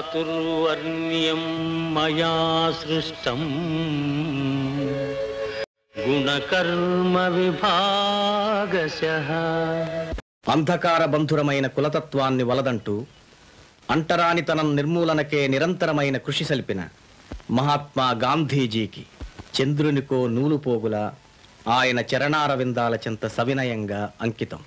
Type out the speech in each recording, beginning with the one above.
చాతుర్వర్ణ్యం మయా సృష్టం గుణకర్మ విభాగశ అంధకార బంధురమైన కులతత్వాన్ని వలదంటూ అంటరానితనం నిర్మూలనకే నిరంతరమైన కృషి సల్పిన మహాత్మా గాంధీజీకి చంద్రునికో నూలు పోగుల ఆయన చరణార విందాల చెంత సవినయంగా అంకితం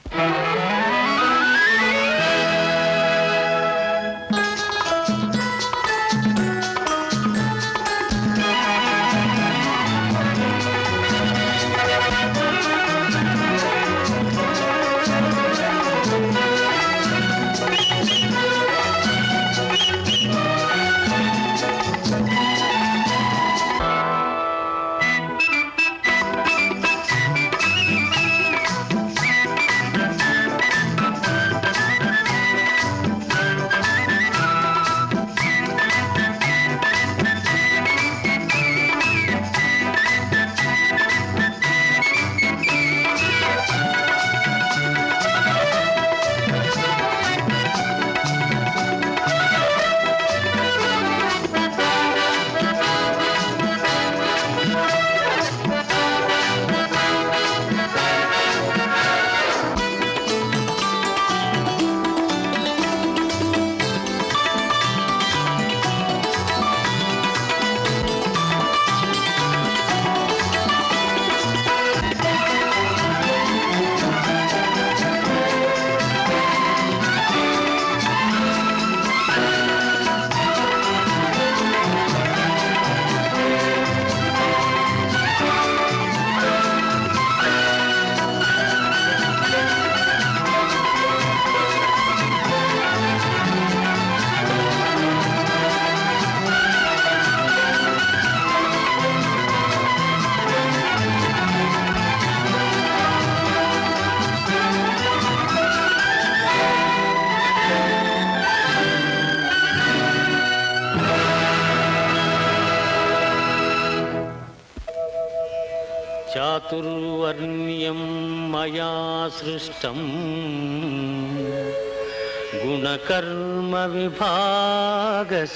చాతుర్వర్ణ్యం మయా సృష్టం గుణకర్మ విభాగశ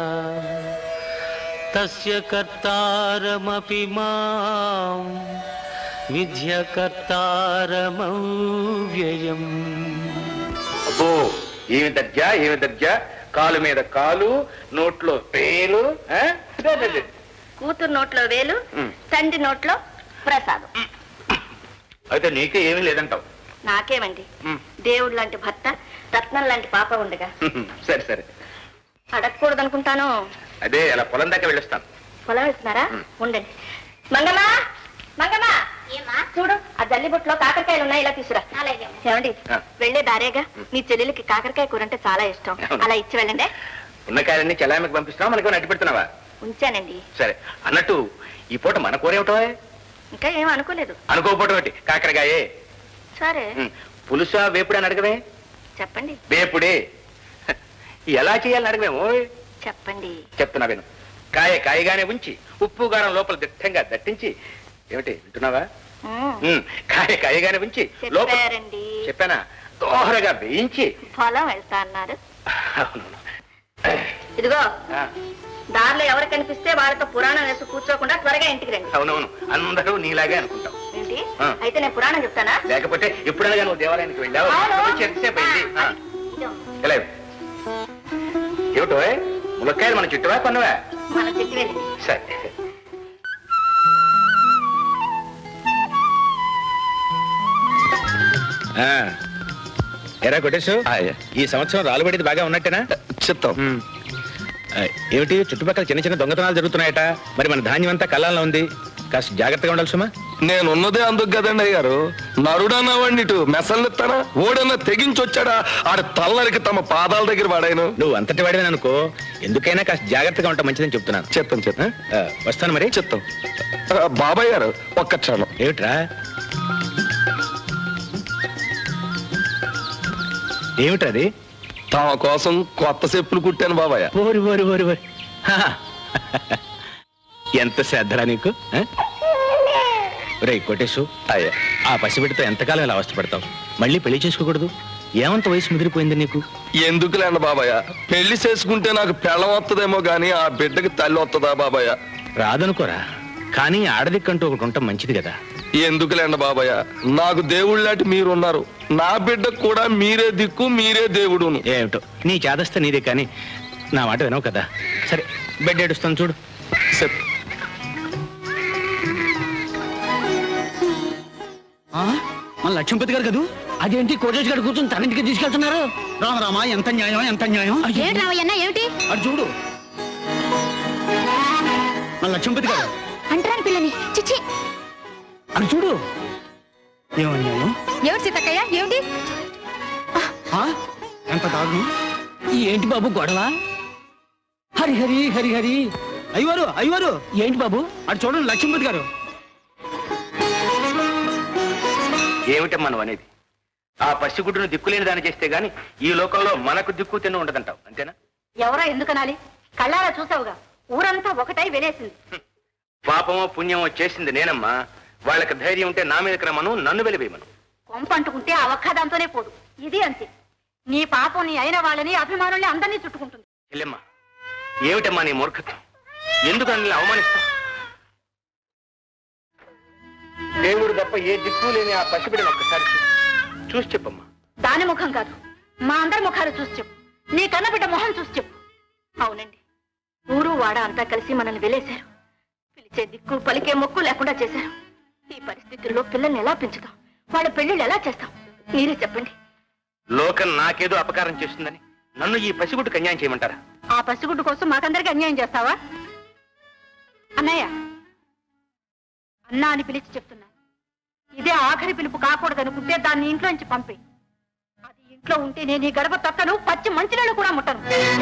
తస్య కర్తారమపి మాం విద్య కర్తారమవ్యయం అబ్బో ఏమి దర్జ ఏమి దర్జ కాలు మీద కాలు నోట్లో పేలు ఆ? అదే, అదే, అదే. కూతురు నోట్లో వేలు ఉమ్. తండ్రి నోట్లో ప్రసాదం అయితే నీకే ఏమీ లేదంటావు నాకేమండి ఉమ్. దేవుడు లాంటి భర్త రత్నం లాంటి పాప ఉండగా సరే సరే అడగకూడదు అనుకుంటాను అదే అలా పొలం దాకా వెళ్ళొస్తాను పొలం వేస్తున్నారా ఉమ్. ఉండండి మంగమ్మా మంగమ్మా ఏమా చూడు ఆ జల్లిబుట్లో కాకరకాయలు ఉన్నాయి ఇలా తీసురా ఏమండి ఆ. వెళ్ళే దారేగా మీ చెల్లెలకి కాకరకాయ కూర అంటే చాలా ఇష్టం అవును. అలా ఇచ్చి వెళ్ళండి ఉన్న కాయలన్నీ చెలామికి పంపిస్తున్నావు మనకి అడ్డు పెడుతున్నావా ఉంచానండి సరే అన్నట్టు ఈ పూట మన కూర ఏమిటో ఇంకా ఏం అనుకోలేదు అనుకోకపోవటం ఏంటి కాకరకాయే సరే ఉమ్. పులుసా వేపుడు అని అడగవే చెప్పండి వేపుడే ఎలా చేయాలని అడగవేమో చెప్పండి చెప్తున్నా విను కాయ కాయగానే ఉంచి ఉప్పు గారం లోపల దిట్టంగా దట్టించి ఏమిటి వింటున్నావా ఉమ్. ఉమ్, కాయ కాయగానే ఉంచి లోపల చెప్పారండి చెప్పానా దోహరగా వేయించి పొలం వెళ్తా అన్నారు అవునవును. ఇదిగో ఆ, దారిలో ఎవరు కనిపిస్తే వాళ్ళతో పురాణం వేసి కూర్చోకుండా త్వరగా ఇంటికి రండి అవునవును అందరూ నీలాగే అనుకుంటాం ఏంటి ఆ. అయితే నేను పురాణం చెప్తానా లేకపోతే ఎప్పుడనగా నువ్వు దేవాలయానికి వెళ్ళావు అవును. వచ్చి ఎంతసేపు అయింది ఆ, ఇదో, ఎలా ఏమిటో ములక్కాయలు మన చుట్టువా కొన్నవా మన చెట్టు వెళ్ళింది సరే ఎరా కొట్టేసు ఈ సంవత్సరం రాలుబడిది బాగా ఉన్నట్టేనా చిత్తం ఆ, ఏమిటి చుట్టుపక్కల చిన్న చిన్న దొంగతనాలు జరుగుతున్నాయట మరి మన ధాన్యం అంతా కళ్ళాల్లో ఉంది కాస్త జాగ్రత్తగా ఉండాలి సుమా నేనున్నదే అందుకు కదండి అయ్యారు నరుడన్న వాడిని ఇటు మెసలెత్తానా ఓడన్నా తెగించొచ్చాడా ఆడ తల్లరికి తమ పాదాల దగ్గర వాడాను నువ్వు అంతటి వాడివే అనుకో ఎందుకైనా కాస్త జాగ్రత్తగా ఉంటా మంచిదని చెప్తున్నాను చెప్తాను చెప్తాను ఆ, వస్తాను మరి చెప్తాం ఆ, బాబాయ్ గారు ఒక్క క్షణం ఏమిట్రా ఏమిటది తమ కోసం కొత్త చెప్పులు కుట్టాను బాబాయ్ ఓరి ఓరి ఓరి ఓరి హా. ఎంత శ్రద్ధరా నీకు ఆ? రేయ్ కొట్టేసు అయ్యా ఆ పసిబిడ్డతో ఎంతకాలం ఇలా అవస్థపడతావు మళ్ళీ పెళ్లి చేసుకోకూడదు ఏమంత వయసు ముదిరిపోయింది నీకు ఎందుకులేండి బాబాయ్ పెళ్లి చేసుకుంటే నాకు పెళ్ళం వస్తుందేమో గానీ ఆ బిడ్డకి తల్లి వస్తుందా బాబాయ్ రాదనుకోరా కానీ ఆడదిక్కంటూ ఒకటి ఉండటం మంచిది కదా ఎందుకులేండి బాబాయ్ నాకు దేవుళ్ళాంటి మీరున్నారు నా బిడ్డకు కూడా మీరే దిక్కు మీరే దేవుడును ఏమిటో నీ చేదస్తే నీదే కానీ నా మాట వినవు కదా సరే బెడ్ ఏడుస్తాను చూడు చెప్ మన లక్ష్మీపతి గారు కదూ అదేంటి కోటేష్ గారు కూర్చొని తన ఇంటికి తీసుకెళ్తున్నారు రామ రామ ఎంత న్యాయం ఎంత న్యాయం ఏమిటి రావయ్యన్న ఏమిటి అది చూడు మన లక్ష్మీపతి గారు అంటరాని పిల్లని చిచ్చి అది చూడు ఏమన్యాయం ఏమిటి సీతక్కయ్య ఏమిటి ఆ? ఎంత దారుణం ఈ ఏంటి బాబు గొడవ హరి హరి హరి హరి అయ్యవారు అయ్యవారు ఏంటి బాబు అటు చూడండి లక్ష్మీపతి గారు ఏమిటమ్మా నువ్వు అనేది ఆ పసిగుడ్డును దిక్కులేని దాన్ని చేస్తే గాని ఈ లోకంలో మనకు దిక్కు తిన్న ఉండదంటావు అంతేనా ఎవరో ఎందుకనాలి కళ్ళారా చూసావుగా ఊరంతా ఒకటై వెలేసింది పాపమో పుణ్యమో చేసింది నేనమ్మా వాళ్ళకి ధైర్యం ఉంటే నా మీదకి రమ్మను నన్ను వెలివేయమను కొంప అంటుకుంటే ఆ ఒక్క దాంతోనే పోదు ఇది అంతే నీ పాపం నీ అయిన వాళ్ళని అభిమానుల్ని అందరినీ చుట్టుకుంటుంది చెల్లెమ్మా ఏమిటమ్మా నీ మూర్ఖత్వం ఎందుకు నన్ను ఇలా అవమానిస్తావు దేవుడు తప్ప ఏ దిక్కు లేని ఆ పసిబిడ్డను ఒక్కసారి చూడు. చూసి చెప్పమ్మా దాని ముఖం కాదు మా అందరి ముఖాలు చూసి చెప్పు నీ కన్నబిడ్డ మొహం చూసి చెప్పు అవునండి ఊరు వాడ అంతా కలిసి మనల్ని వెలేశారు పిలిచే దిక్కు పలికే మొక్కు లేకుండా చేశారు ఈ పరిస్థితుల్లో పిల్లల్ని ఎలా పెంచుతాం వాళ్ళ పెళ్లిళ్ళు ఎలా చేస్తాం మీరే చెప్పండి లోకం నాకేదో అపకారం చేస్తుందని నన్ను ఈ పసిగుడ్డుకు అన్యాయం చేయమంటారా ఆ పసిగుడ్డు కోసం మాకందరికి అన్యాయం చేస్తావా అన్నయ్య అన్నా అని పిలిచి చెప్తున్నా ఇదే ఆఖరి పిలుపు కాకూడదనుకుంటే దాన్ని ఇంట్లోంచి పంపే అది ఇంట్లో ఉంటే నేను ఈ గడప తక్కను పచ్చి మంచినీళ్ళు కూడా ముట్టను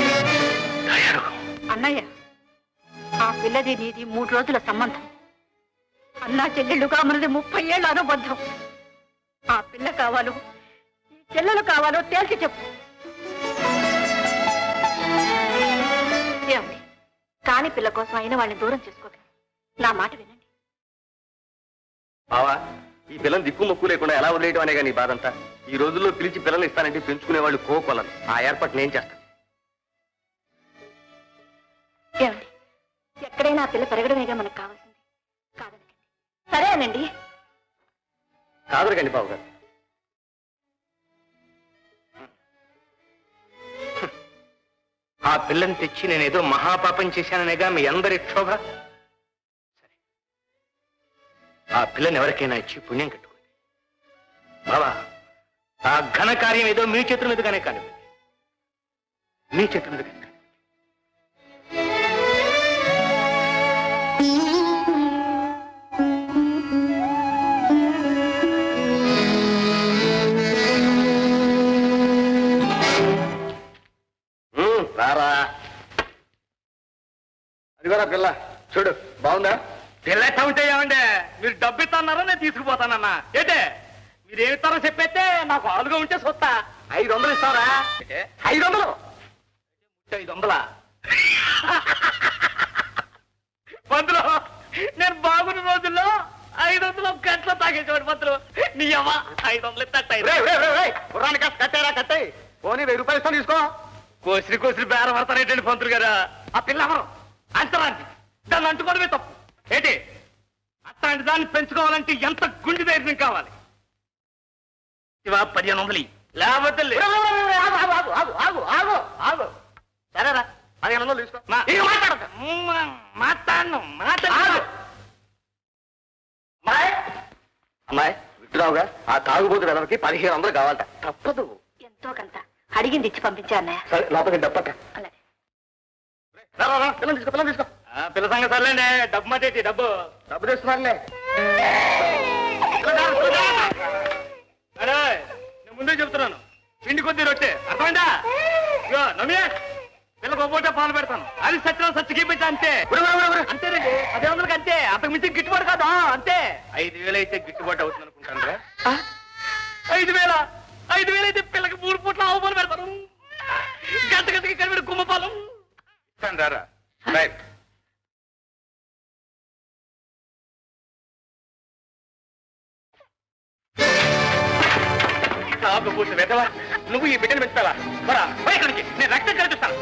అన్నయ్య ఆ పిల్లది నీది మూడు రోజుల సంబంధం అన్నా చెల్లెళ్ళుగా మనది ముప్పై ఏళ్ళ అనుబంధం ఆ పిల్ల కావాలో ఈ చెల్లెలు కావాలో తేల్చి చెప్పు ఏమండి కాని పిల్ల కోసం అయిన వాళ్ళని దూరం చేసుకోగలరు నా మాట వినండి బావా ఈ పిల్లలు దిక్కు మొక్కు లేకుండా ఎలా వదిలేయడం అనే నీ బాధంతా ఈ రోజుల్లో పిలిచి పిల్లలు ఇస్తానంటే పెంచుకునే వాళ్ళు కోకొలను ఆ ఏర్పాటు నేను చేస్తాను ఏమండి ఎక్కడైనా ఆ పిల్ల పెరగడమేగా మనకు కావాల్సింది కాదనకండి సరేనండి కాదరకండి బాబు గారు ఆ పిల్లని తెచ్చి నేనేదో మహాపాపం చేశాననేగా మీ అందరి క్షోభ సరే ఆ పిల్లని ఎవరికైనా ఇచ్చి పుణ్యం కట్టుకోండి బావా ఆ ఘన కార్యం ఏదో మీ చేతుల మీదుగానే కానివ్వండి మీ చేతుల మీద కానివ్వండి. ఉమ్, రారా అదిగోరా పిల్ల చూడు బాగుందా పిల్ల ఎట్లా ఉంటే ఏమండి మీరు డబ్బు ఇస్తాన్నారా నేను తీసుకుపోతానన్నా ఏంటే మీరు ఏమి ఇస్తారో చెప్పేస్తే నాకు ఆలుగా ఉంటే సొత్తా ఐదు వందలు ఇస్తావరా ఐదు వందలు ఐదు వందలా పంతులు నేను బాగున్న రోజుల్లో ఐదు వందలు ఒక గంటలో తాగేసేవాడు పంతులు నీ అమ్మ ఐదు వందలు ఇస్తా రేయ్, రేయ్, రేయ్, రేయ్, గుర్రాన్ని కాస్త కట్టేరా కట్టాయి పోనీ వెయ్యి రూపాయలు ఇస్తాను తీసుకో కోసిరి కోసిరి బేర పడతారేంటండి పంతులు గారు ఆ పిల్ల ఎవరు అంతరాంటి దాన్ని అంటుకోవడమే తప్పు ఏంటి అట్లాంటి దాన్ని పెంచుకోవాలంటే ఎంత గుండె ధైర్యం కావాలి శివ పదిహేను వందలు ఇయ్యి. లేకపోతే లే. రేయ్, రేయ్, రేయ్, రేయ్, ఆగు, ఆగు, ఆగు, ఆగు, ఆగు, ఆగు. సరేరా పదిహేను వందలు తీసుకో మా- ఇక మాట్లాడదు మ్మ్, మాట్లాడను మాట్లాడు ఆగు. అమ్మాయి అమ్మాయి విట్టురావుగా ఆ తాగుబోతు వెళ్ళకి పదిహేను వందలు కావాలట తప్పదు ఎంతో కొంత అడిగింది ఇచ్చి పంపించా అన్నయ్య సరే లోపలికి డబ్బట అలాగే రా, రా, రా, పిల్లలు తీసుకో పిల్లలు తీసుకో ఆ, పిల్ల సంగతి సర్లేండి డబ్బు మాటేటి డబ్బు డబ్బు తెస్తున్నారులే అరే నేను ముందే చెప్తున్నాను పిండి కొద్ది రొట్టె అర్థమైందా ఇగో నమ్మి పిల్ల గొప్ప పాలు పెడతాను అది సత్యం సత్య గీపించా అంతే ఉరి, ఉరి, ఉరి, ఉరి. అంతేనండి అదే వందలకి అంతే అంతకు మించి గిట్టుబాటు కాదా అంతే ఐదు వేలు అయితే గిట్టుబాటు అవుతుంది అనుకుంటాను రా ఐదు వేల ఐదు వేలు అయితే పిల్లకి మూడు పూట్ల ఆవు పాలు పెడతాను గంట గంటకి కలిపి గుమ్మపాలం ఇస్తాను రారా రైట్ కాకపోతే వెదవా నువ్వు ఈ బిడ్డను పెంచుతావా పోరా, పో ఇక్కడి నుంచి నేను రక్తం కనిపిస్తాను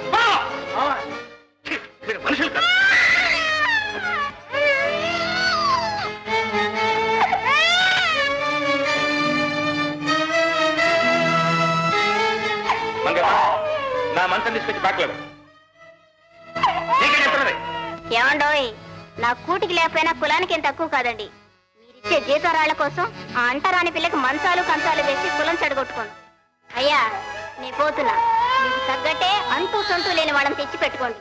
మీరు మనుషులు కాదు మంగమ్మ నా మంచం తీసుకొచ్చి పాకలేదు నీకే చెప్తున్నది ఏమండోయ్ నా కూటికి లేకపోయినా కులానికి ఏం తక్కువ కాదండి మీరిచ్చే జీతారాళ్ల కోసం ఆ అంటరాని పిల్లకి మంచాలు కంచాలు వేసి కులం చెడగొట్టుకోండి అయ్యా నీ పోతున్నా మీకు తగ్గట్టే అంటూ సొంతూ లేని వాళ్ళని తెచ్చి పెట్టుకోండి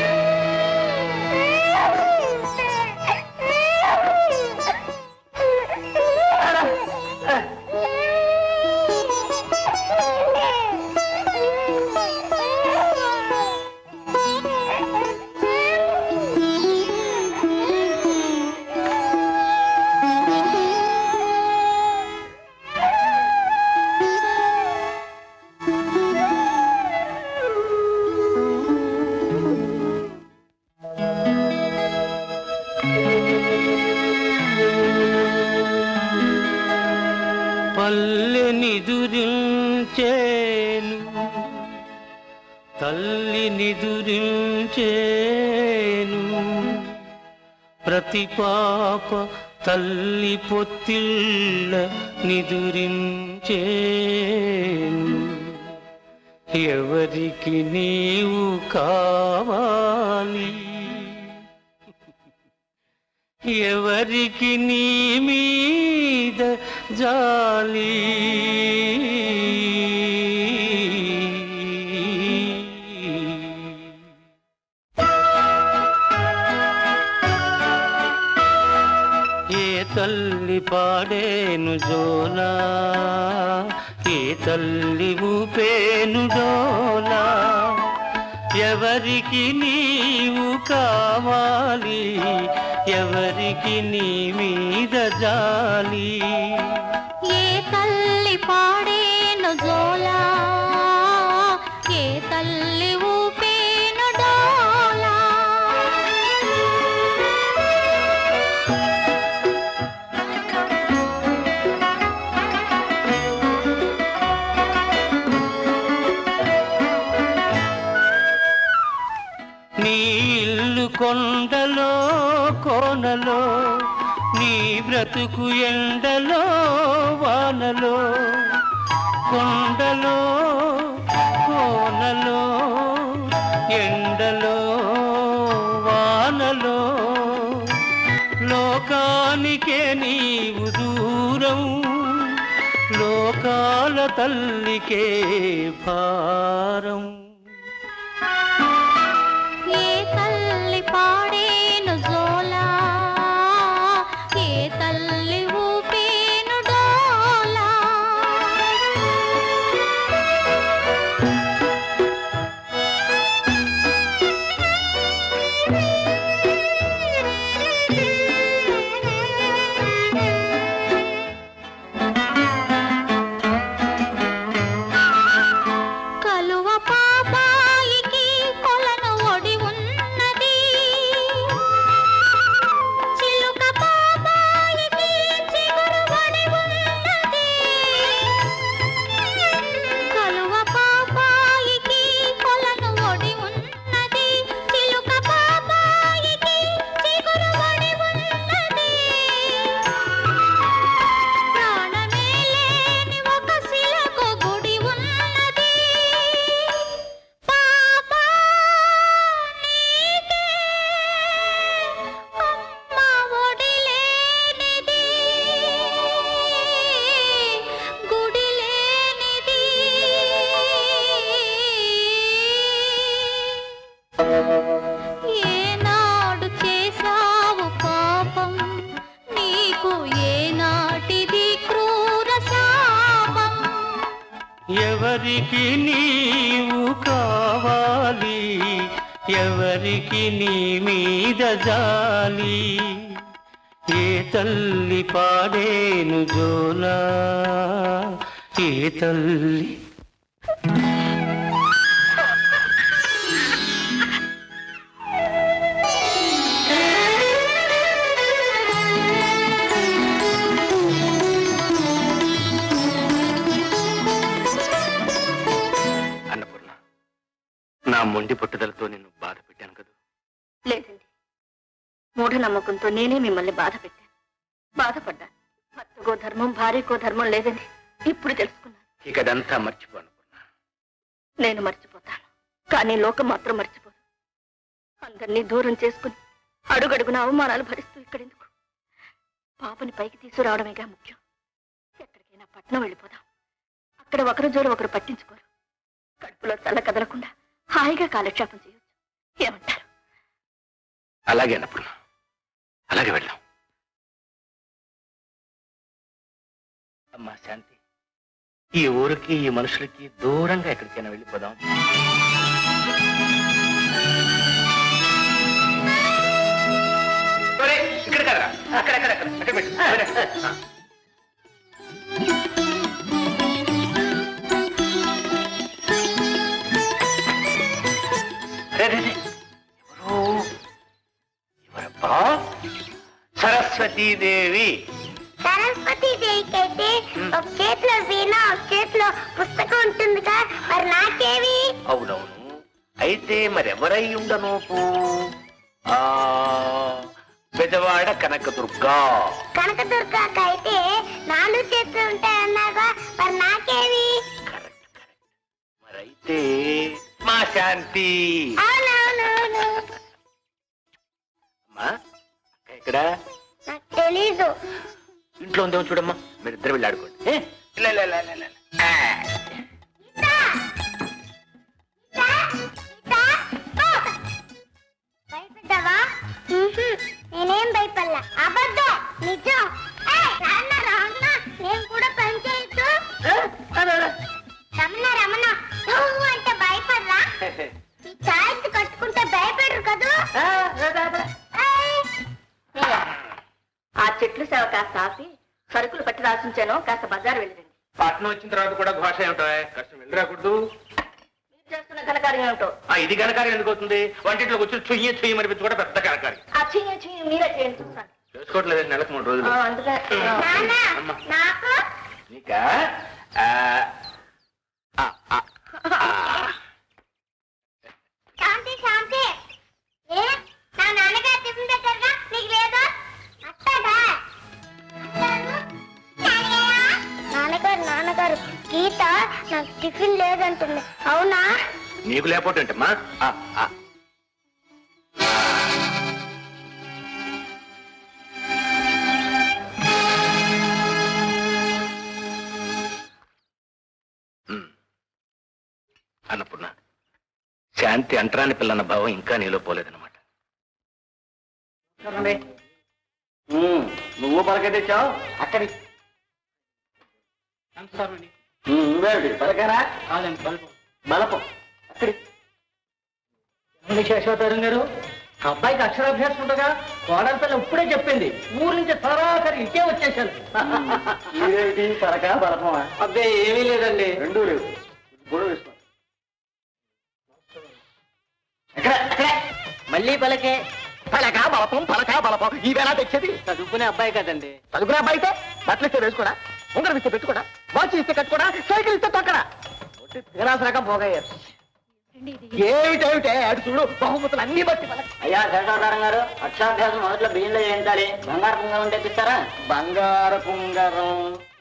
పల్లెనిదురించేను తల్లి నిదురించేను ప్రతి పాప తల్లి పొత్తిళ్ళ నిదురించేను ఎవరికి నీవు కావాలి ఎవరికి నీ మీద జాలి ఏ తల్లి పాడేను జోలా ఏ తల్లి ఊపేను డోలా ఎవరికి నీవు కావాలి ఎవరికి నీ మీద జాలి ఏ తల్లి పాడేను జోలా ఏ తల్లి ఊపేను డోలా నీ ఇల్లు కొండలో కోనలో నీ బ్రతుకు ఎండలో వానలో కొండలో కోనలో ఎండలో వానలో లోకానికే నీవు దూరం లోకాల తల్లికే భారం ఏ తల్లి పాడేను జోలా ఏ తల్లి ఊపేను డోలా కలువ పాపాయికి కొలను ఒడి ఉన్నది చిలుక పాపాయికి చిగురు ఒడి ఉన్నది కలువ పాపాయికి కొలను ఒడి ఉన్నది చిలుక పాపాయికి చిగురు ఒడి ఉన్నది ప్రాణమే లేని ఒక శిలకు గుడి ఉన్నది పాపా నీకే అమ్మ ఒడి లేనిది గుడి లేనిది ఏనాడు చేశావు పాపం నీకు ఏనాటిది క్రూర శాపం ఎవరికి నీవు కావాలి ఎవరికి నీ మీద జాలి ఏ తల్లి పాడేను జోలా ఏ తల్లి ఆ మొండి పట్టుదలతో నిన్ను బాధ పెట్టాను కదా లేదండి మూఢనమ్మకంతో నేనే మిమ్మల్ని బాధ పెట్టాను బాధపడ్డాను భర్తకో ధర్మం భార్యకో ధర్మం లేదని ఇప్పుడు తెలుసుకున్నాను ఇక అదంతా మర్చిపోను నేను మర్చిపోతాను కానీ లోకం మాత్రం మర్చిపోదు అందరినీ దూరం చేసుకుని అడుగడుగున అవమానాలు భరిస్తూ ఇక్కడెందుకు పాపని పైకి తీసుకురావడమేగా ముఖ్యం ఎక్కడికైనా పట్నం వెళ్ళిపోదాం అక్కడ ఒకరు జోరు ఒకరు పట్టించుకోరు కడుపులో చల్ల కదలకుండా హాయిగా కాలక్షేపం చేయొచ్చు ఏమంటారు అలాగే అన్నప్పుడు అలాగే వెళ్దాం అమ్మా శాంతి ఈ ఊరికి ఈ మనుషులకి దూరంగా ఎక్కడికైనా వెళ్ళిపోదాం ఇక్కడ కదా అక్కడ అక్కడ అక్కడ అక్కడ పెట్టు అక్కడ. ఆ. అరే, అరే, అరే. ఎవరు? ఎవరబ్బా సరస్వతీదేవి సరస్వతి దేవికి అయితే ఒక చేతిలో వీణ ఒక చేతిలో పుస్తకం ఉంటుందిగా మరి నాకేవి అవునవును అయితే మరెవరై ఉండనోపు ఆ బెజవాడ కనకదుర్గా కనకదుర్గకి అయితే నాలుగు చేతులు ఉంటాయన్నాగా మరి నాకేవి కరెక్ట్ కరెక్ట్ మరైతే మా శాంతి అవునవునవును అమ్మా అక్క ఎక్కడ నాకు తెలీదు ఇంట్లో ఉందేమో చూడమ్మా మీరిద్దరు వెళ్ళి ఆడుకోండి ఏ? లే, లే, లే, లే, లే. ఆ. భయపడ్డావా ఉహుం, నేనేం భయపడలా అబద్ధం నిజం ఏయ్, రాన్న రాన్న నేను కూడా పని చేయొచ్చు రమణ రమణ నువ్వు అంటే భయపడరా ఈ ఛాయస్ కట్టుకుంటే భయపడరు కదూ ఏయ్, ఆ చెట్లు సేవ కాస్త ఆపి సరుకులు పట్టి రాసించాను కాస్త బజారు వెళ్ళిరండి పట్నం వచ్చిన తర్వాత కూడా ఘోష ఏమిటో కష్టం వెళ్ళి రాకూడదు మీరు చేస్తున్న ఘనకార్యం ఏమిటో ఆ ఇది ఘనకార్యం ఎందుకు అవుతుంది వంటింట్లోకి వచ్చి చుయ్యి చుయ్యి మనిపించి కూడా పెద్ద ఘనకార్యం ఆ చెయ్యి చెయ్యి మీరే చేయండి చూస్తాను చేసుకోవట్లేదు నెలకు మూడు రోజులు ఆ, అందుకే ఆ. నాన్న అమ్మా. నాకు నీకా ఆ, ఆ, ఆ, ఆ. శాంతి శాంతి ఏ నా నాన్నగారు టిఫిన్ పెట్టారుగా నీకు లేదా అట్టగా నాన్నగారు నాన్నగారు గీత నాకు టిఫిన్ లేదంటుంది అవునా నీకు లేకపోతే ఏంటమ్మా ఆ, ఆ. ఉమ్. అన్నపూర్ణ శాంతి అంటరాని పిల్లన్న భావం ఇంకా నీలో పోలేదన్నమాట నువ్వు పలక తెచ్చావు అక్కడి నువ్వేమిటి పలకరా కాదండి బల్బు బలపం అక్కడి శేషవతారం గారు అబ్బాయికి అక్షరాభ్యాసం ఉండగా కోడల పిల్ల ఇప్పుడే చెప్పింది ఊరు నుంచి సరాసరి ఇటే వచ్చేసాను ఇదేమిటి పలక బలపమా అబ్బే ఏమీ లేదండి రెండూ లేవు గొడవ వేసుకో ఎక్కడ అక్కడ మళ్ళీ పలకే పలక బలపం పలక బలపం ఈవేళ తెచ్చేది చదువుకునే అబ్బాయి కదండి చదువుకునే అబ్బాయి అయితే బట్టలు ఇస్తే వేసుకోడా ఉంగరం ఇస్తే పెట్టుకోడా వాచ్ ఇస్తే కట్టుకోడా సైకిల్ ఇస్తే తొక్కడా తీరాసరకం పోగయ్యారు ఏమిటేమిటే అటు చూడు బహుమతులు అన్ని బట్టి పలక అయ్యా శేషవతారం గారు అక్షరాభ్యాసం మొదట్లో బియ్యంలో చేయించాలి బంగారు పుంగం తెప్పిస్తారా బంగారు పుంగరం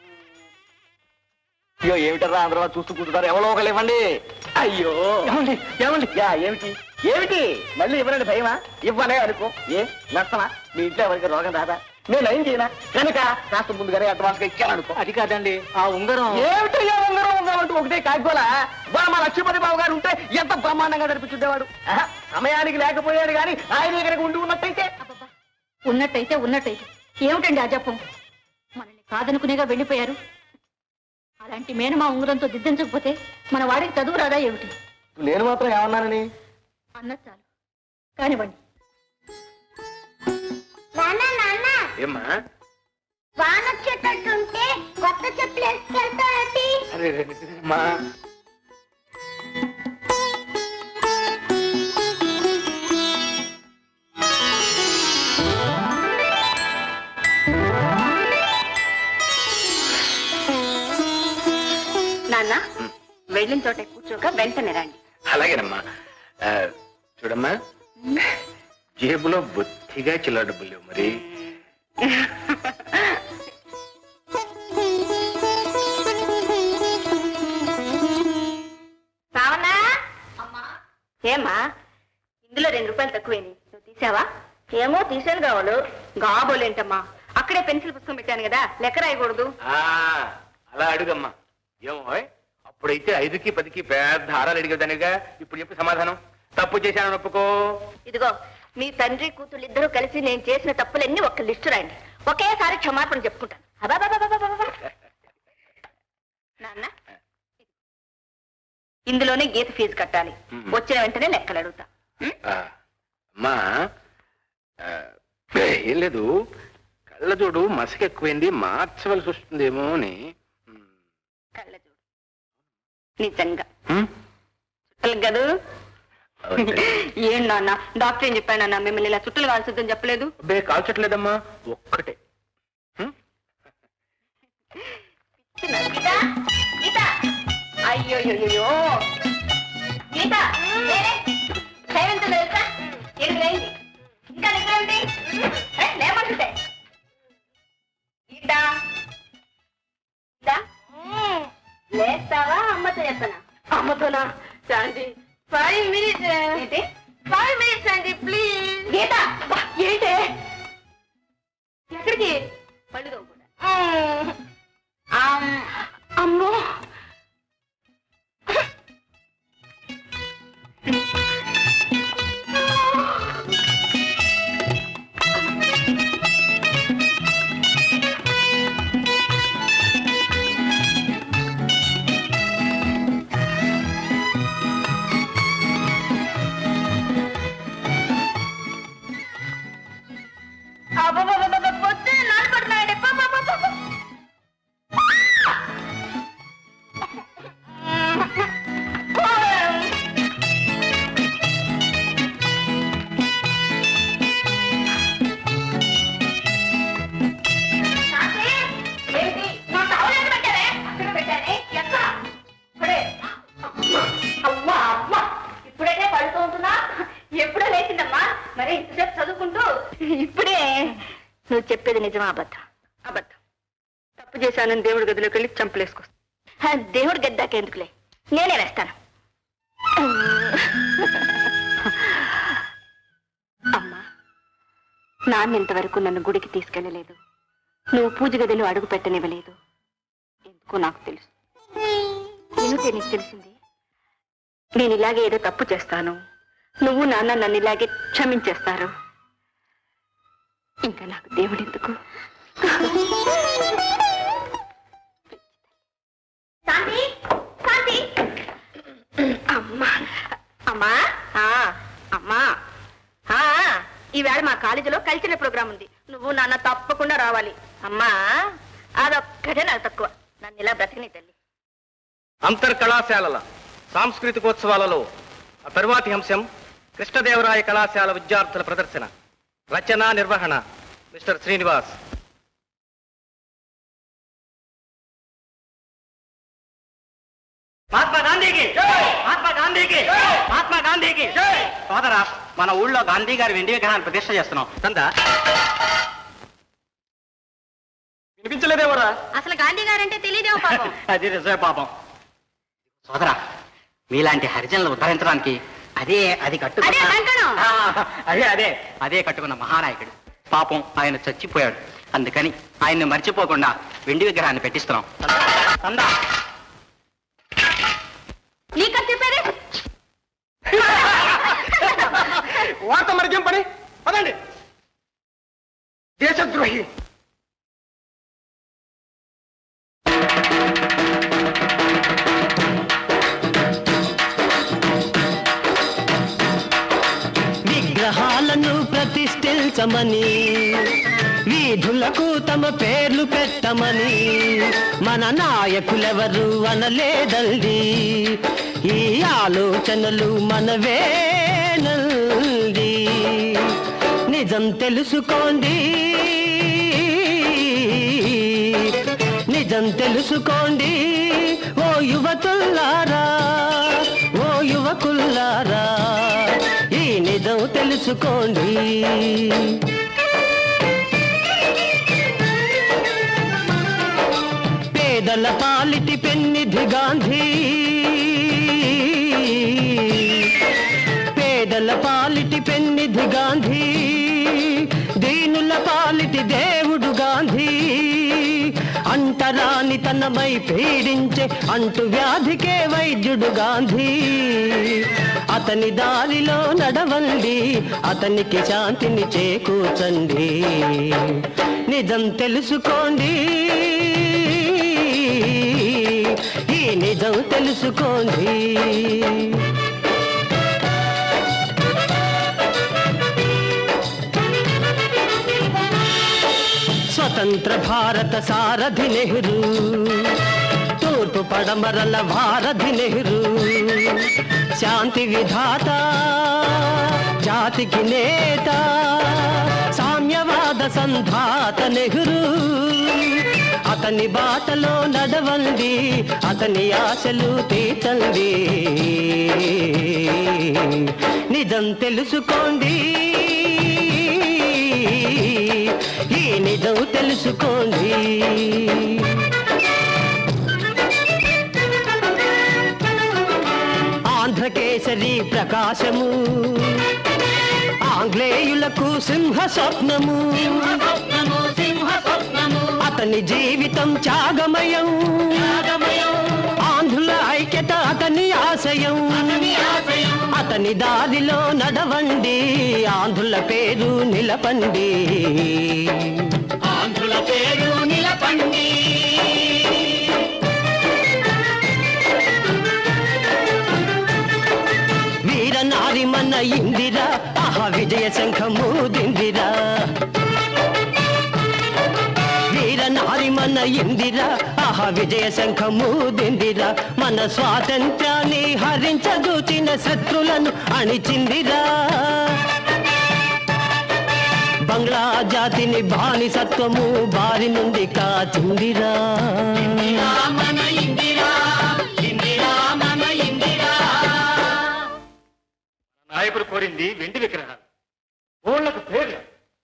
అయ్యో ఏమిటరా అందరూ చూస్తూ కూర్చుంటారు ఎవరో ఒకరు ఇవ్వండి అయ్యో ఏమండి ఏమండి యా ఏమిటి ఏమిటి మళ్ళీ ఇవ్వనండి భయమా ఇవ్వలే అనుకో ఏ నష్టమా మీ ఇంట్లో ఎవరికి రోగం రాదా నేను ఏం చేయనా కనుక కాస్త ముందుగానే అడ్వాన్స్ గా ఇచ్చాను అనుకో అది కాదండి ఆ ఉంగరం ఏమిటి ఏ ఉంగరం ఉంగరం అంటూ ఒకటే కాకపోలా మా లక్ష్మీపతి బాబు గారు ఉంటే ఎంత బ్రహ్మాండంగా నడిపించుండేవాడు ఆహా, సమయానికి లేకపోయాడు కానీ ఆయన ఇక్కడికి ఉండి ఉన్నట్టయితే అబ్బబ్బా. ఉన్నట్టయితే ఉన్నట్టయితే ఏమిటండి ఆ జపం మనల్ని కాదనుకునేగా వెళ్ళిపోయారు అలాంటి మేనమా ఉంగరంతో దిద్దించకపోతే మన వాడికి చదువు రాదా ఏమిటి నేను మాత్రం ఏమన్నానని అన్న చాలు కానివ్వండి నాన్న నాన్న ఏమ్మా వాన వచ్చేటట్టుంటే కొత్త చెప్పులు వేసుకెళ్తానండి అరే అమ్మా నాన్న వెళ్ళిన చోట కూర్చోక వెంటనే రండి అలాగేనమ్మా ఆ, చూడమ్మా జేబులో బొత్తిగా చిల్లర డబ్బులు లేవు మరి రావన్నా ఏమ్మా ఇందులో రెండు రూపాయలు తక్కువైంది నువ్వు తీసావా ఏమో తీసాను కావాలు గాబోలేంటమ్మా అక్కడే పెన్సిల్ పుస్తకం పెట్టాను కదా లెక్క రాయకూడదు ఆ, అలా అడుగమ్మా ఏమో ఓయ్? అప్పుడైతే ఐదుకి పదికి పెద్ద హారాలు అడిగేదానిగా ఇప్పుడు చెప్పు సమాధానం తప్పు చేశాను ఒప్పుకో ఇదిగో మీ తండ్రి కూతుళ్ళు ఇద్దరు కలిసి నేను చేసిన తప్పులన్నీ ఒక లిస్టు రాయండి ఒకేసారి క్షమాపణ చెప్పుకుంటాను అబాబాబాబాబాబా. నాన్న ఇందులోనే గీత ఫీజు కట్టాలి మ్మ్. వచ్చిన వెంటనే లెక్కలు అడుగుతా ఉం? ఆ, అమ్మా ఆ, ఏం లేదు కళ్ళజోడు మసక ఎక్కువైంది మార్చవలసి వస్తుందేమో అని ఉమ్, కళ్ళజోడు నిజంగా ఉమ్, చుట్టలు కదూ అవును. ఏం నాన్న డాక్టర్ ఏం చెప్పాడు నాన్న మిమ్మల్ని ఇలా చుట్టలు కాల్చొద్దని చెప్పలేదు అబ్బే కాల్చట్లేదమ్మా ఒక్కటే ఉమ్, గీత గీత అయ్యో అయ్యో గీత లేరే. టైం ఎంత తెలుసా ఎనిమిది అయింది ఇంకా నిద్ర ఉంది ఏ, లేమంటుంటే గీత గీత లేస్తావా అమ్మతో చెప్పనా అమ్మతోనా శాంతి ఫైవ్ మినిట్స్ ఏంటి ఫైవ్ మినిట్స్ అండి ప్లీజ్ గీత బా, ఏంటి ఎక్కడికి పళ్ళు తోముకుంటా అమ్- అమ్మో అబ్బబ్బబ్బబ్బ, పొద్దున్న నానబడుతున్నాయండి. పో, పో, పో, పో, పో. శాంతి, ఏంటి? నా టవల్ ఎక్కడ పెట్టావే? అక్కడ పెట్టానే. ఎక్కడ? ఇప్పుడే. అమ్మా, అమ్మా. ఇప్పుడైతే పడుతూ ఉంటున్నా ఎప్పుడో లేచిందమ్మా మరి ఇంతసేపు చదువుకుంటూ ఇప్పుడే నువ్వు చెప్పేది నిజమా అబద్ధం అబద్ధం తప్పు చేశానని దేవుడి గదిలోకి వెళ్ళి చంపలేసుకొస్తా దేవుడి గది దాకా ఎందుకులే నేనే వేస్తాను అమ్మా నాన్న ఇంతవరకు నన్ను గుడికి తీసుకెళ్ళలేదు నువ్వు పూజ గదిలో అడుగు పెట్టనివ్వలేదు ఎందుకో నాకు తెలుసు ఏమిటే నీకు తెలిసింది నేను ఇలాగే ఏదో తప్పు చేస్తాను నువ్వు నాన్న నన్ను ఇలాగే క్షమించేస్తారు ఇంకా నాకు దేవుడు ఎందుకు శాంతి శాంతి అమ్మా అమ్మా ఆ, అమ్మా ఆ, ఈవేళ మా కాలేజీలో కల్చరల్ ప్రోగ్రామ్ ఉంది నువ్వు నాన్న తప్పకుండా రావాలి అమ్మా అదొక్కటే నాకు తక్కువ నన్ను ఇలా బ్రతికిని తల్లి అంతర్ కళాశాలల సాంస్కృతికోత్సవాలలో ఆ తరువాతి అంశం కృష్ణదేవరాయ కళాశాల విద్యార్థుల ప్రదర్శన రచన నిర్వహణ మిస్టర్ శ్రీనివాస్ మహాత్మా గాంధీకి మహాత్మా గాంధీకి మహాత్మా గాంధీకి సోదరా మన ఊళ్ళో గాంధీ గారి వెండి విగ్రహాన్ని ప్రతిష్ట చేస్తున్నాం తందా వినిపించలేదేవరా అసలు గాంధీ గారంటే తెలియదేమో పాపం అది నిజమే పాపం సోదరా మీలాంటి హరిజనులు ఉద్ధరించడానికి అదే అది కట్టుకున్న అదే కంకణం. ఆ, అదే అదే అదే కట్టుకున్న మహానాయకుడు పాపం ఆయన చచ్చిపోయాడు అందుకని ఆయన్ని మర్చిపోకుండా వెండి విగ్రహాన్ని పెట్టిస్తున్నాం తందా నీకు చెప్పేది వార్త మరికేం పని పదండి దేశద్రోహి విగ్రహాలను ప్రతిష్ఠించమని వీధులకు తమ పేర్లు పెట్టమని మన నాయకులెవరు అనలేదండి ఈ ఆలోచనలు మనవేనండి నిజం తెలుసుకోండి నిజం తెలుసుకోండి ఓ యువతుల్లారా ఓ యువకుల్లారా తెలుసుకోండి పేదల పాలిటి పెన్నిధి గాంధీ పేదల పాలిటి పెన్నిధి గాంధీ దీనుల పాలిటి దేవుడు గాంధీ అంటరాని తనమై పీడించే అంటు వ్యాధికే వైద్యుడు గాంధీ అతని దారిలో నడవండి అతనికి శాంతిని చేకూర్చండి నిజం తెలుసుకోండి ఈ నిజం తెలుసుకోండి స్వతంత్ర భారత సారథి నెహ్రూ తూర్పు పడమరల భారధి నెహ్రూ శాంతి విధాత జాతికి నేత సామ్యవాద సంధాత నెహ్రూ అతని బాటలో నడవండి అతని ఆశలు తీర్చండి నిజం తెలుసుకోండి ఈ నిజం తెలుసుకోండి ఆంధ్రకేసరి ప్రకాశము ఆంగ్లేయులకు సింహ స్వప్నము అతని జీవితం త్యాగమయం ఆంధ్రుల ఐక్యత అతని ఆశయం అతని దారిలో నడవండి ఆంధ్రుల పేరు నిలపండి ఆంధ్రుల పేరు నిలపండి వీర నారిమన్న ఇందిరా ఆహా విజయ శంఖము దిందిరా వీర నారిమన్న ఇందిరా ఆహా విజయ శంఖము దిందిరా మన స్వాతంత్ర్యాన్ని హరించదూచిన శత్రులను అణిచిందిరా బంగ్లా జాతిని బానిసత్వము బారి నుండి కాచిందిరా మన ఇందిరా ఇందిరా మన ఇందిరా నాయకుడు కోరింది వెండి విగ్రహాలు ఊళ్ళకు పేర్లు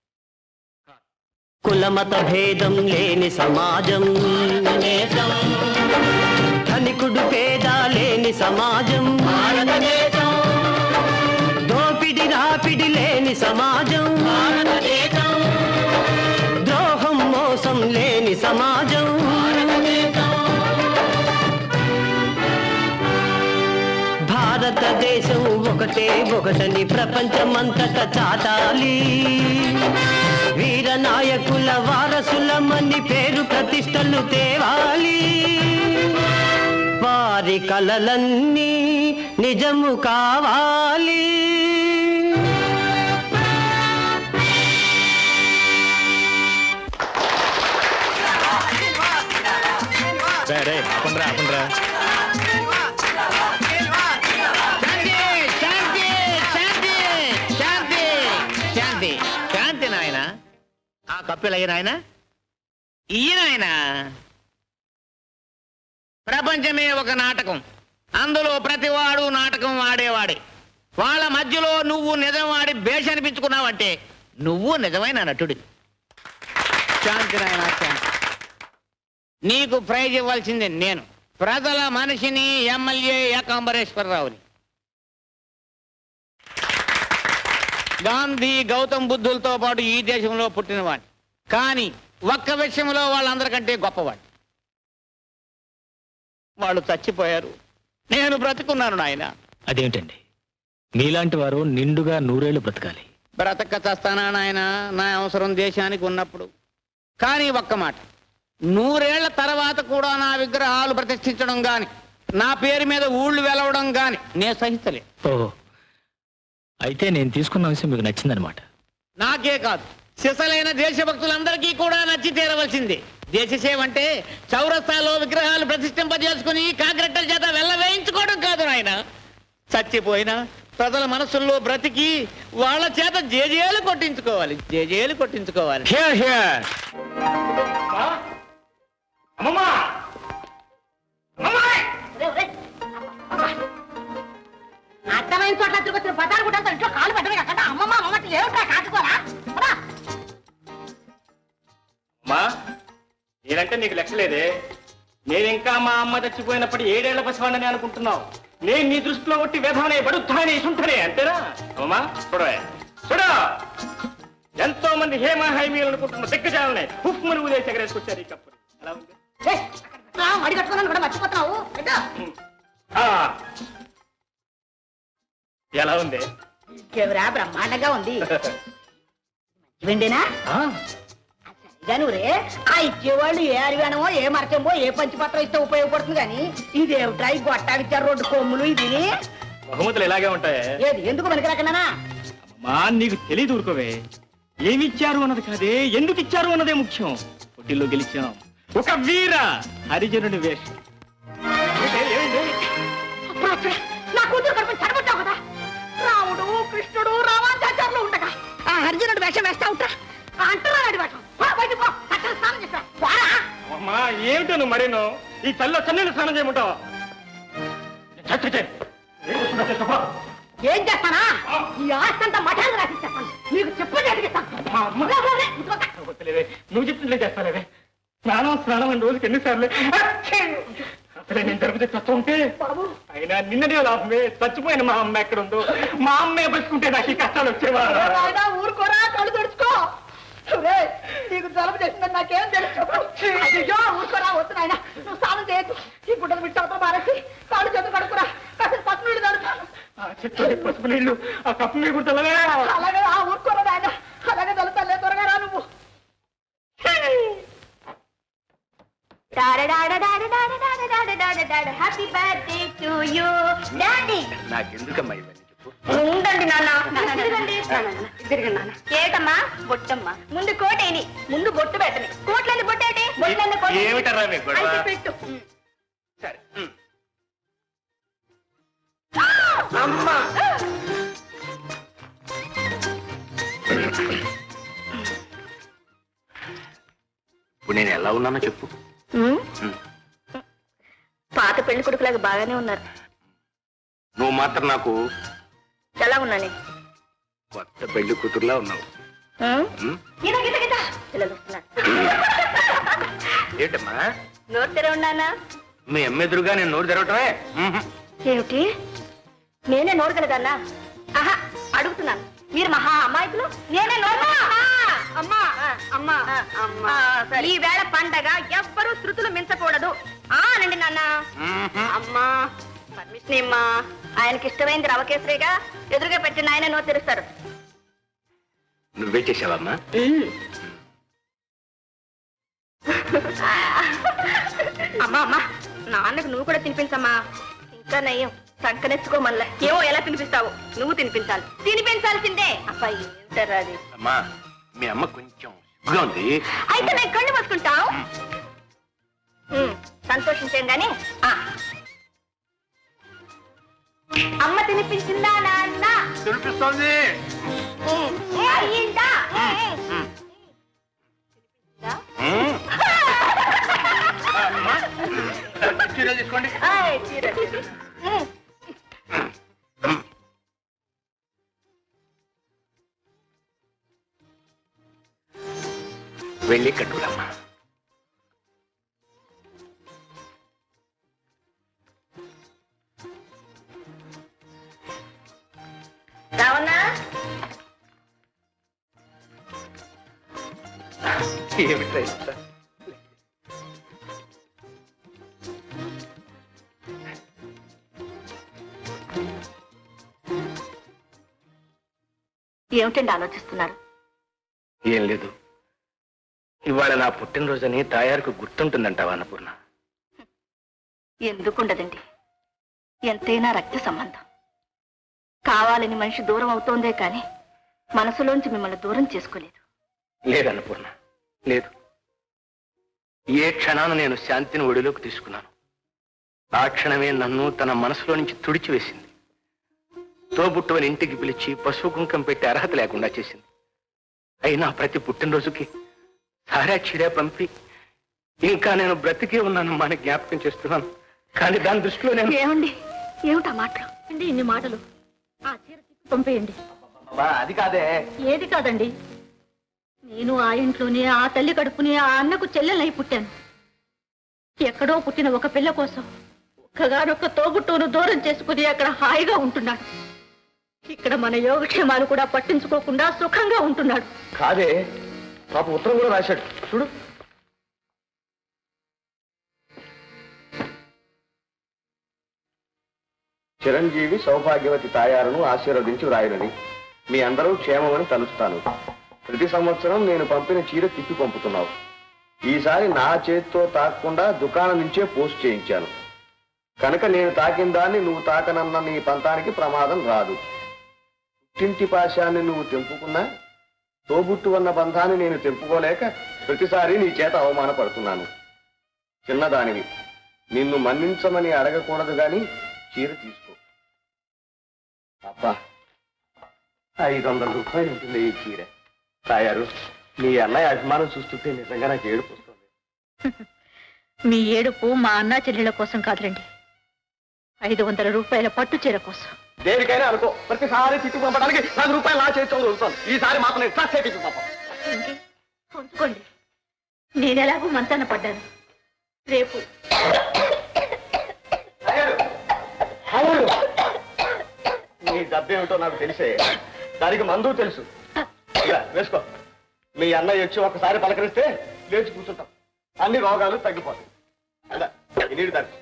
కులమత భేదం లేని సమాజం ధనికుడు పేద లేని సమాజం దోపిడి రాపిడి లేని సమాజం ద్రోహం మోసం లేని సమాజం భారతదేశం ఒకటే ఒకటని ప్రపంచమంతటా చాటాలి వీర నాయకుల వారసులమని పేరు ప్రతిష్టలు తేవాలి వారి కలలన్నీ నిజము కావాలి రే అపండ్రా అపండ్రా శాంతి శాంతి శాంతి శాంతి శాంతి నాయన ఆ కప్పిలు అయ్యి నాయన ఈయన ఆయన ప్రపంచమే ఒక నాటకం అందులో ప్రతివాడు నాటకం ఆడేవాడే వాళ్ళ మధ్యలో నువ్వు నిజం ఆడి బేష అనిపించుకున్నావంటే నువ్వు నిజమైన నటుడి శాంతి నాయన శాంతి నీకు ప్రైజ్ ఇవ్వాల్సిందే నేను ప్రజల మనిషిని ఎమ్మెల్యే ఏకాంబరేశ్వరరావుని గాంధీ గౌతమ్ బుద్ధులతో పాటు ఈ దేశంలో పుట్టినవాడిని కానీ ఒక్క విషయంలో వాళ్ళందరికంటే గొప్పవాడు వాళ్ళు చచ్చిపోయారు నేను బ్రతుకున్నాను నాయన అదేమిటండి మీలాంటి వారు నిండుగా నూరేళ్లు బ్రతకాలి బ్రతక చస్తానా నాయన నా అవసరం దేశానికి ఉన్నప్పుడు కానీ ఒక్క మాట నూరేళ్ల తర్వాత కూడా నా విగ్రహాలు ప్రతిష్ఠించడం గాని నా పేరు మీద ఊళ్ళు వెలవడం గాని నేను సహించలే ఓహో అయితే నేను తీసుకున్న అంశం మీకు నచ్చిందనమాట నాకే కాదు సిసలైన దేశభక్తులందరికీ కూడా నచ్చి తీరవలసిందే దేశ సేవ అంటే చౌరస్తాలో విగ్రహాలు ప్రతిష్ఠింపజేసుకుని కాంక్రెట్టల చేత వెళ్ళవేయించుకోవడం కాదు నాయన చచ్చిపోయినా ప్రజల మనసుల్లో బ్రతికి వాళ్ళ చేత జేజేలు కొట్టించుకోవాలి జేజేలు కొట్టించుకోవాలి హియర్ హియర్ అమ్మమ్మా అమ్మమ్మాయ్! అర్థమైన చోట్ల తిరిగి వచ్చిన బజారు కూడా ఇంట్లో కాలు పెట్టమే కాకుండా అమ్మమ్మ అమ్మమ్మ నేనంటే నీకు లెక్కలేదే నేను ఇంకా మా అమ్మ చచ్చిపోయినప్పుడు ఏడేళ్ల పసివాడని అనుకుంటున్నావు నేను నీ దృష్టిలో ఒట్టి వ్యధమనే బడుద్ధానే సుంఠనే అంతేనా అమ్మా చూడవే చూడు ఎంతో మంది హేమ హైమీలు అనుకుంటున్న దిగ్గజాలనే ఉప్పు మనుగు చేసి ఎగరేసుకొచ్చారు ఈ కప్పు ఎలా ఉంది మడి కట్టుకున్నాను కూడా మర్చిపోతున్నావు ఆ. ఎలా ఉంది ఎవరా బ్రహ్మాండంగా ఉంది వెండినా ఆ, రే ఆ ఇచ్చేవాళ్ళు ఏ అరిగానమో ఏ మరచమో ఏ పంచిపత్రం ఇస్తే ఉపయోగపడుతుంది కానీ ఇదేమిట్రా ఈ గొట్టాడిచ్చారు రెండు కొమ్ములు ఇది బహుమతులు ఇలాగే ఉంటాయి ఏది ఎందుకు మనకి మా నీకు తెలియదు ఊరుకోవే ఏమిచ్చారు అన్నది కాదే ఎందుకు ఇచ్చారు అన్నదే ముఖ్యం పోటీల్లో గెలిచాం ఒక వీర హరిజనుడి వేషం నా కూతురు కడుపు చడబట్టావు కదా రాముడు కృష్ణుడు రామాచార్యులు ఉండగా ఆ అర్జునుడు వేషం వేస్తా ఉంటా అంటున్నాడు వేషం పో, బయటికి పో కట్టలు స్నానం చేస్తా పోరా. అమ్మా ఏమిటో నువ్వు మరేను ఈ చల్ల చన్నీళ్ళు స్నానం చేయమంటావా ఛ, ఛ, ఛ. ఏం చేస్తున్నావు చెప్పు. ఏం చేస్తానా ఈ ఆస్తి అంతా మఠాలు రాసిస్తాను నీకు చెప్పండి అడిగిస్తాను అమ్మా, అమ్మా. వద్దులేవే. నువ్వు చెప్తుంటే చేస్తాలేవే స్నానం స్నానం అని రోజుకి ఎన్నిసార్లు అసలే నేను జరుపుతే చస్తూ ఉంటే అయినా నిన్ననే లాభమే చచ్చిపోయిన మా అమ్మ ఎక్కడుందో మా అమ్మే బతుకుంటే నాకు ఈ కష్టాలు వచ్చేవా నాయనా, ఊరుకోరా కళ్ళు తెరుచుకో ఒరే, నీకు జలుబు చేసిందని నాకేం తెలుసు అయ్యో ఊరుకోరా వద్దు నాయన నువ్వు స్నానం చేయొద్దు ఈ గుడ్డలు బిడ్డ అవతల మారేసి కాళ్ళు చేతులు కడుకురా కాసేపు పసుపు నీళ్ళు తడుపు ఆ చెట్టు పసుపు నీళ్ళు ఆ కప్పు మీద కుడతలవే అలాగే ఆ ఊరుకోరా నాయన అలాగే తలుతాలే త్వరగా రా నువ్వు happy birthday to you daddy నాకెందుకమ్మా ఇవన్నీ చెప్పు ఉండండి నాన్న తిరగండి తిరగండి నాన్న ఏటమ్మా బొట్టమ్మా ముందు కోటేని ముందు బొట్టు పెట్టని కోట్లని బొట్టేటి బొట్లని కోట ఏమిటరా మీ గొడవ? అయితే పెట్టు సరే ఉమ్. ఇప్పుడు నేను ఎలా ఉన్నానో చెప్పు ఉమ్, ఉమ్. పాత పెళ్లి కొడుకులాగా బాగానే ఉన్నారు నువ్వు మాత్రం నాకు ఎలా ఉన్నానే కొత్త పెళ్లి కూతురులా ఉన్నావు ఉమ్, ఉమ్? గీత గీత గీత పిల్లలు వస్తున్నారు ఏంటమ్మా నోరు తెర ఉన్నానా మీ అమ్మ ఎదురుగా నేను నోరు తెరవటమే ఉహు. ఏమిటి నేనే నోరగలదన్నా ఆహా అడుగుతున్నాను మీరు మహా అమాయకులు నేనే నోరు అమ్మా అమ్మా అమ్మా ఈ వేళ పండగ ఎవ్వరూ శృతులు మించకూడదు ఆ నండి నాన్న ఉహు. అమ్మా పర్మిషన్ అమ్మా ఆయనకి ఇష్టమైంది రవకేశ్రీగా ఎదురుగా పెట్టిన ఆయన నోరు తెరుస్తారు నువ్వే చేసావమ్మా అమ్మా అమ్మా నాన్నకు నువ్వు కూడా తినిపించమ్మా ఇంకా నయ్యం సంకనెత్తుకో మళ్ళా ఏమో ఎలా తినిపిస్తావు నువ్వు తినిపించాలి తినిపించాల్సిందే అబ్బాయి ఏంటారా అది అమ్మా మీ అమ్మ కొంచెం సిగ్గుగా ఉంది అయితే నేను కళ్ళు మూసుకుంటావు ఉమ్, సంతోషించాం గాని ఆ. అమ్మ తినిపించిందా నాన్న తినిపిస్తోంది ఉమ్, అయ్యిందా ఉమ్. ఉమ్. అమ్మా, చీర తీసుకోండి ఆయ్, చీర తీసి. ఉమ్. వెళ్ళి కట్టుకురమ్మా రావన్నా ఏమిట్రా ఇంత? ఏమిటండి ఆలోచిస్తున్నారు ఏం లేదు ఇవాళ నా పుట్టినరోజని తాయారుకు గుర్తుంటుందంటావా అన్నపూర్ణ ఎందుకుండదండి ఎంతైనా రక్త సంబంధం కావాలని మనిషి దూరం అవుతోందే కానీ మనసులోంచి మిమ్మల్ని దూరం చేసుకోలేదు లేదు అన్నపూర్ణ లేదు ఏ క్షణాన నేను శాంతిని ఒడిలోకి తీసుకున్నాను ఆ క్షణమే నన్ను తన మనసులో నుంచి తుడిచివేసింది తోబుట్టువని ఇంటికి పిలిచి పశువు కుంకం పెట్టే అర్హత లేకుండా చేసింది అయినా ప్రతి పుట్టినరోజుకి సారాక్షిడే పంపి ఇంకా నేను బ్రతికే ఉన్నాను మన జ్ఞాపకం చేస్తున్నాను కానీ దాని దృష్టిలో నేను ఏమండి ఏమిటా మాటలు అండి ఇన్ని మాటలు ఆ చీర తిప్పి పంపేయండి అది కాదే ఏది కాదండి నేను ఆ ఇంట్లోనే ఆ తల్లి కడుపుని ఆ అన్నకు చెల్లెలై పుట్టాను ఎక్కడో పుట్టిన ఒక పిల్ల కోసం ఒక్కగానొక్క తోబుట్టును దూరం చేసుకుని అక్కడ హాయిగా ఉంటున్నాడు ఇక్కడ మన యోగక్షేమాలు కూడా పట్టించుకోకుండా సుఖంగా ఉంటున్నాడు కాదే పాప ఉత్తరం కూడా రాశాడు చూడు చిరంజీవి సౌభాగ్యవతి తాయారును ఆశీర్వదించి వ్రాయినది మీ అందరూ క్షేమమని తలుస్తాను ప్రతి సంవత్సరం నేను పంపిన చీర తిప్పి పంపుతున్నావు ఈసారి నా చేతితో తాకకుండా దుకాణం నుంచే పోస్ట్ చేయించాను కనుక నేను తాకిన దాన్ని నువ్వు తాకనన్న నీ పంతానికి ప్రమాదం రాదు పుట్టింటి పాశాన్ని నువ్వు తెంపుకున్నా తోబుట్టు ఉన్న బంధాన్ని నేను తెంపుకోలేక ప్రతిసారి నీ చేత అవమానపడుతున్నాను చిన్నదానివి నిన్ను మన్నించమని అడగకూడదు గాని చీర తీసుకో అబ్బా ఐదు వందల రూపాయలు ఉంటుంది ఈ చీర తాయారు నీ అన్నయ్య అభిమానం చూస్తుంటే నిజంగా నాకు ఏడుపు వస్తుంది మీ ఏడుపు మా అన్నా చెల్లెళ్ళ కోసం కాదులండి ఐదు వందల రూపాయల పట్టు చీర కోసం దేనికైనా అనుకో ప్రతిసారి తిట్టు పంపడానికి నాకు రూపాయలు నా చేతితో వదులుతాను ఈసారి మాత్రం నేను ట్రస్ట్ చేయించు పాపం ఇంకే ఉంచుకోండి నేను ఎలాగూ మంచాన పడ్డాను రేపు నీ డబ్బేమిటో నాకు తెలిసే దానికి మందు తెలుసు ఇలా, వేసుకో మీ అన్నయ్య వచ్చి ఒకసారి పలకరిస్తే లేచి కూర్చుంటాం అన్ని రోగాలు తగ్గిపోతాయి అలా ఈ నీళ్ళు తాగు.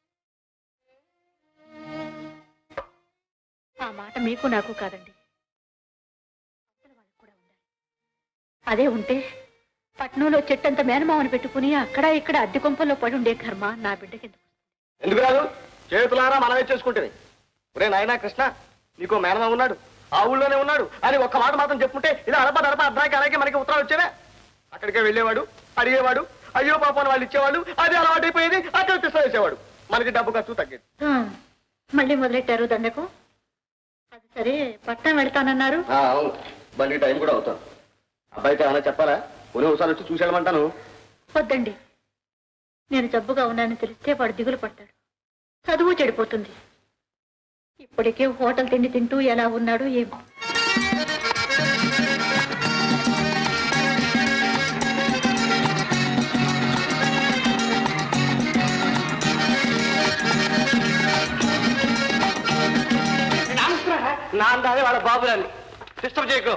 ఆ మాట మీకు నాకు కాదండి అవతల వాళ్ళకు కూడా ఉండాలి అదే ఉంటే పట్నంలో చెట్టంత మేనమామను పెట్టుకుని అక్కడ ఇక్కడ అద్దె కొంపల్లో పడి ఉండే కర్మ నా బిడ్డకి ఎందుకు ఎందుకు రాదు చేతులారా మనమే చేసుకుంటుంది ఒరే నాయనా కృష్ణ నీకో మేనమా ఉన్నాడు ఆ ఊళ్ళోనే ఉన్నాడు అని ఒక్క మాట మాత్రం చెప్పుంటే ఇలా అరప దరప అర్ధాకి అలాగే మనకి ఉత్తరాలు వచ్చేవే అక్కడికే వెళ్ళేవాడు అడిగేవాడు అయ్యో పాపం వాళ్ళు ఇచ్చేవాళ్ళు అది అలవాటైపోయేది అక్కడ తీసుకువేసేవాడు మనకి డబ్బు ఖర్చు తగ్గేది ఆ, మళ్ళీ మొదలెట్టారు దండకు అది సరే పట్నం వెళ్తానన్నారు ఆ, అవును మళ్ళీ టైం కూడా అవుతాం అబ్బాయికి ఏమైనా చెప్పాలా కొన్ని ఒకసారి వచ్చి చూసేయమంటాను వద్దండి నేను జబ్బుగా ఉన్నానని తెలిస్తే వాడు దిగులు పడతాడు చదువు చెడిపోతుంది ఇప్పటికే హోటల్ తిండి తింటూ ఎలా ఉన్నాడో ఏమో నా అందాలే వాళ్ళ బాబులని డిస్టర్బ్ చేయకు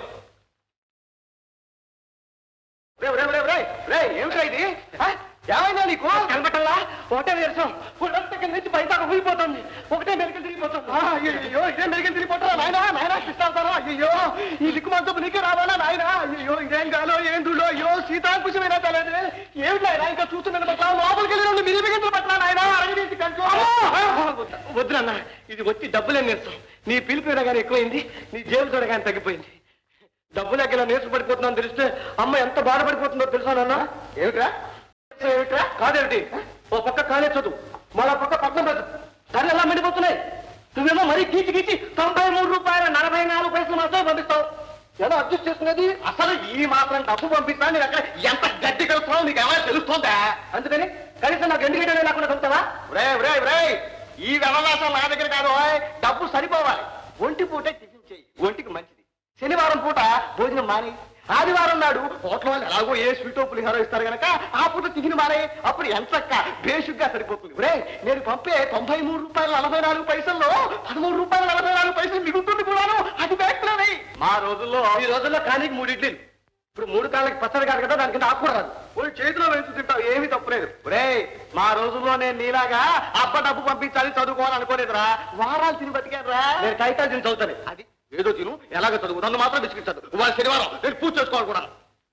రే, రే, రే, రే, రే, ఏమిట్రా ఇది ఆ? ఏమైందా నీకు కనబట్టల్లా ఒకటే నీరసం ఒళ్ళంతా కింద నుంచి పైదాకా ఊగిపోతుంది ఒకటే మెరుకలు తిరిగిపోతుంది ఆ, అయ్యయ్యో ఇదే మెరుగని తిరిగిపోతారా నాయనా నాయనా కృష్ణావతారా అయ్యో ఈ దిక్కు మంచపు నీకే రావాలా నాయనా అయ్యో ఇదేం గాలో ఏం దుళ్ళో అయ్యో సీతాంకుశమైనా తలేదు ఏమిటి నాయనా ఇంకా చూస్తున్నాను పట్ల లోపలికి వెళ్ళి రెండు మిరిమిగింతలు పట్ల నాయనా అరగదీసి కంచు వద్దు నాన్న ఇది వచ్చి డబ్బులే నీరసం నీ పిలుపు వినగానే ఎక్కువైంది నీ జేబు చూడగానే తగ్గిపోయింది డబ్బు లెక్క ఇలా నీరసం పడిపోతున్నాను తెలిస్తే అమ్మ ఎంత బాధపడిపోతుందో తెలుసా నాన్న ఏమిట్రా ఏమిట్రా కాదేమిటి ఓ పక్క కాలే చదువు మరో పక్క పట్నం బతుకు ధరలు ఎలా మండిపోతున్నాయి నువ్వేమో మరీ గీచి గీచి తొంభై మూడు రూపాయల నలభై నాలుగు పైసలు మాత్రమే పంపిస్తావు ఎలా అడ్జస్ట్ చేసుకునేది అసలు ఈ మాత్రం డబ్బు పంపిస్తా నేను అక్కడ ఎంత గడ్డి కలుస్తావు నీకు ఏమైనా తెలుస్తుందా అందుకని కనీసం నాకు ఎందుకు గడ్డి లేకుండా చదువుతావా రే రే రే ఈ వ్యవహాసం నా దగ్గర కాదు ఓయ్. డబ్బు సరిపోవాలి ఒంటి పూటే టిఫిన్ చేయి ఒంటికి మంచిది శనివారం పూట భోజనం మాని ఆదివారం నాడు హోటల్ వాళ్ళు ఎలాగో ఏ స్వీటో పులిహారో ఇస్తారు గనక ఆ పూట టిఫిన్ మానే అప్పుడు ఎంతక్క బేషుగ్గా సరిపోతుంది రే నేను పంపే తొంభై మూడు రూపాయల నలభై నాలుగు పైసల్లో పదమూడు రూపాయల నలభై నాలుగు పైసలు మిగులుతుంది కూడాను అది బ్యాంకులోనే మా రోజుల్లో ఈ రోజుల్లో కానీ మూడు ఇడ్లీలు ఇప్పుడు మూడు కాళ్ళకి పచ్చడి కాదు కదా దాని కింద ఆకూడదు ఓ చేతిలో వేసి తింటావు ఏమీ తప్పులేదు రే మా రోజుల్లో నేను నీలాగా అబ్బ డబ్బు పంపించాలి చదువుకోవాలి అనుకోలేదురా వారాలు తిని బతికారా నేను కాగితాలు తిని చదువుతాను అది ఏదో తిను ఎలాగ చదువు నన్ను మాత్రం విసిగించదు ఇవాళ శనివారం నేను పూజ చేసుకోవాలి కూడా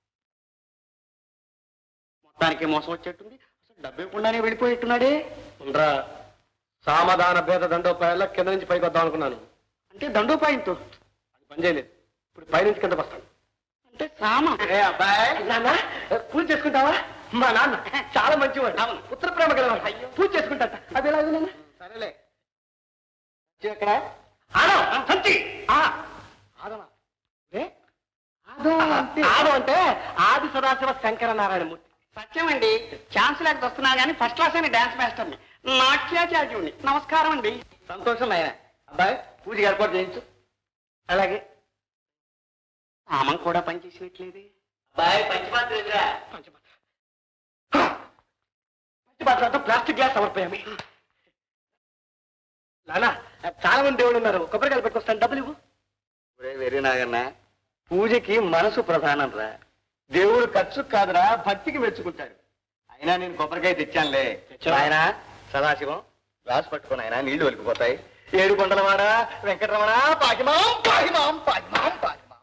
మొత్తానికి మోసం వచ్చేట్టుంది అసలు డబ్బు ఇవ్వకుండానే వెళ్ళిపోయేట్టున్నాడే ఉండరా సామధాన భేద దండోపాయాల కింద నుంచి పైకి వద్దాం అనుకున్నాను అంటే దండోపాయంతో అది పని చేయలేదు ఇప్పుడు పైనుంచి కింద వస్తాను అంటే సామ ఏ అబ్బాయి నాన్న పూజ చేసుకుంటావా మా నాన్న చాలా మంచివాడు పుత్ర ప్రేమ గలవాడు పూజ చేసుకుంటా అది ఎలా నాన్న సరేలే ఎక్కడ ఆడం సంచి ఆ ఆదమా ఏ ఆదం అంటే ఆది సదాశివ శంకర నారాయణ మూర్తి సత్యం అండి ఛాన్స్ లేక వస్తున్నా కానీ ఫస్ట్ క్లాస్ అని డాన్స్ మాస్టర్ని నాట్యాచార్యుడిని నమస్కారం అండి సంతోషం ఆయన అబ్బాయి పూజకి ఏర్పాటు చేయించు అలాగే ఆమం కూడా పనిచేసినట్లేదే అబ్బాయి పంచపాత్ర పంచపాత్ర పాత్రతో ప్లాస్టిక్ గ్లాస్ సమర్పయామి నానా చాలా మంది దేవుళ్ళు ఉన్నారు కొబ్బరికాయలు పెట్టుకొస్తాను డబ్బులు ఇవ్వు ఒరే వెర్రి నాగన్న పూజకి మనసు ప్రధానం రా దేవుడు ఖర్చు కాదురా భక్తికి మెచ్చుకుంటాడు అయినా నేను కొబ్బరికాయ తెచ్చానులే ఆయన సదాశివం గ్లాస్ పట్టుకుని ఆయన నీళ్లు ఒలికిపోతాయి ఏడు కొండలవాడ వెంకటరమణ పాకిమాం పాకిమాం పాకిమాం పాకిమాం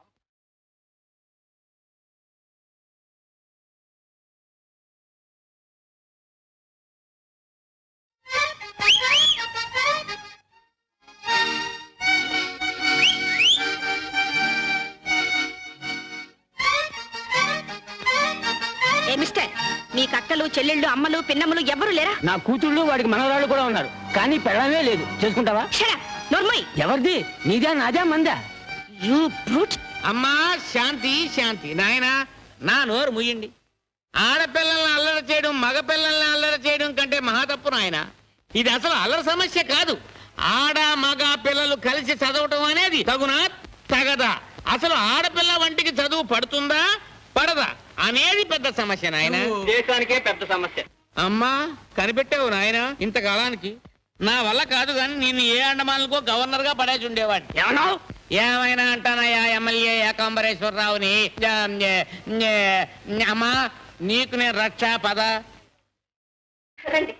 ఏ మిస్టర్ మీ కక్కలు చెల్లెళ్ళు అమ్మలు పిన్నమ్మలు ఎవ్వరు లేరా నా కూతుళ్ళు వాడికి మనవరాళ్ళు కూడా ఉన్నారు కానీ పెళ్ళమే లేదు చేసుకుంటావా నోర్మయ్ ఎవరిది నీదా నాదా మందా యూ బ్రూట్ అమ్మా శాంతి శాంతి నాయన నా నోరు ముయ్యండి ఆడపిల్లల్ని అల్లరి చేయడం మగపిల్లల్ని అల్లరి చేయడం కంటే మహా తప్పు నాయన ఇది అసలు అల్లరి సమస్య కాదు ఆడ మగ పిల్లలు కలిసి చదవటం అనేది తగునా తగదా అసలు ఆడపిల్ల వంటికి చదువు పడుతుందా పడదా అనేది పెద్ద సమస్య నాయన దేశానికే పెద్ద సమస్య అమ్మా కనిపెట్టావు నాయన ఇంతకాలానికి నా వల్ల కాదు కానీ నేను ఏ అండమానుకో గవర్నర్ గా పడేసి ఉండేవాడిని ఏమన్నావు ఏమైనా అంటానయ్యా ఎమ్మెల్యే ఏకాంబరేశ్వరరావుని జ- జ- జ- అమ్మా నీకు నేను రక్ష పద రండి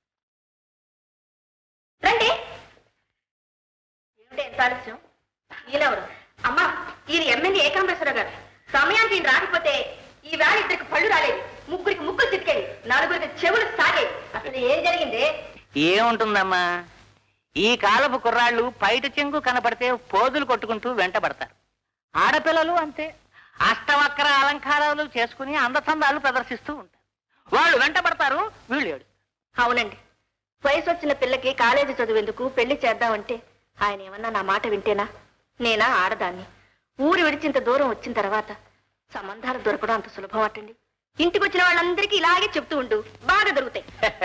రండి ఏమిటి ఎంత ఆలస్యం ఈయనెవరు అమ్మా ఈయన ఎమ్మెల్యే ఏకాంబేశ్వరరావు గారు సమయానికి ఈయన రాకపోతే ఈ వేళ ఇద్దరికి పళ్ళు రాలేదు ముగ్గురికి ముగ్గురు చిటికాయి నలుగురికి చెవులు సాగాయి అసలు ఏం జరిగింది ఏముంటుందమ్మా ఈ కాలపు కుర్రాళ్ళు పైట చెంగు కనపడితే పోజులు కొట్టుకుంటూ వెంటబడతారు ఆడపిల్లలు అంతే అష్టవక్ర అలంకారాలు చేసుకుని అందచందాలు ప్రదర్శిస్తూ ఉంటారు వాళ్ళు వెంటబడతారు వీళ్ళు ఏడు అవునండి వయసు వచ్చిన పిల్లకి కాలేజీ చదువేందుకు పెళ్లి చేద్దామంటే ఆయన ఏమన్నా నా మాట వింటేనా నేనా ఆడదాన్ని ఊరు విడిచింత దూరం వచ్చిన తర్వాత సంబంధాలు దొరకడం అంత సులభం అట్టండి ఇంటికి వచ్చిన వాళ్ళందరికీ ఇలాగే చెప్తూ ఉండు బాగా దొరుకుతాయి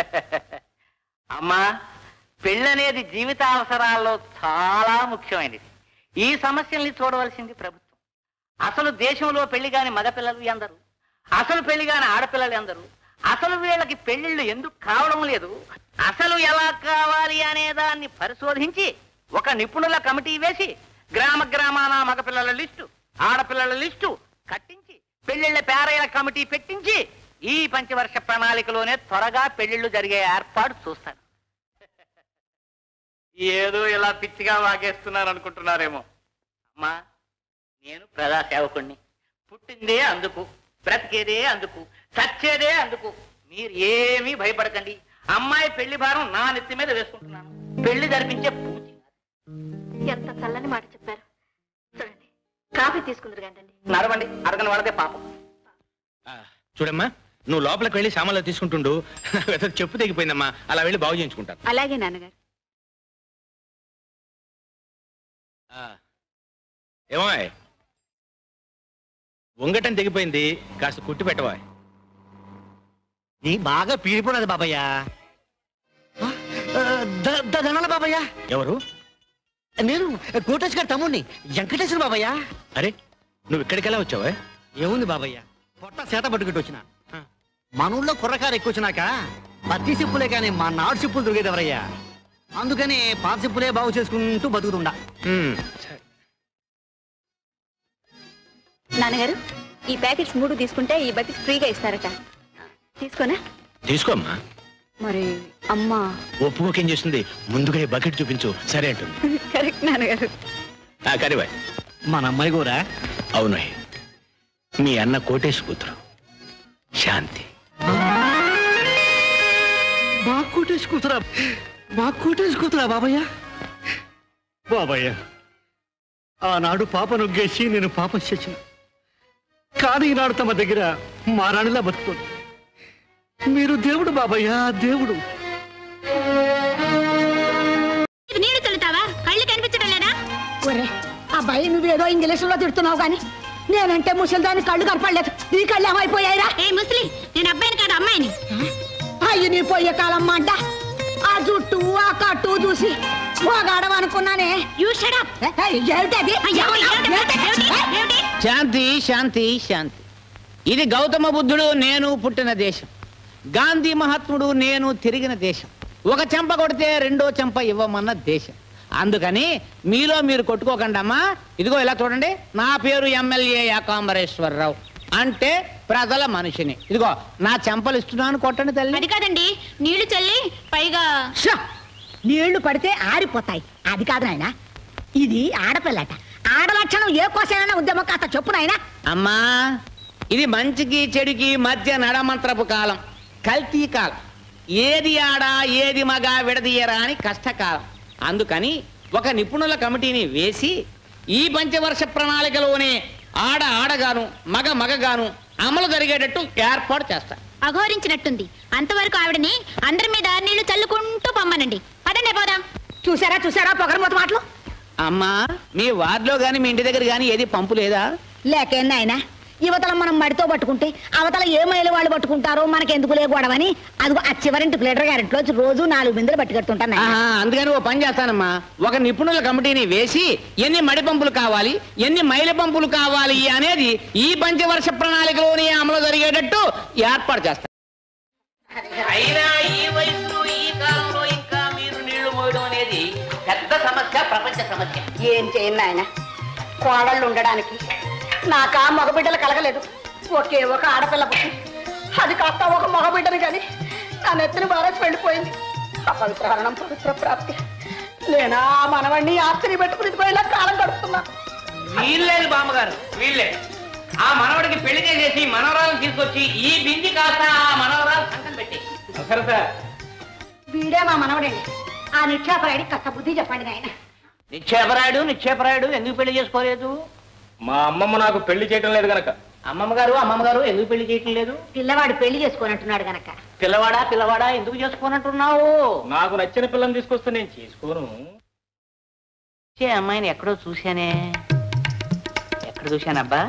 అమ్మా పెళ్ళనేది జీవితావసరాల్లో చాలా ముఖ్యమైనది ఈ సమస్యల్ని చూడవలసింది ప్రభుత్వం అసలు దేశంలో పెళ్లి కాని మగపిల్లలు ఎందరు అసలు పెళ్లి కాని ఆడపిల్లలు ఎందరు అసలు వీళ్ళకి పెళ్లిళ్ళు ఎందుకు కావడం లేదు అసలు ఎలా కావాలి అనే దాన్ని పరిశోధించి ఒక నిపుణుల కమిటీ వేసి గ్రామ గ్రామాన మగపిల్లల లిస్టు ఆడపిల్లల లిస్టు కట్టించి పెళ్లిళ్ళ పేరయ్యల కమిటీ పెట్టించి ఈ పంచవర్ష ప్రణాళికలోనే త్వరగా పెళ్లిళ్ళు జరిగే ఏర్పాటు చూస్తాను ఏదో ఇలా పిచ్చిగా వాగేస్తున్నారు అనుకుంటున్నారేమో అమ్మా నేను ప్రజా సేవకుణ్ణి పుట్టిందే అందుకు బ్రతికేదే అందుకు చచ్చేదే అందుకు మీరు ఏమీ భయపడకండి అమ్మాయి పెళ్లి భారం నా నెత్తి మీద వేసుకుంటున్నాను పెళ్లి జరిపించే పూచి ఎంత చల్లని మాట చెప్పారు చూడండి కాఫీ తీసుకుందరు కండి నడవండి అడగని వాళ్ళదే పాపం ఆ, చూడమ్మా నువ్వు లోపలికి వెళ్ళి సామాన్లు తీసుకుంటుండు ఏదో చెప్పు తెగిపోయిందమ్మా అలా వెళ్ళి బాగు చేయించుకుంటాను అలాగే నాన్నగారు ఆ, ఏమో వంగటం తెగిపోయింది కాస్త కుట్టి పెట్టవా నీ బాగా పీడిపోయినది బాబయ్య ధనాల బాబయ్య ఎవరు నేను కోటేష్ గారి తమ్ముడిని వెంకటేశ్వర బాబయ్య అరే నువ్వు ఇక్కడికి ఎలా వచ్చావా ఏముంది బాబయ్య పొట్ట చేత పట్టుకుంటూ వచ్చిన మన ఊళ్ళో కుర్రకారు ఎక్కువ వచ్చినాక పత్తి సిప్పులే కానీ మా నాడు సిప్పులు దొరికేది ఎవరయ్యా అందుకని పాత సిప్పులే బాగు చేసుకుంటూ బతుకుతుండా ఉమ్, సరే. నాన్నగారు ఈ ప్యాకెట్స్ మూడు తీసుకుంటే ఈ బకెట్ ఫ్రీగా ఇస్తారట తీసుకోనా తీసుకోమ్మా మరి అమ్మా ఒప్పుకోకేం చేస్తుంది ముందుగా ఈ బకెట్ చూపించు సరే అంటుంది కరెక్ట్ నాన్నగారు ఆ, కరివాయ్ మన అమ్మాయి కూడా అవును మీ అన్న కోటేశ్ కూతురు శాంతి మా కోటేష్ కూతురా మా కోటేష్ కూతురా బాబయ్య బాబయ్య ఆనాడు పాప నొగ్గేసి నేను పాపం చేసిన కానీ ఈనాడు తమ దగ్గర మారాణిలా బతుకుతుంది మీరు దేవుడు బాబయ్య దేవుడు నీళ్లు చల్లుతావా కళ్ళు కనిపించడం లేదా ఒరే అబ్బాయి నువ్వేదో ఇంగ్లీష్ లో తిడుతున్నావు గాని నేనంటే ముసలిదాని కళ్ళు కనపడలేదు నీ కళ్ళు ఏమైపోయాయిరా ఏ ముసలి నేను అబ్బాయిని కాదు అమ్మాయిని అయ్యి నీ పోయే కాలం మంట ఆ జుట్టు ఆ కట్టు చూసి పోగాడం అనుకున్నానే యూ షట్ అప్ ఏమిటది శాంతి శాంతి శాంతి ఇది గౌతమ బుద్ధుడు నేను పుట్టిన దేశం గాంధీ మహాత్ముడు నేను తిరిగిన దేశం ఒక చెంప కొడితే రెండో చెంప ఇవ్వమన్న దేశం అందుకని మీలో మీరు కొట్టుకోకండమ్మా ఇదిగో ఇలా చూడండి నా పేరు ఎమ్మెల్యే యాకాంబరేశ్వరరావు అంటే ప్రజల మనిషిని ఇదిగో నా చెంపలు ఇస్తున్నాను కొట్టండి తల్లి అది కాదండి నీళ్లు చల్లి పైగా షో! నీళ్లు పడితే ఆరిపోతాయి అది కాదు నాయన ఇది ఆడపిల్లట ఆడలక్షణం ఏ కోసమైనా ఉద్యమం కాస్త చెప్పు నాయనా అమ్మా ఇది మంచికి చెడుకి మధ్య నడమంత్రపు కాలం కల్తీ కాలం ఏది ఆడ ఏది మగ విడదీయరా అని కష్టకాలం అందుకని ఒక నిపుణుల కమిటీని వేసి ఈ పంచవర్ష ప్రణాళికలోనే ఆడ ఆడగాను మగ మగగాను అమలు జరిగేటట్టు ఏర్పాటు చేస్తా అఘోరించినట్టుంది అంతవరకు ఆవిడని అందరి మీద నీళ్లు చల్లుకుంటూ పొమ్మనండి పదండి పోదాం చూసారా చూసారా పొగరమూత మాటలు అమ్మా మీ వార్డులో గాని మీ ఇంటి దగ్గర గాని ఏది పంపు లేదా లేకేం నాయనా యువతల మనం మడితో పట్టుకుంటే అవతల ఏ మైలు వాళ్ళు పట్టుకుంటారో మనకెందుకులే గొడవని అదిగో ఆ చివరింటి ప్లేటర్ గారింట్లో రోజు నాలుగు బిందెలు పట్టుకెడుతుంటాను నాయనా. ఆహా, అందుకని ఓ పని చేస్తానమ్మా ఒక నిపుణుల కమిటీని వేసి ఎన్ని మడి పంపులు కావాలి ఎన్ని మైల పంపులు కావాలి అనేది ఈ పంచవర్ష ప్రణాళికలోనే అమలు జరిగేటట్టు ఏర్పాటు చేస్తాను అయినా ఈ వయసులో ఈ కాలంలో ఇంకా మీరు నీళ్లు మోయడం అనేది పెద్ద సమస్య ప్రపంచ సమస్య ఏం చేయను నాయన కోడళ్ళు ఉండడానికి నాకా మగబిడ్డలు కలగలేదు ఒకే ఒక ఆడపిల్ల పుట్టి అది కాస్త ఒక మగబిడ్డని కానీ నా నెత్తిన బారేసి వెళ్ళిపోయింది అపవిత్రహరణం పవిత్ర ప్రాప్తి నేనా ఆ మనవణ్ణి ఆశ్చర్య పెట్టుకుని ఇదిగో ఇలా కాలం గడుపుతున్నా వీల్లేదు బామ్మగారు వీళ్ళే ఆ మనవడికి పెళ్లి చేసేసి మనవరాలను తీసుకొచ్చి ఈ బింది కాస్త ఆ మనవరాలు సంకం పెట్టి సరే సార్ వీడే మా మనవడండి ఆ నిక్షేపరాయుడికి కాస్త బుద్ధి చెప్పండి నాయన నిక్షేపరాయుడు నిక్షేపరాయుడు ఎందుకు పెళ్లి చేసుకోలేదు మా అమ్మమ్మ నాకు పెళ్లి చేయటం లేదు గనక అమ్మమ్మ గారు అమ్మమ్మ గారు ఎందుకు పెళ్లి చేయటం లేదు పిల్లవాడు పెళ్లి చేసుకోనంటున్నాడు గనక పిల్లవాడా పిల్లవాడా ఎందుకు చేసుకోనంటున్నావు నాకు నచ్చిన పిల్లని తీసుకొస్తే నేను చేసుకోను వచ్చే అమ్మాయిని ఎక్కడో చూశానే ఎక్కడ చూశానబ్బా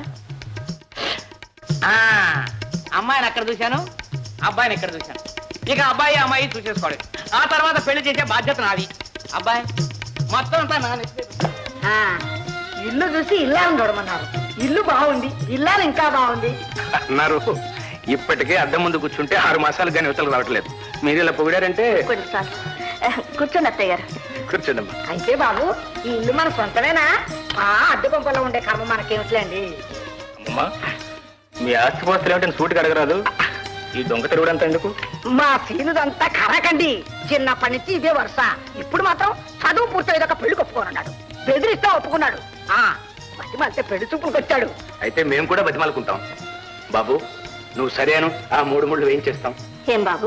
ఆ, అమ్మాయిని ఎక్కడ చూశాను అబ్బాయిని ఎక్కడ చూశాను ఇక అబ్బాయి అమ్మాయి చూసేసుకోవాలి ఆ తర్వాత పెళ్లి చేసే బాధ్యత నాది అబ్బాయి మొత్తం అంతా నా నెత్తి మీద. ఆ, ఇల్లు చూసి ఇల్లాలని చూడమన్నారు ఇల్లు బాగుంది ఇల్లాలు ఇంకా బాగుంది అన్నారు ఇప్పటికే అద్దం ముందు కూర్చుంటే ఆరు మాసాలు కానీ యువతలు రావట్లేదు మీరు ఇలా పొగిడారంటే కొన్నిసార్లు కూర్చోండి అత్తయ్య గారు కూర్చోండమ్మా అయితే బాబు ఈ ఇల్లు మన సొంతమేనా ఆ అద్దె పంపలో ఉండే కర్మ మనకేమిట్లేండి అమ్మమ్మ మీ ఆస్తిపాస్తులు ఏమిటని సూటికి అడగరాదు ఈ దొంగ తిరుగుడంతా ఎందుకు మా సీనుదంతా కరకండి చిన్నప్పటి నుంచి ఇదే వరుస ఇప్పుడు మాత్రం చదువు పూర్తయ్యేదాకా పెళ్లి ఒప్పుకోనున్నాడు బెదిరిస్తే ఒప్పుకున్నాడు ఆ మతి మధ్య పెళ్లి చూపులకు వచ్చాడు అయితే మేము కూడా బతిమాలుకుంటాం బాబు నువ్వు సరేను ఆ మూడు ముళ్ళు వేయించేస్తాం ఏం బాబు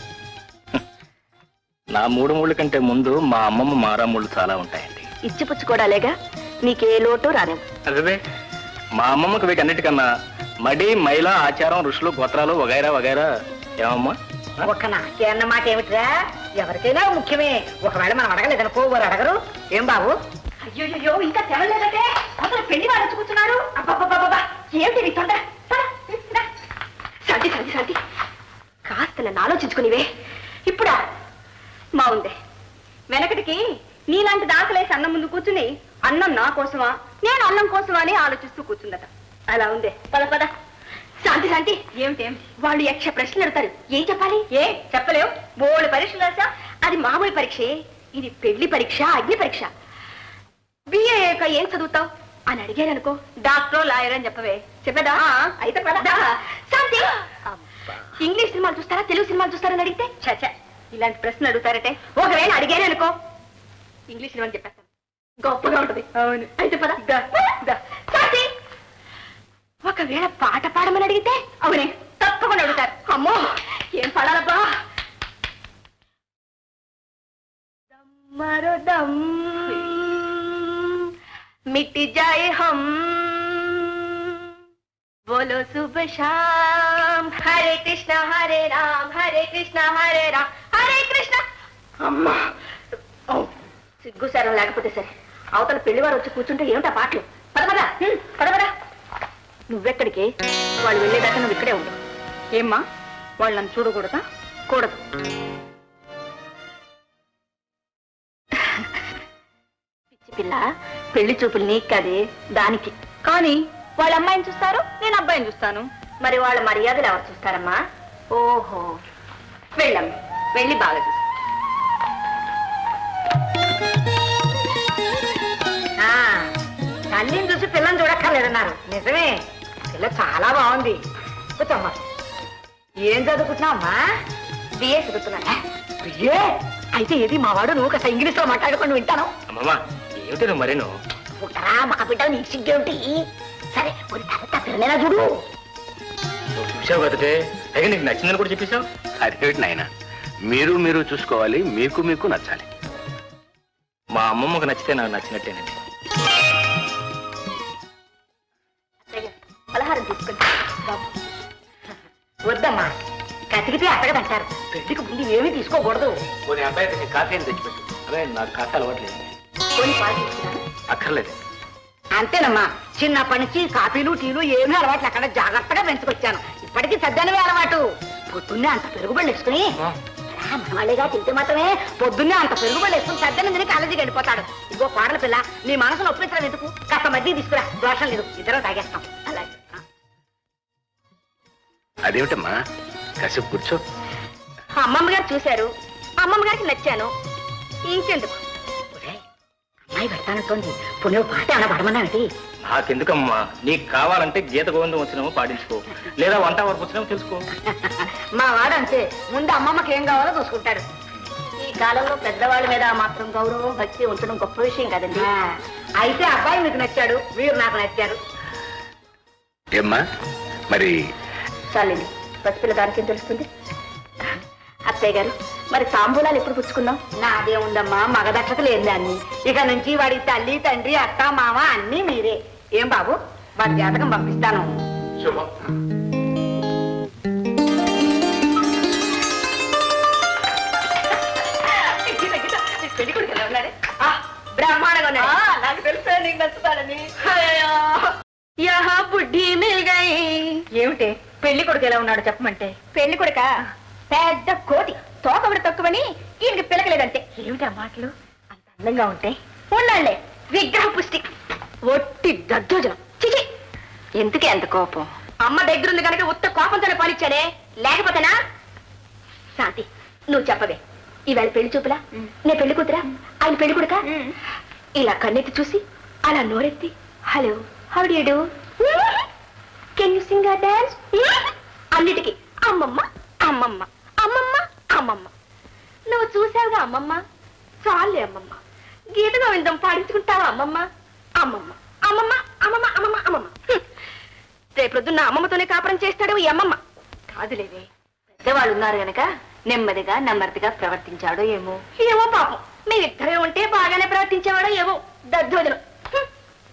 నా మూడు ముళ్ళు కంటే ముందు మా అమ్మమ్మ మారా ముళ్ళు చాలా ఉంటాయండి ఇచ్చిపుచ్చుకోవడాలేగా నీకే లోటు రాలేదు అదే మా అమ్మమ్మకి వీటన్నిటికన్నా మడి మైల ఆచారం ఋషులు గోత్రాలు వగైరా వగైరా ఏమమ్మా ఒక్క నాకే అన్న మాట ఏమిట్రా ఎవరికైనా ముఖ్యమే ఒకవేళ మనం అడగలేదనుకో వారు అడగరు ఏం బాబు అయ్యో ఇంకా తెవలేదంటే అసలు పెళ్లి వాళ్ళు వచ్చి కూర్చున్నారు అబ్బబ్బబ్బబ్బా ఏమిటి నీ తొందర పద, రా. శాంతి శాంతి శాంతి కాస్త నన్ను ఆలోచించుకునివే ఇప్పుడా బాగుంది వెనకటికి నీలాంటి దాకలేసి అన్నం ముందు కూర్చుని అన్నం నా కోసమా నేను అన్నం కోసమా అని ఆలోచిస్తూ కూర్చుందట అలా ఉందే పద పద శాంతి శాంతి ఏమిటి ఏమిటి వాళ్ళు యక్ష ప్రశ్నలు అడతారు ఏం చెప్పాలి ఏ చెప్పలేవు బోళ్ళు పరీక్షలు రాసా అది మామూలు పరీక్షే ఇది పెళ్లి పరీక్ష అగ్ని పరీక్ష బిఏ అయ్యాక ఏం చదువుతావు అని అడిగారు అనుకో డాక్టర్ లాయర్ అని చెప్పవే చెప్పేదా అయితే పద శాంతి ఇంగ్లీష్ సినిమాలు చూస్తారా తెలుగు సినిమాలు చూస్తారని అడిగితే చచ్చా ఇలాంటి ప్రశ్న అడుగుతారటే ఒకవేళ అడిగాను అనుకో ఇంగ్లీష్ సినిమా చెప్పేస్తాను గొప్పగా ఉంటది అవును అయితే పద దా, దా. శాంతి ఒకవేళ పాట పాడమని అడిగితే అవునే తప్పకుండా అడుగుతారు అమ్మో ఏం పాడాలబ్బా మరో దమ్ మిట్టి జాయే హమ్ बोलो सुबह शाम हरे कृष्णा हरे राम हरे कृष्णा हरे राम హరే కృష్ణ అమ్మా ఓ, సిగ్గు సరం లేకపోతే సరే అవతల పెళ్లివారు వచ్చి కూర్చుంటే ఏమిటా పాటలు పద పద హ్మ్, పద పద నువ్వెక్కడికి వాళ్ళు వెళ్ళేదాకా నువ్వు ఇక్కడే ఉండు ఏమ్మా వాళ్ళు నన్ను చూడకూడదా కూడదు పిచ్చి పిల్ల పెళ్లి చూపులు నీకు కదే దానికి కానీ వాళ్ళ అమ్మాయిని చూస్తారు నేను అబ్బాయిని చూస్తాను మరి వాళ్ళ మర్యాదలు ఎవరు చూస్తారమ్మా ఓహో వెళ్ళమ్మ వెళ్ళి బాగా చూసుకో ఆ, తల్లిని చూసి పిల్లని చూడక్కర్లేదన్నారు నిజమే పిల్ల చాలా బాగుంది కూర్చోమ్మా ఏం చదువుకుంటున్నావు అమ్మా బిఏ చదువుతున్నా బిఏ అయితే ఏది మా వాడు నువ్వు కాస్త ఇంగ్లీష్ లో మాట్లాడుకొని వింటాను అమ్మమ్మ ఏమిటి నువ్వు మరేను పుట్టరా మా బిడ్డ నీకు సిగ్గేమిటి సరే పోనీ తర్వాత పిల్లనేనా చూడు నువ్వు చూసావు కదటే పైగా నీకు నచ్చిందని కూడా చెప్పేశావు అదేమిటి నాయన మీరు మీరు చూసుకోవాలి మీకు మీకు నచ్చాలి మా అమ్మమ్మకు నచ్చితే నాకు నచ్చినట్టేనండి పలహారం తీసుకుంటా వద్దమ్మా కతికితే అతగదంటారు పెళ్లికి ముందు ఏమీ తీసుకోకూడదు పోనీ అబ్బాయి కొంచెం కాఫీ అని తెచ్చిపెట్టు అదే నాకు కాఫీ అలవాట్లేదు పోనీ పాలు తీసుకురాను. అక్కర్లేదు అంతేనమ్మా చిన్నప్పటి నుంచి కాఫీలు టీలు ఏమీ అలవాట్లు అక్కడ జాగ్రత్తగా పెంచుకొచ్చాను ఇప్పటికీ సద్దనవే అలవాటు పొద్దున్నే అంత పెరుగుబడి వేసుకుని మనవాళ్ళేగా తింటే మాత్రమే పొద్దున్నే అంత పెరుగుబడి వేసుకుని సద్దన తిని కాలేజీకి వెళ్ళిపోతాడు ఇదిగో కోడల పిల్ల నీ మనసును ఒప్పించడం ఎందుకు కాస్త మధ్య తీసుకురా దోషం లేదు ఇద్దరం తాగేస్తాం అలాగే ఆ. అదేమిటమ్మా కాసేపు కూర్చో అమ్మమ్మ గారు చూశారు అమ్మమ్మ గారికి నచ్చాను ఇంకెందుకు ఒరేయ్, అమ్మాయి పెడతానంటోంది పుణ్యం పాట ఏమైనా పడమన్నావిటి నాకెందుకమ్మా నీకు కావాలంటే గీత గోవిందం వచ్చినామో పాటించుకో లేదా వంట వరకు వచ్చినామో తెలుసుకో మా వాడు అంతే ముందు అమ్మమ్మకి ఏం కావాలో చూసుకుంటాడు ఈ కాలంలో పెద్దవాళ్ళ మీద ఆ మాత్రం గౌరవం భక్తి ఉంచడం గొప్ప విషయం కదండి ఆ, అయితే అబ్బాయి మీకు నచ్చాడు మీరు నాకు నచ్చారు ఏమ్మా మరి చాలండి పసిపిల్ల దానికి ఏం తెలుస్తుంది అత్తయ్య గారు మరి తాంబూలాలు ఎప్పుడు పుచ్చుకుందాం నాదే ఉందమ్మా మగదక్షత లేదు దాన్ని ఇక నుంచి వాడి తల్లి తండ్రి అత్త మామ అన్నీ మీరే ఏం బాబు వాడి జాతకం పంపిస్తాను శుభం పెళ్లి కొడుకు ఎలా ఉన్నాడే? ఆ, బ్రహ్మాండంగా ఉన్నాడు నాకు తెలుసు నీకు నచ్చుతాడని యహా బుడ్డి మిల్ గయి ఏమిటి పెళ్లి కొడుకు ఎలా ఉన్నాడు చెప్పమంటే పెళ్లి కొడుక పెద్ద కోటి తోకబడి తక్కువని ఈయనకి పిలకలేదంటే ఏమిటి ఆ మాటలు అంత అందంగా ఉంటే ఉండండి విగ్రహ పుష్టి ఒట్టి దద్దోజనం చిచి ఎందుకే అంత కోపం అమ్మ దగ్గరుంది కనుక ఉత్త కోపంతోనే పాలిచ్చాడే లేకపోతేనా శాంతి నువ్వు చెప్పవే ఈవేళ పెళ్లి చూపులా నే పెళ్లి కూతురా ఆయన పెళ్లి కొడుక ఇలా కన్నెత్తి చూసి అలా నోరెత్తి hello how do do can you sing dance అన్నిటికీ అమ్మమ్మ అమ్మమ్మ అమ్మమ్మ అమ్మమ్మ నువ్వు చూసావుగా అమ్మమ్మ చాలే అమ్మమ్మ గీత గోవిందం పాడించుకుంటావా అమ్మమ్మ అమ్మమ్మ అమ్మమ్మ అమ్మమ్మ అమ్మమ్మ అమ్మమ్మ హ్మ్. రేపొద్దున్న అమ్మమ్మతోనే కాపురం చేస్తాడు ఈ అమ్మమ్మ కాదులేవే పెద్దవాళ్ళు ఉన్నారు గనక నెమ్మదిగా నెమ్మదిగా ప్రవర్తించాడో ఏమో ఏమో పాపం మీరిద్దరే ఉంటే బాగానే ప్రవర్తించేవాడో ఏమో దద్దోజనం హ్మ్.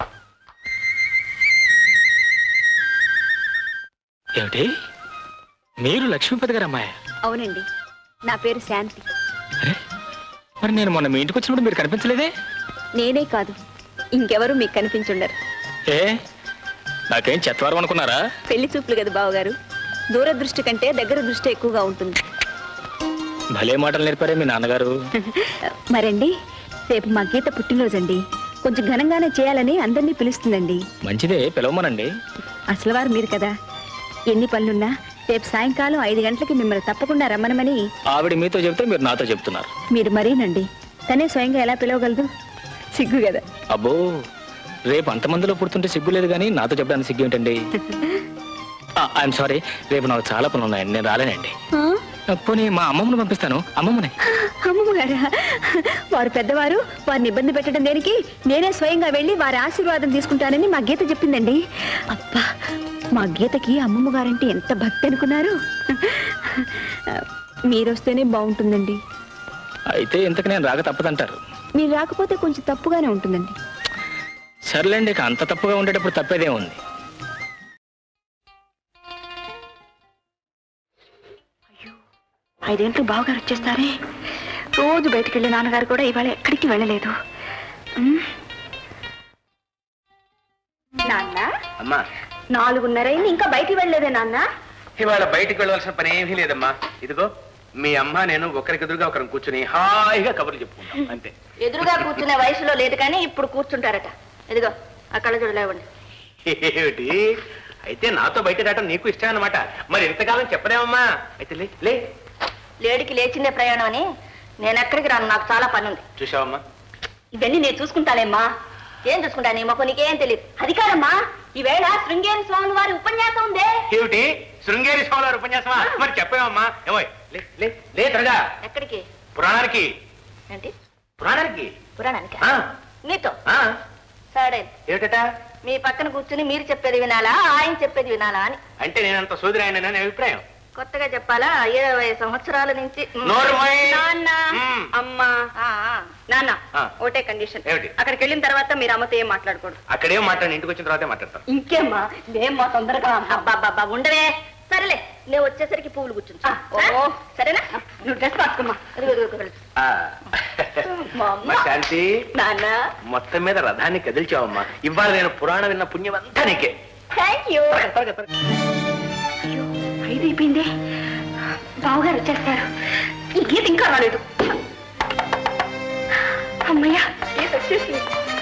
ఏమిటి మీరు లక్ష్మీపతి గారు అమ్మాయి అవునండి నా పేరు శాంతి అరే మరి నేను మొన్న మీ ఇంటికి వచ్చినప్పుడు మీరు కనిపించలేదే నేనే కాదు ఇంకెవరు మీకు కనిపించుండరు ఏ నాకేం చెత్తవారం అనుకున్నారా పెళ్లి చూపులు కదా బావగారు దూరదృష్టి కంటే దగ్గర దృష్టి ఎక్కువగా ఉంటుంది భలే మాటలు నేర్పారే మీ నాన్నగారు మరండి రేపు మా గీత పుట్టినరోజండి కొంచెం ఘనంగానే చేయాలని అందరినీ పిలుస్తుందండి మంచిదే పిలవమనండి అసలు వారు మీరు కదా ఎన్ని పనులున్నా రేపు సాయంకాలం ఐదు గంటలకి మిమ్మల్ని తప్పకుండా రమ్మనమని ఆవిడ మీతో చెప్తే మీరు నాతో చెప్తున్నారు మీరు మరీనండి తనే స్వయంగా ఎలా పిలవగలదు సిగ్గు కదా అబ్బో రేపు అంతమందిలో పుడుతుంటే సిగ్గు లేదు కానీ నాతో చెప్పడానికి సిగ్గు ఏంటండి ఐఎమ్ సారీ రేపు నాకు చాలా పనులు ఉన్నాయండి నేను రాలేనండి ఆ? పోనీ మా అమ్మమ్మను పంపిస్తాను అమ్మమ్మని అమ్మమ్మ గారా వారు పెద్దవారు వారిని ఇబ్బంది పెట్టడం దేనికి నేనే స్వయంగా వెళ్ళి వారి ఆశీర్వాదం తీసుకుంటానని మా గీత చెప్పిందండి అబ్బా మా గీతకి అమ్మమ్మ గారంటే ఎంత భక్తి అనుకున్నారు మీరొస్తేనే బాగుంటుందండి అయితే ఇంతకు నేను రాక తప్పదంటారు మీరు రాకపోతే కొంచెం తప్పుగానే ఉంటుందండి సర్లేండి ఇక అంత తప్పుగా ఉండేటప్పుడు తప్పేదే ఉంది ఐదేంట్లు బావగారు వచ్చేస్తారే రోజు బయటికి వెళ్ళే నాన్నగారు కూడా ఇవాళ ఎక్కడికి వెళ్ళలేదు ఉమ్. నాన్న అమ్మా నాలుగున్నరైంది ఇంకా బయటికి వెళ్ళలేదే నాన్న ఇవాళ బయటికి వెళ్ళవలసిన పని ఏమీ లేదమ్మా ఇదిగో మీ అమ్మ నేను ఒకరికెదురుగా ఒకరం కూర్చుని హాయిగా కబుర్లు చెప్పుకుంటాం అంతే ఎదురుగా కూర్చునే వయసులో లేదు కానీ ఇప్పుడు కూర్చుంటారట ఇదిగో ఆ కళ్ళజోడు లేవండి ఏమిటి అయితే నాతో బయట రావటం నీకు ఇష్టం అన్నమాట మరి ఇంతకాలం చెప్పలేమమ్మా అయితే లే లే లేడికి లేచిందే ప్రయాణం అని నేను ఎక్కడికి రాను నాకు చాలా పని ఉంది చూసావమ్మా ఇవన్నీ నేను చూసుకుంటాలేమ్మా ఏం చూసుకుంటా నీ మొక్క నీకేం తెలియదు అది కాదమ్మా ఈవేళ శృంగేరి స్వామి వారి ఉపన్యాసం ఉందే ఏమిటి శృంగేరి స్వామి ఉపన్యాసమా మరి చెప్పావమ్మా ఏమో లే లే లే త్వరగా ఎక్కడికి పురాణానికి ఏంటి పురాణానికి పురాణానికి ఆ, నీతో ఆ, సరే ఏమిటట మీ పక్కన కూర్చుని మీరు చెప్పేది వినాలా ఆయన చెప్పేది వినాలా అని అంటే నేనంత సోదరి ఆయన అభిప్రాయం కొత్తగా చెప్పాలా ఇరవై సంవత్సరాల నుంచి నోరు మూయ్. నాన్న మ్మ్. అమ్మా నాన్న ఆ. ఒకటే కండిషన్ ఏమిటి? అక్కడికి వెళ్ళిన తర్వాత మీరు అమ్మతో ఏం మాట్లాడకూడదు అక్కడేం మాట్లాడి ఇంటికి వచ్చిన తర్వాతే మాట్లాడతాను ఇంకేమ్మా లేమ్మా తొందరగా అబ్బా ఉండవే సరేలే నేను వచ్చేసరికి పువ్వులు కూర్చుంటా సరేనా నువ్వు డ్రెస్ మార్చుకోమ్మా ఇదిగో, ఇదిగో, ఇదిగో. ఆ. మా అమ్మ. మా శాంతి నాన్న మొత్తం మీద రథాన్ని కదిల్చావమ్మా ఇవాళ నేను పురాణం విన్న పుణ్యం అంతా నీకే థ్యాంక్ యూ ఐదు అయిపోయింది బావగారు వచ్చేస్తారు ఈ గీత ఇంకా రాలేదు అమ్మయ్యా గీత వచ్చేసింది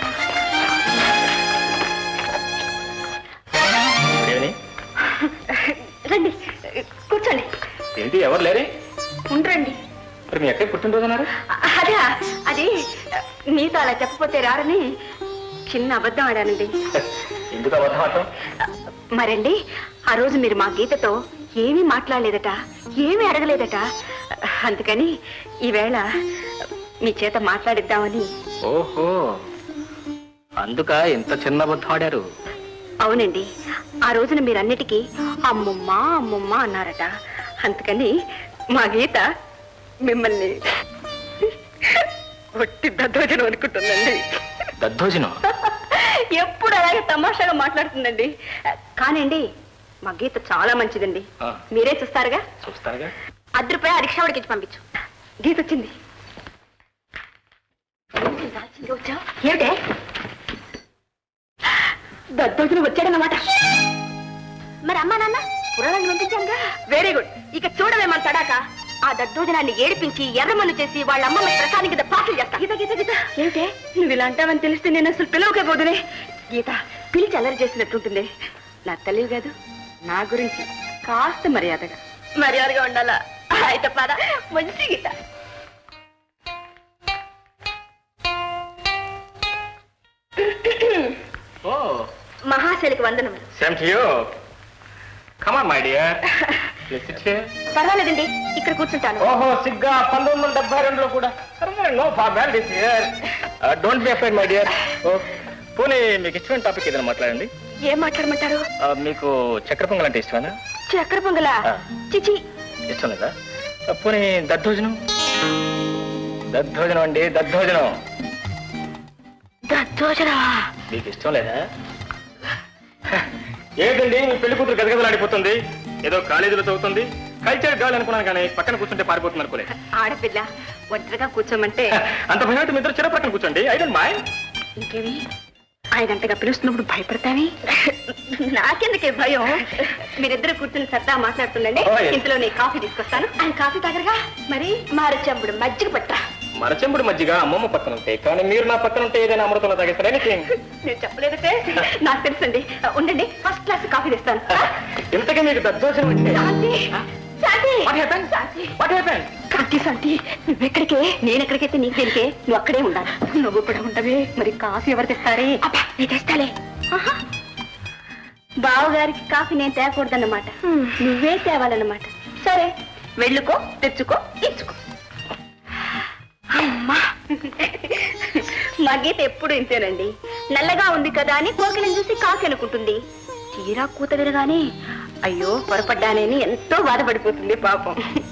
ఏమని? రండి కూర్చోండి ఏంటి ఎవరు లేరే ఉండరండి మరి మీ ఎక్కడ పుట్టినరోజు అన్నారు అదే అది మీతో అలా చెప్పపోతే రారని చిన్న అబద్ధం ఆడానండి ఎందుకు అబద్ధం ఆడటం మరండి ఆ రోజు మీరు మా గీతతో ఏమీ మాట్లాడలేదట ఏమీ అడగలేదట అందుకని ఈవేళ మీ చేత మాట్లాడిద్దామని ఓహో అందుక ఇంత చిన్న అబద్ధం ఆడారు అవునండి ఆ రోజున మీరన్నిటికీ అమ్మమ్మ అమ్మమ్మ అన్నారట అందుకని మా గీత మిమ్మల్ని ఒట్టి దద్దోజనం అనుకుంటుందండి దద్దోజనం ఎప్పుడు అలాగే తమాషాగా మాట్లాడుతుందండి కానండి మా గీత చాలా మంచిదండి ఆ, మీరే చూస్తారుగా చూస్తారుగా అర్ధ రూపాయ ఆ రిక్షా వాడికి ఇచ్చి పంపించు గీత వచ్చింది వచ్చావు ఏమిటే దద్దోజనం వచ్చాడన్నమాట మరి అమ్మా నాన్న పురాణాన్ని పంపించానుగా వెరీ గుడ్ ఇక చూడవే మన తడాక ఆ దద్దోజనాన్ని ఏడిపించి ఎర్రమన్ను చేసి వాళ్ళ అమ్మమ్మ ప్రసాదం కింద పాటలు చేస్తా గీత గీత గీత ఏమిటే నువ్వు ఇలా అంటావని తెలిస్తే నేను అసలు పిలవకే పోదునే గీత పిలిచి అల్లరి చేసినట్టుంటుంది నా తల్లి కాదు నా గురించి కాస్త మర్యాదగా మర్యాదగా ఉండాలా అయితే పద మంచి గీత ఓ మహాశైలికి వందనములు same to you come on my dear పర్వాలేదండి ఇక్కడ కూర్చుంటాను ఓహో సిగ్గా పంతొమ్మిది వందల డెబ్బై రెండులో కూడా no formalities here don't be afraid my dear పోనీ మీకు ఇష్టమైన టాపిక్ ఏదైనా మాట్లాడండి ఏం మాట్లాడమంటారు ఆ, మీకు చక్కెర పొంగల్ అంటే ఇష్టమేనా చక్కెర పొంగలా ఆ. చిచి ఇష్టం లేదా ఆ, పోనీ దద్దోజనం దద్దోజనం అండి దద్దోజనం దద్దోజనా మీకు ఇష్టం లేదా ఏంటండి మీ పెళ్లి కూతురు గదగదలాడిపోతుంది ఏదో కాలేజీలో చదువుతుంది కల్చర్ గర్ల్ అనుకున్నాను కానీ పక్కన కూర్చుంటే పారిపోతుంది అనుకోలే ఆడపిల్ల ఒంటరిగా కూర్చోమంటే అంత భయం మీ ఇద్దరు చిన్న పక్కన కూర్చోండి ఐ డోంట్ మైండ్ ఇంకేవి ఆయన గంటగా పిలుస్తున్నప్పుడు భయపడతావి నాకెందుకే భయం మీరిద్దరు కూర్చుని సరదా మాట్లాడుతుండండి Oh, yes. ఇంతలో నేను కాఫీ తీసుకొస్తాను ఆయన కాఫీ తాగరుగా మరి మారచంపుడు మజ్జిగ పట్టా మరచెంబుడు మధ్యగా అమ్మమ్మ పక్కన ఉంటాయి కానీ మీరు నా పక్కన ఉంటే ఏదైనా అమృతంలో తాగేస్తారు ఎనీథింగ్ నేను చెప్పలేదంటే నాకు తెలుసండి ఉండండి ఫస్ట్ క్లాస్ కాఫీ తెస్తాను ఇంతకీ మీకు దద్దోజనం అంటే Shanti Shanti What happened? Shanti what happen Shanti Shanti నువ్వెక్కడికే నేను ఎక్కడికైతే నీకు తెలికే నువ్వు అక్కడే ఉండాలి నువ్వు కూడా ఉండవే మరి కాఫీ ఎవరు తెస్తారే అబ్బా నేను తెస్తాలే ఆహా. బావగారికి కాఫీ నేను తేకూడదన్నమాట నువ్వే తేవాలన్నమాట సరే వెళ్ళుకో తెచ్చుకో ఇచ్చుకో అమ్మా మా గీత ఎప్పుడు ఇంతేనండి నల్లగా ఉంది కదా అని కోకిలను చూసి కాకి అనుకుంటుంది తీరా కూత వినగానే అయ్యో పొరపడ్డానేని ఎంతో బాధపడిపోతుంది పాపం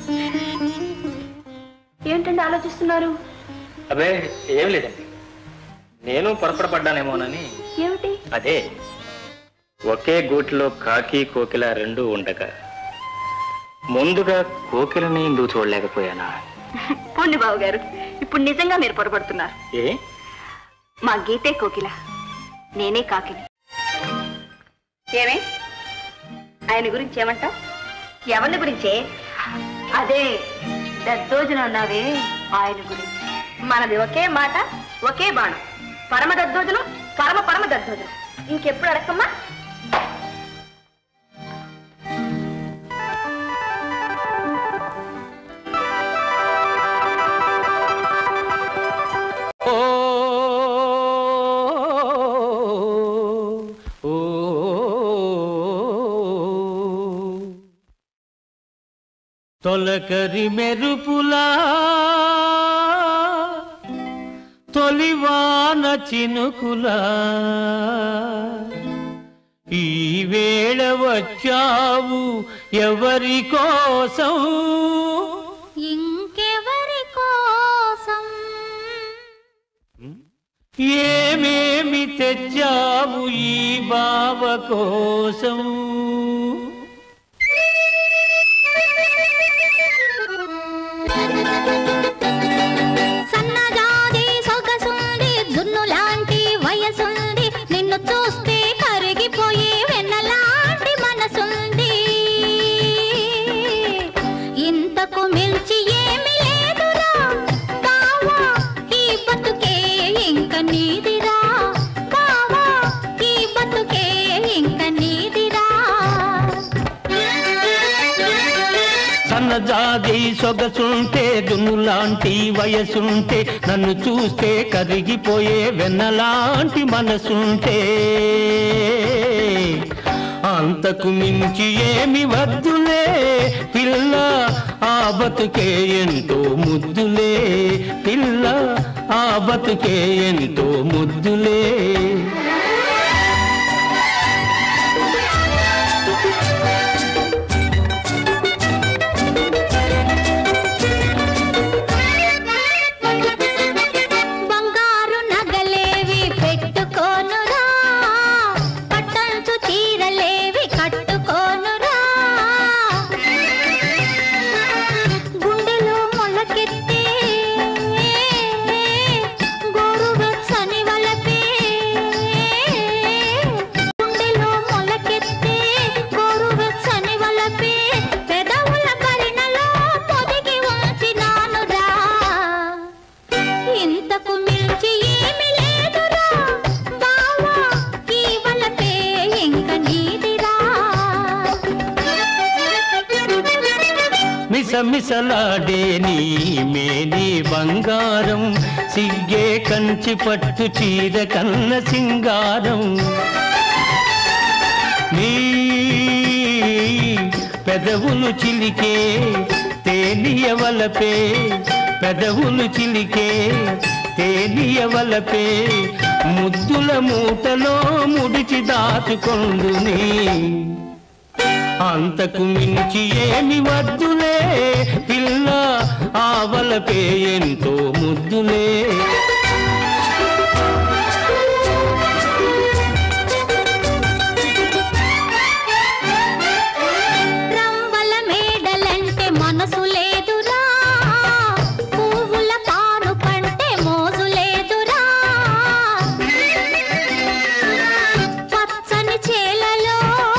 ఏంటండి ఆలోచిస్తున్నారు అదే ఏం లేదండి నేను పొరపడపడ్డానేమోనని ఏమిటి అదే ఒకే గూటిలో కాకి కోకిల రెండు ఉండగా ముందుగా కోకిలని ఎందుకు చూడలేకపోయానా పోండి బాబు గారు ఇప్పుడు నిజంగా మీరు పొరపడుతున్నారు ఏ మా గీతే కోకిల నేనే కాకిని ఏమే ఆయన గురించి ఏమంటావు ఎవరి గురించే అదే దద్దోజనం అన్నావే ఆయన గురించి మనది ఒకే మాట ఒకే బాణం పరమ దద్దోజనం పరమ పరమ దద్దోజనం ఇంకెప్పుడు అడగమ్మా తొలకరి మెరుపులా తొలివాన చినుకులా ఈ వేళ వచ్చావు ఎవరి కోసం ఇంకెవరి కోసం ఏమేమి తెచ్చావు ఈ బావ కోసం సన్నజాజి సొగసుంది జున్ను లాంటి వయసుంది నిన్ను చూస్తే కరిగిపోయి వెన్నలాంటి మనసుంది ఇంతకు మించి ఏమి లేదురా బావా ఈ బతుకే ఇంక నీదిరా బావా ఈ బతుకే ఇంక నీదిరా సన్నజాజి సొగసుంటే దున్నులాంటి వయసుంటే నన్ను చూస్తే కరిగిపోయే వెన్నలాంటి మనసుంటే అంతకు మించి ఏమి వద్దులే పిల్ల ఆ బతుకే ఎంతో ముద్దులే పిల్ల ఆ బతుకే ఎంతో ముద్దులే బంగారు నగలేవి పెట్టుకోనురా పట్టంచు చీరలేవి కట్టుకోనురా గుండెలో మొలకెత్తే గోరువెచ్చని వలపే గుండెలో మొలకెత్తే గోరువెచ్చని వలపే పెదవుల పరిణలో పొదిగి ఉంచినానురా ఇంతకు మించి ఏమి లేదురా బావా ఈ వలపే ఇంక నీదిరా మిసమిసలాడే నీ మేని బంగారం సిగ్గే కంచి పట్టు చీర కన్న సింగారం నీ పెదవులు చిలికే తేలియవలపే పెదవులు చిలికే తేలియవలపే ముద్దుల మూటలో ముడిచి దాచుకొందుని అంతకు మించి ఏమి వద్దులే పిల్ల ఆవలపే ఎంతో ముద్దులే రంవల మేడలంటే మనసు లేదురా పువ్వుల పాను కంటే మోజు లేదురా పచ్చని చేలలో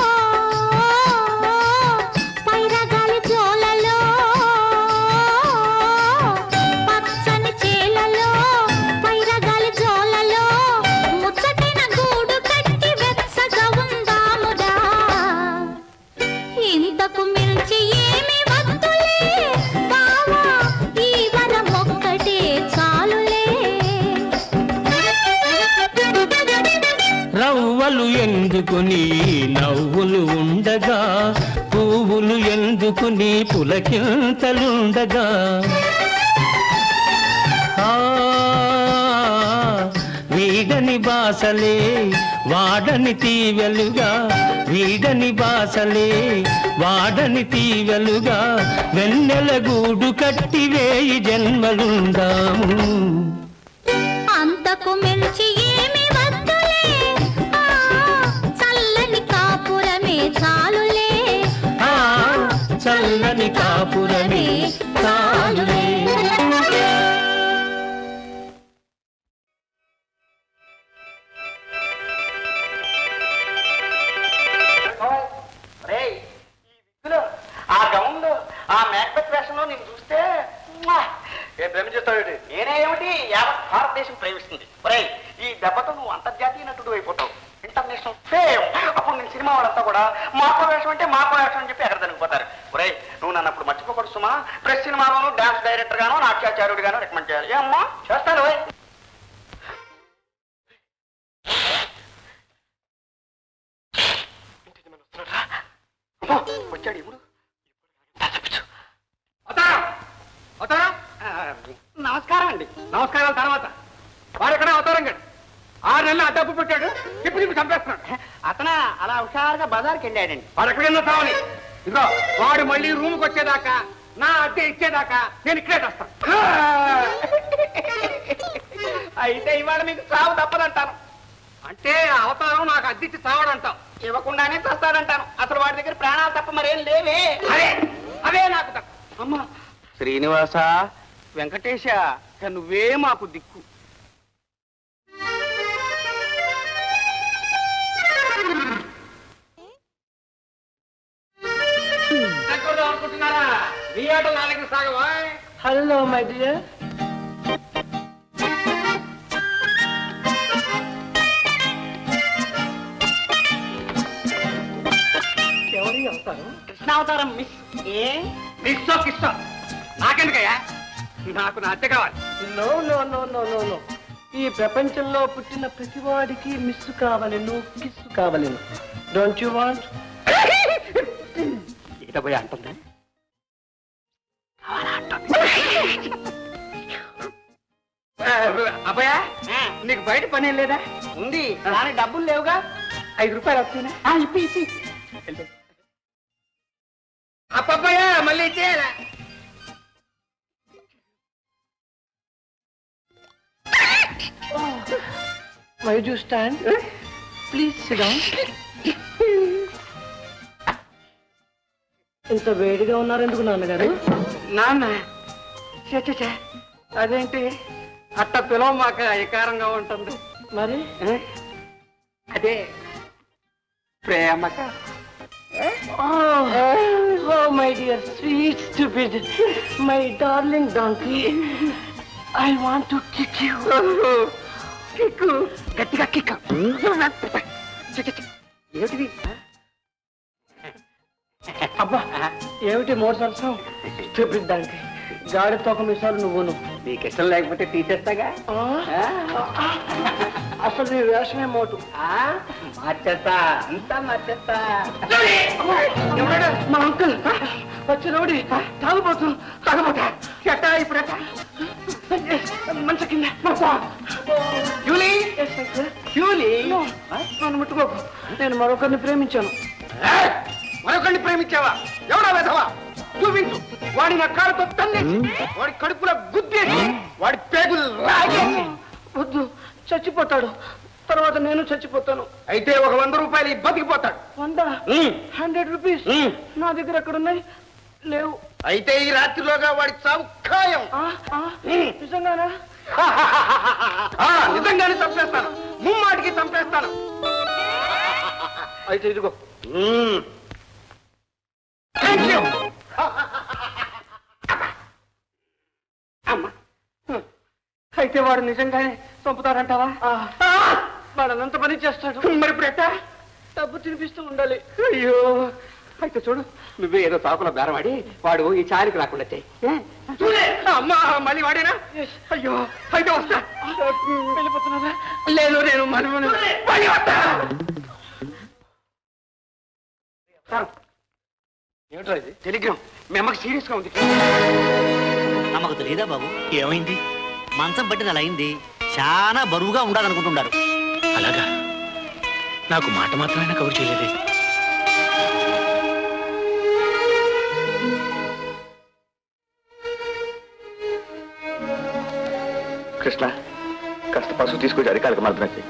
పైరగాలి జోలలో పచ్చని చేలలో పైరగాలి జోలలో ముచ్చటిన గూడు కట్టి వెచ్చగా ఉందామురా ఇంతకు మించి ఏమి వద్దులే బావా ఈ వరం ఒక్కటే చాలులే రవ్వలు ఎందుకు నీ నవ్వులు ఉండగా పువ్వులు ఎందుకు నీ పులకింతలుండగా ఆ, వీడని బాసలే వాడని తీవెలుగా వీడని బాసలే వాడని తీవెలుగా వెన్నెల గూడు కట్టి వేయి జన్మలుందాము అంతకు మించి ఏమి వద్దులే ఆ, చల్లని కాపురమే చాలులే ఆ చల్లని కాపురమే చాలులే రేయ్, ఈ విగ్గులో, ఆ గౌన్ లో ఆ మేకప్ వేషంలో నేను చూస్తే మ్వా! ఏ ప్రేమించేస్తావేటి నేనే ఏమిటి యావత్ భారతదేశం ప్రేమిస్తుంది ఒరేయ్ ఈ దెబ్బతో నువ్వు అంతర్జాతీయ నటుడు అయిపోతావు ఇంటర్నేషనల్ ఫేమ్ అప్పుడు నేను సినిమా వాళ్ళంతా కూడా మాకో వేషం అంటే మాకో వేషం అని చెప్పి ఎక్కడ దొరికిపోతారు ఒరేయ్ నువ్వు నన్ను అప్పుడు మర్చిపోకూడదు సుమా ప్రెస్ సినిమాలోను డాన్స్ డైరెక్టర్ గాను నాట్యాచార్యుడు గాను రికమెండ్ చేయాలి ఏమ్మా చేస్తాను ఓయ్. అమ్మో, వచ్చాడు ఇప్పుడు కొట్టి చంపేస్తున్నాడు అతన అలా హుషారుగా బజార్కి వెళ్ళాడండి వాడు ఎక్కడైనా సావని ఇదిగో వాడు మళ్ళీ రూమ్కి వచ్చేదాకా నా అద్దె ఇచ్చేదాకా నేను ఇక్కడే చేస్తాను అయితే ఇవాళ మీకు సావు తప్పదంటాను అంటే ఆ అవతారం నాకు అద్దెచ్చి చావడంటావు ఇవ్వకుండానే చస్తాడంటాను అసలు వాడి దగ్గర ప్రాణాలు తప్ప మరేం లేవే అదే అదే నాకు తక్కువ అమ్మా శ్రీనివాస వెంకటేశ ఇక నువ్వే మాకు దిక్కు తగ్గొద్దాం అనుకుంటున్నారా మీ ఆట నా దగ్గర సాగవా హలో మై డియర్ ఎవరి అవతారం కృష్ణావతారం మిస్ ఏ ఇష్టం ఇష్టం నాకెందుకయ్యా నాకు నా అద్దె కావాలి no no no no no no ఈ ప్రపంచంలో పుట్టిన ప్రతివాడికి మిస్ కావలేను కిస్ కావలేను డోంట్ యు వాంట్ ఈత పోయి అంటుందా అబ్బాయ నీకు బయట పని ఏం లేదా ఉంది కానీ డబ్బులు లేవుగా ఐదు రూపాయలు వస్తున్నా ఇప్పి ఇప్పి అప్పయ్య మళ్ళీ ఇచ్చేయాలా why do stand please sit down ఇంత వేడిగా ఉన్నారు ఎందుకు నాన్నగారు నాన్న ఛే, ఛే, ఛే. అదేంటి అట్ట పిలవ మాకు ఎకారంగా ఉంటుంది మరి ఏ? అదే ప్రేమక oh my dear sweet stupid my darling donkey I want to kick you kick గట్టిగా కిక్ ఛే, ఛే, ఛే. ఏమిటిది అబ్బా ఏమిటి మోర్ సరసం స్టూపిడ్ డాంకీ గాడి తోక మిసాలు నువ్వును నీకు ఇష్టం లేకపోతే తీసేస్తాగా అసలు నీ వేషమే మోటు మార్చేస్తా అంతా మార్చేస్తా మా అంకుల్ వచ్చి రౌడి తాగుబోతు తాగుబోతా ఎట్టా ఇప్పుడు ఎట్టా? మంచ కింద జూలీ జూలీ నన్ను ముట్టుకోకు నేను మరొకరిని ప్రేమించాను ఏయ్! మరొకరిని ప్రేమించావా ఎవడా వెధవా చూపించు వాడి నా కాళ్ళతో తన్నేసి వాడి కడుపులో గుద్దేసి వాడి పేగులు లాగేసి వద్దు చచ్చిపోతాడు తర్వాత నేను చచ్చిపోతాను అయితే ఒక వంద రూపాయలు ఈ బతికిపోతాడు వంద ఉమ్. హండ్రెడ్ రూపీస్ ఉమ్. నా దగ్గర ఎక్కడ ఉన్నాయి లేవు అయితే ఈ రాత్రిలోగా వాడి చావు ఖాయం ఆ, ఆ, నిజంగానా ఆ, నిజంగానే చంపేస్తాను ముమ్మాటికి చంపేస్తాను అయితే ఇదిగో ఉమ్. Thank you. అమ్మా అయితే వాడు నిజంగానే చంపుతాడంటావా వాడు పని చేస్తాడు మరి ఇప్పుడు ఎట్టా డబ్బు తినిపిస్తూ ఉండాలి అయ్యో అయితే చూడు నువ్వే ఏదో తాకులో బేరవాడి వాడు ఈ చారికి రాకుండా చెయ్యి ఏ? చూడే అమ్మా మళ్ళీ వాడేనా అయ్యో అయితే వస్తా వెళ్ళిపోతున్నారా లేదు నేను మళ్ళీ మళ్ళీ వస్తా సార్, ఏమిట్రా ఇది టెలిగ్రామ్ మీ అమ్మకి సీరియస్ గా ఉంది నమ్మకు తెలియదా బాబు ఏమైంది మంచం పట్టిన అలా అయింది చాలా బరువుగా ఉండాలనుకుంటున్నారు అలాగా నాకు మాట మాత్రమే కవర్ చేయలేదే కృష్ణ కాస్త పసుపు తీసుకొచ్చి అరికాలకు మర్దన చెయ్యి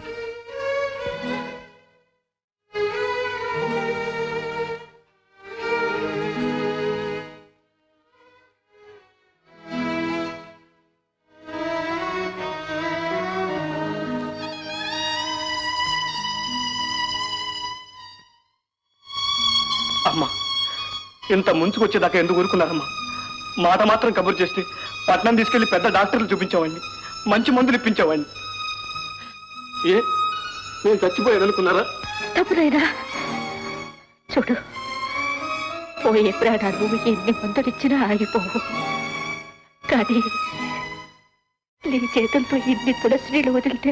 అమ్మా ఇంత ముంచుకొచ్చేదాకా ఎందుకు ఊరుకున్నారమ్మా మాట మాత్రం కబురు చేస్తే పట్నం తీసుకెళ్లి పెద్ద డాక్టర్లు చూపించామండి మంచి మందులు ఇప్పించామండి ఏ నేను చచ్చిపోయాను అనుకున్నారా తప్పునైనా చూడు పోయే ప్రాణాలు ఎన్ని మందులిచ్చినా ఆగిపోవు కానీ నీ చేతులతో ఇన్ని తులసినీళ్ళు వదిలితే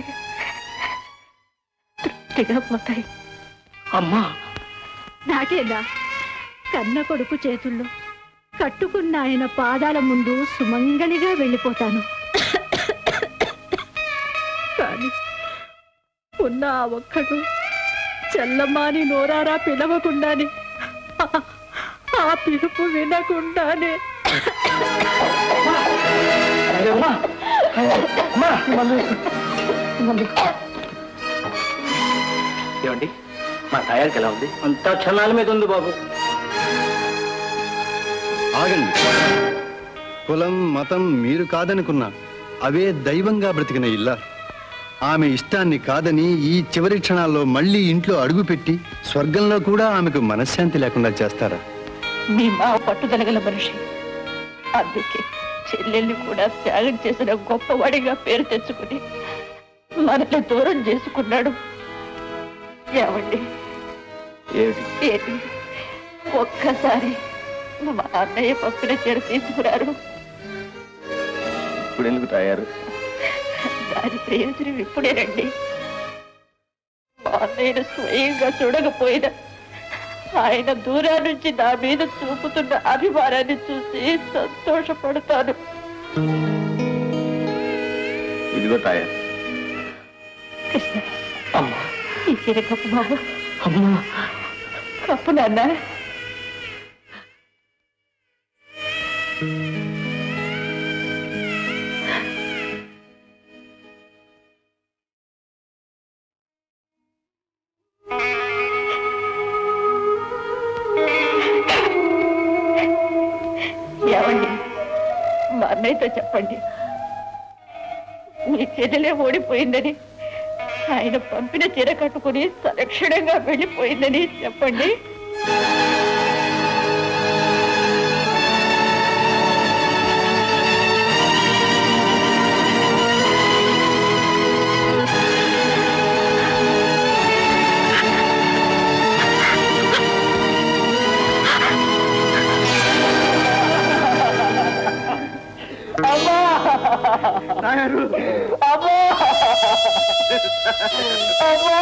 తృప్తిగా పోతాయి అమ్మా నాకేనా కన్న కొడుకు చేతుల్లో కట్టుకున్న ఆయన పాదాల ముందు సుమంగళిగా వెళ్ళిపోతాను కానీ ఉన్న ఆ ఒక్కడు చెల్లమ్మాని నోరారా పిలవకుండానే ఆ- ఆ పిలుపు వినకుండానే ఏమండి మా తయారీకి ఎలా ఉంది అంతా క్షణాల మీద ఉంది బాబు ఆగండి కులం మతం మీరు కాదనుకున్నా అవే దైవంగా బ్రతికిన ఇల్లా ఆమె ఇష్టాన్ని కాదని ఈ చివరి క్షణాల్లో మళ్ళీ ఇంట్లో అడుగుపెట్టి స్వర్గంలో కూడా ఆమెకు మనశ్శాంతి లేకుండా చేస్తారా మీ మా పట్టుదలగల మనిషి అందుకే చెల్లెల్ని కూడా త్యాగం చేసిన గొప్పవాడిగా పేరు తెచ్చుకుని మనల్ని దూరం చేసుకున్నాడు ఏమండి ఏంటి ఒక్కసారి మా అన్నయ్య పక్కన చీర తీసుకురారు ఇప్పుడు ఎందుకు తయారు దాని ప్రయోజనం ఇప్పుడేనండి మా అన్నయ్యను స్వయంగా చూడకపోయినా ఆయన దూరం నుంచి నా మీద చూపుతున్న అభిమానాన్ని చూసి సంతోషపడతాను ఇదిగో తయారు కృష్ణ అమ్మా ఈ చీర కప్పు బాబు అమ్మా కప్పు నాన్న ఏమండి మా అన్నయ్యతో చెప్పండి మీ చెల్లెలే ఓడిపోయిందని ఆయన పంపిన చీర కట్టుకుని సలక్షణంగా వెళ్ళిపోయిందని చెప్పండి తయారు అమ్మా అమ్మా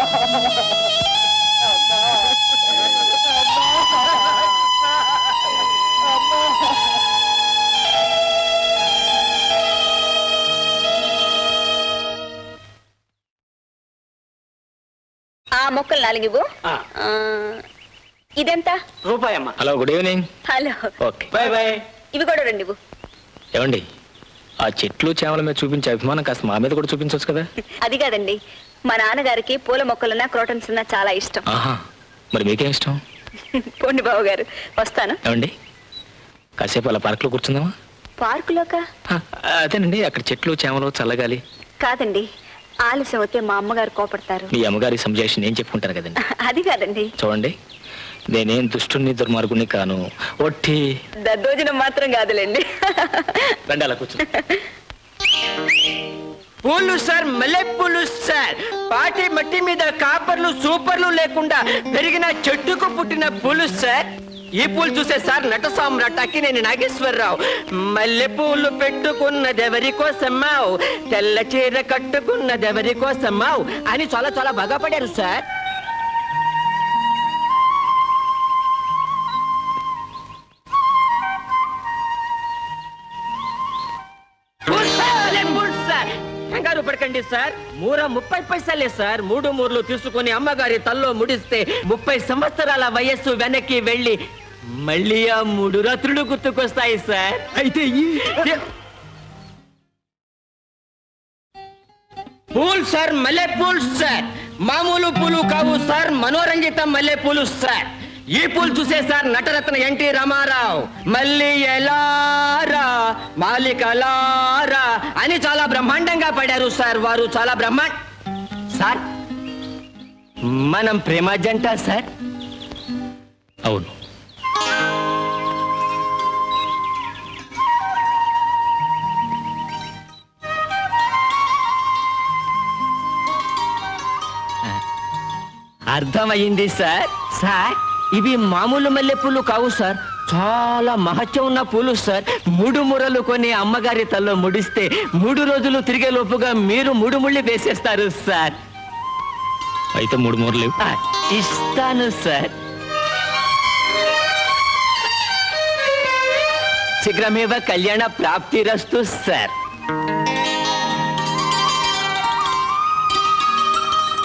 ఆ మొక్కలు నాలుగివ్వు ఆ, ఇదెంత రూపాయి అమ్మా hello good evening hello okay bye bye ఇవి కూడా రెండు ఇవ్వు ఏమండి ఆ చెట్లు చేమల మీద చూపించే అభిమానం కాస్త మా మీద కూడా చూపించవచ్చు కదా అది కాదండి మా నాన్నగారికి పూల మొక్కలున్నా క్రోటన్స్ ఉన్నా చాలా ఇష్టం ఆహా మరి మీకేం ఇష్టం పోండి బాబు గారు వస్తాను ఏమండి కాసేపు అలా పార్కులో కూర్చుందామా పార్కులోక ఆ, అదేనండి అక్కడ చెట్లు చేమలు చల్లగాలి కాదండి ఆలస్యం అయితే మా అమ్మగారు కోపడతారు మీ అమ్మగారి సంజాయిషి నేను చెప్పుకుంటాను కదండి అది కాదండి చూడండి నేనేం దుష్టుని దుర్మార్గుని కాను ఒట్టి దద్దోజనం మాత్రం కాదులేండి రండి అలా కూర్చుని పూలు సార్ మల్లె పూలు సార్ పాటి మట్టి మీద కాపర్లు సూపర్లు లేకుండా పెరిగిన చెట్టుకు పుట్టిన పూలు సార్ ఈ పూలు చూసే సార్ నట సామ్రాట్ అక్కినేని నాగేశ్వరరావు మల్లె పూలు పెట్టుకున్నదెవరి కోసమావు తెల్ల చీర కట్టుకున్నదెవరి కోసమావు అని చాలా చాలా బాగా పడారు సార్ పూల్ సార్, పూల్ సార్. కంగారు పడకండి సార్ మూర ముప్పై పైసలే సార్ మూడు మూర్లు తీసుకుని అమ్మగారి తల్లో ముడిస్తే ముప్పై సంవత్సరాల వయస్సు వెనక్కి వెళ్ళి మళ్ళీ ఆ మూడు రాత్రులు గుర్తుకొస్తాయి సార్ అయితే ఈ పూల్ సార్ మల్లె పూల్ సార్ మామూలు పూలు కావు సార్ మనోరంజిత మల్లె పూలు సార్ ఈ పూలు చూసే సార్ నటరత్న ఎన్టీ రామారావు మళ్ళీ ఎలారా మాలికలారా అని చాలా బ్రహ్మాండంగా పడారు సార్ వారు చాలా బ్రహ్మాండ సార్ మనం ప్రేమ జంట సార్ అవును అర్థమయ్యింది సార్ సార్ ఇవి మామూలు మల్లె పూలు కావు సార్ చాలా మహత్యం ఉన్న పూలు సార్ మూడు మురలు కొని అమ్మగారి తల్లో ముడిస్తే మూడు రోజులు తిరిగే లోపుగా మీరు మూడు ముళ్ళు వేసేస్తారు సార్ అయితే మూడు మూరలు లేవు. ఆ, ఇస్తాను సార్ శీఘ్రమేవ కళ్యాణ ప్రాప్తిరస్తు సార్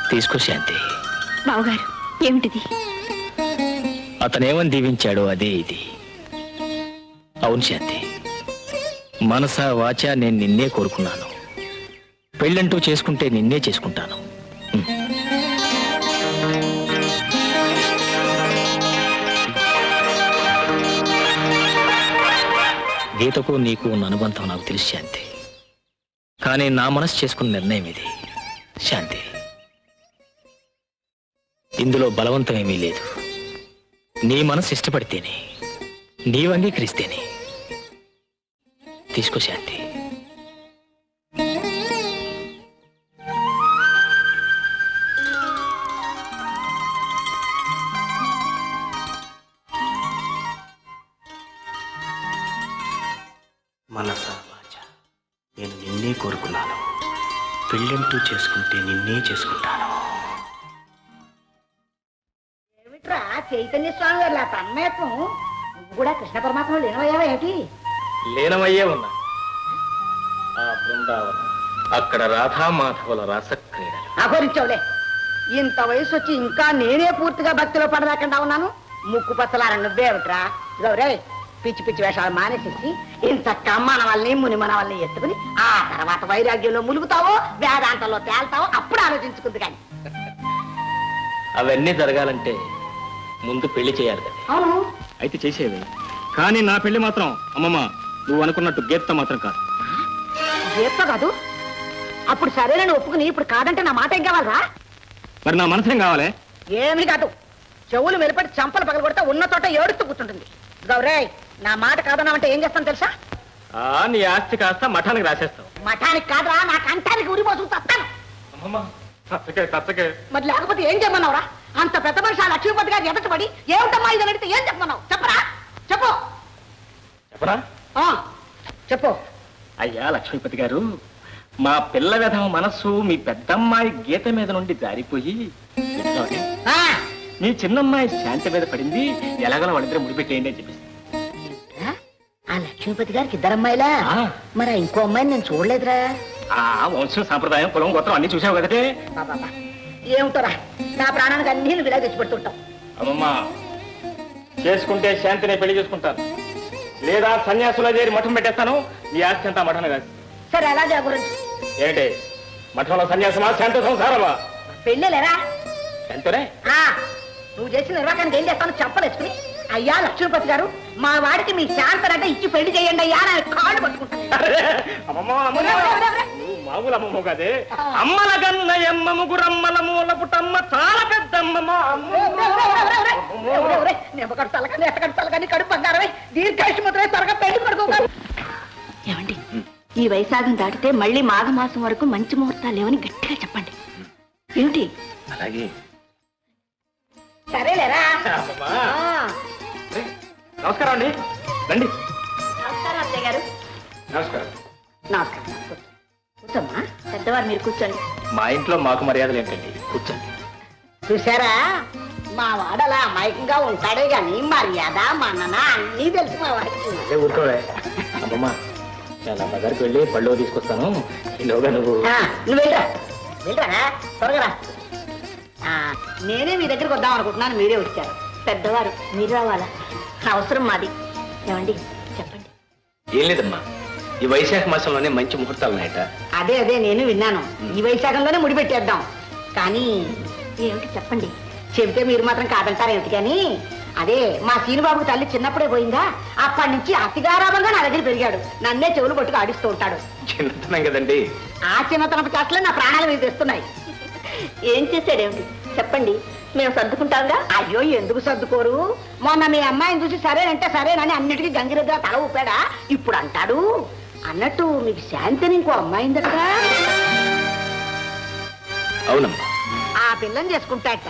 తీసుకో శాంతి బావగారు ఏమిటిది అతనేమని దీవించాడో అదే ఇది అవును శాంతి మనస వాచ నేను నిన్నే కోరుకున్నాను పెళ్ళంటూ చేసుకుంటే నిన్నే చేసుకుంటాను ఉమ్. గీతకు నీకు ఉన్న అనుబంధం నాకు తెలుసు శాంతి కానీ నా మనసు చేసుకున్న నిర్ణయం ఇది శాంతి ఇందులో బలవంతం ఏమీ లేదు నీ మనసు ఇష్టపడితేనే నీవు అంగీకరిస్తేనే తీసుకో శాంతి మనస వాచ నేను నిన్నే కోరుకున్నాను పెళ్ళంటూ చేసుకుంటే నిన్నే చేసుకుంటాను ఏమిట్రా చైతన్య స్వామి గారు తన్మయత్వం నువ్వు కూడా కృష్ణ పరమాత్మ లేనవయ్యావా ఏమిటి లీనమయ్యే ఉన్నా ఆ బృందావనం అక్కడ రాధామాధవుల రాసక్రీడలు అఘోరించవులే ఇంత వయసు వచ్చి ఇంకా నేనే పూర్తిగా భక్తిలో పడదాకుండా ఉన్నాను ముక్కు పచ్చలార నువ్వేమిట్రా గౌరే పిచ్చి పిచ్చి వేషాలు మానేసేసి ఇంత కమ్మన వాళ్ళని ముని మన వాళ్ళని ఎత్తుకుని ఆ తర్వాత వైరాగ్యంలో ములుగుతావో వేదాంతంలో తేల్తావో అప్పుడు ఆలోచించుకుంది కానీ అవన్నీ జరగాలంటే ముందు పెళ్లి చేయాలి కదా అవును అయితే చేసేవి కానీ నా పెళ్లి మాత్రం అమ్మమ్మ నువ్వు అనుకున్నట్టు గీత మాత్రం కాదు చేస్తా కాదు అప్పుడు సరేనని ఒప్పుకుని ఇప్పుడు కాదంటే నా మాట ఏం కావాలరా మరి నా మనసేం కావాలి ఏమీ కాదు చెవులు వెలుపడి చంపలు పగలగొడితే ఉన్న చోట ఏడుస్తూ కూర్చుంటుంది గౌరే నా మాట కాదన్నామంటే ఏం చేస్తాను తెలుసా ఆ నీ ఆస్తి కాస్త మఠానికి రాసేస్తావు మఠానికి కాదురా నా కంఠానికి ఉరిపోసు తస్తాను అమ్మమ్మ తచ్చకే తచ్చకే మరి లేకపోతే ఏం చెప్పమన్నావురా అంత పెద్ద మనిషి ఆ లక్ష్మీపతి గారు ఎదటపడి ఏమిటమ్మా ఇది అని అడిగితే ఏం చెప్పమన్నావు చెప్పరా చెప్పు చెప్పరా ఆ, చెప్పు అయ్యా లక్ష్మీపతి గారు మా పిల్ల విధమ మనస్సు మీ పెద్దమ్మాయి గీత మీద నుండి జారిపోయి ఎట్లాగే? మీ చిన్నమ్మాయి శాంతి మీద పడింది ఎలాగోలా వాళ్ళిద్దరు ముడిపెట్టేయండి అని చెప్పేసి ఆ లక్ష్మీపతి గారికి ఇద్దరమ్మాయిలా మరి ఆ ఇంకో అమ్మాయిని నేను చూడలేదురా ఆ వంశం సాంప్రదాయం కులం గోత్రం అన్ని చూసావు కదటే బాబా ఏమిటోరా నా ప్రాణానికి అన్ని నువ్వు ఇలా తెచ్చిపెడుతుంటావు అమ్మమ్మ చేసుకుంటే శాంతిని పెళ్లి చేసుకుంటాను లేదా సన్యాసుల చేరి మఠం పెట్టేస్తాను ఈ ఆస్తి అంతా మఠం కాదు సరే అలాగే ఆ గురించి ఏంటి మఠంలో సన్యాసమా శాంతి సంసారమా పెళ్ళేలేరా శాంతినే ఆ, నువ్వు చేసిన నిర్వాహానికి ఏం చేస్తాను చెప్పలేసుకుని అయ్యా లక్ష్మీపతి గారు మా వాడికి మీ శాంతనంటే ఇచ్చి పెళ్లి చేయండి అయ్యా అని కాళ్ళు పట్టుకుంటాను అమ్మమ్మ అమ్మమ్మ నువ్వు మామూలు అమ్మమ్మ కదే అమ్మల గన్న ఎమ్మ ముగురమ్మల మూల పుట్టమ్మ చాలా పెద్ద అమ్మమ్మ నిమ్మకడు తలకని ఎట్టకడు తలకని కడుపు బంగారమే దీర్ఘాయుష్మతులే త్వరగా పెళ్లి కొడుకోగా ఏమండి ఈ వైశాఖం దాటితే మళ్ళీ మాఘమాసం వరకు మంచి ముహూర్తాలు లేవని గట్టిగా చెప్పండి ఏమిటి అలాగే సరేలేరా అమ్మమ్మ. నమస్కారం అండి రండి నమస్కారం అత్తయ్య గారు నమస్కారం నమస్కారం కూర్చోమ్మా పెద్దవారు మీరు కూర్చోండి మా ఇంట్లో మాకు మర్యాదలు ఏంటండి కూర్చోండి చూసారా మా వాడలా అమాయకంగా ఉంటాడే గాని మర్యాద మన్నన అన్నీ తెలుసు మా వాడికి అదే ఊరుకోవే అమ్మమ్మ చాలా బజార్కి వెళ్ళి పళ్ళు తీసుకొస్తాను ఈలోగా నువ్వు ఆ, నువ్వు వెళ్ళరా వెళ్ళరా త్వరగా రా. ఆ, నేనే మీ దగ్గరికి వద్దాం అనుకుంటున్నాను మీరే వచ్చారు పెద్దవారు మీరు రావాలా అవసరం మాది ఏమండి చెప్పండి ఏం లేదమ్మా ఈ వైశాఖ మాసంలోనే మంచి ముహూర్తాలు ఉన్నాయట అదే అదే నేను విన్నాను ఈ వైశాఖంలోనే ముడిపెట్టేద్దాం కానీ ఏమిటి చెప్పండి చెబితే మీరు మాత్రం కాదంటారు ఏమిటి కానీ అదే మా సీనుబాబుకి తల్లి చిన్నప్పుడే పోయిందా అప్పటి నుంచి అతిగారాభంగా నా దగ్గర పెరిగాడు నన్నే చెవులు పట్టుకు ఆడిస్తూ ఉంటాడు చిన్నతనం కదండి ఆ చిన్నతనపు చేస్తలే నా ప్రాణాల మీద తెస్తున్నాయి ఏం చేశాడేమిటి చెప్పండి మేము సర్దుకుంటాంగా అయ్యో ఎందుకు సర్దుకోరు మొన్న మీ అమ్మాయిని చూసి సరేనంటే సరేనని అన్నిటికీ గంగిరెద్దుగా తల ఊపాడా ఇప్పుడు అంటాడు అన్నట్టు మీకు శాంతిని ఇంకో అమ్మాయిందటగా అవునమ్మా ఆ పిల్లని చేసుకుంటాట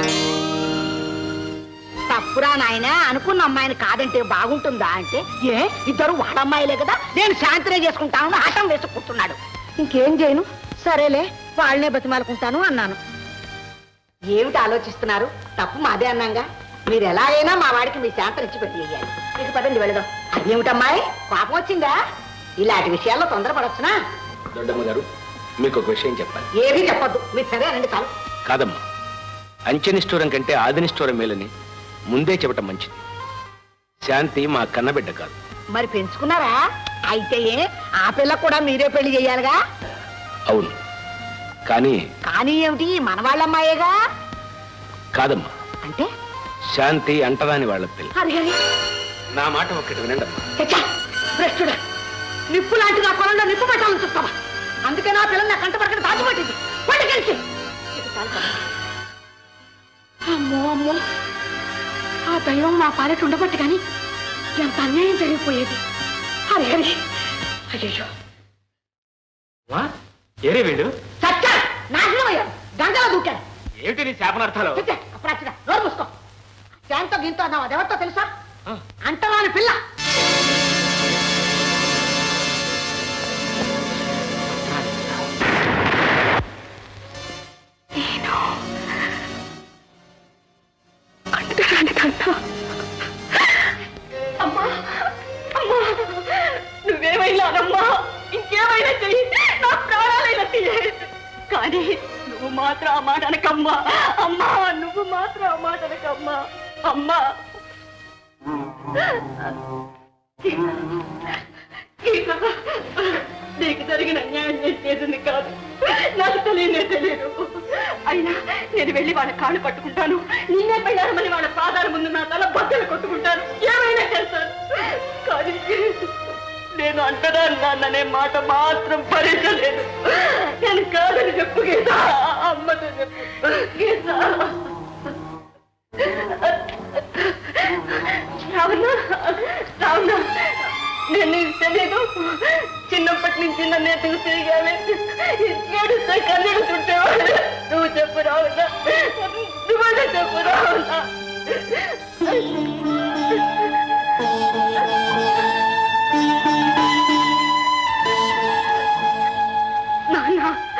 తప్పురా నాయన అనుకున్న అమ్మాయిని కాదంటే బాగుంటుందా అంటే ఏ ఇద్దరు వాడమ్మాయిలే కదా నేను శాంతినే చేసుకుంటాను ఆటం వేసి కూర్చున్నాడు ఇంకేం చేయను సరేలే వాళ్ళనే బతిమాలుకుంటాను అన్నాను ఏమిటి ఆలోచిస్తున్నారు తప్పు మాదే అన్నాగా మీరు ఎలాగైనా మా వాడికి మీ శాంతం ఇచ్చి పెట్టి వేయాలి ఇక పదండి వెళదాం అదేమిటమ్మాయి కోపం వచ్చిందా ఇలాంటి విషయాల్లో తొందరపడొచ్చునా దొడ్డమ్మ గారు మీకు ఒక విషయం చెప్పాలి ఏమీ చెప్పొద్దు మీరు సరే అనండి చాలు కాదమ్మా అంచెనిష్ఠూరం కంటే ఆదినిష్ఠూరం మేలని ముందే చెప్పటం మంచిది శాంతి మా కన్నబిడ్డ కాదు మరి పెంచుకున్నారా అయితే ఏ? ఆ పిల్ల కూడా మీరే పెళ్లి చేయాలిగా అవును కానీ కానీ ఏమిటి మన వాళ్ళమ్మాయేగా కాదమ్మా అంటే శాంతి అంటరాని వాళ్ళ పిల్ల అది అది నా మాట ఒక్కటి వినండమ్మా చచ్చా, భ్రష్టుడా నిప్పు లాంటి నా పొలంలో నిప్పు పెట్టాలని చూస్తావా అందుకే నా పిల్లలు నా కంట పక్కన దాచిపట్టింది పండి కలిసి అమ్మో అమ్మో ఆ దైవం మా పాలెట్ ఉండబట్టి కానీ ఎంత అన్యాయం జరిగిపోయేది హరి హరి అయ్యో ఏరే వీడు చచ్చా నాశనం అయ్యాడు గంగలో దూకాడు ఏమిటి నీ శాపనార్థాలు చచ్చా అప్పుడు వచ్చిన నోరు మూసుకో శాంతో గింతో అన్నావు అదెవరితో తెలుసా అంటరాని పిల్ల అమ్మా అమ్మా నువ్వేమైనా అనమ్మా ఇంకేమైనా చెయ్యి నా ప్రాణాలైనా తీయే కానీ నువ్వు మాత్రం ఆ మాట అనకమ్మా అమ్మా నువ్వు మాత్రం ఆ మాట అనకమ్మా అమ్మా గీత, నీకు జరిగిన అన్యాయం నేను చేసింది కాదు నాకు తెలియనే తెలియదు అయినా నేను వెళ్ళి వాళ్ళ కాళ్ళు పట్టుకుంటాను నిన్నే పెళ్ళారమని వాళ్ళ పాదాల ముందు నా తల బద్దలు కొట్టుకుంటాను ఏమైనా చేస్తాను కానీ నేను అంటదాన్ననే మాట మాత్రం భరించలేదు నేను కాదని చెప్పు గీత అమ్మతో చెప్పు గీత రావణ రావణ నేను నీకు తెలియదు చిన్నప్పటి నుంచి నన్ను ఎదుగు తిరిగావే ఏడుస్తే కన్నీడు చుట్టేవాడు నువ్వు చెప్పు రావణ నువ్వే చెప్పు రావణ నాన్న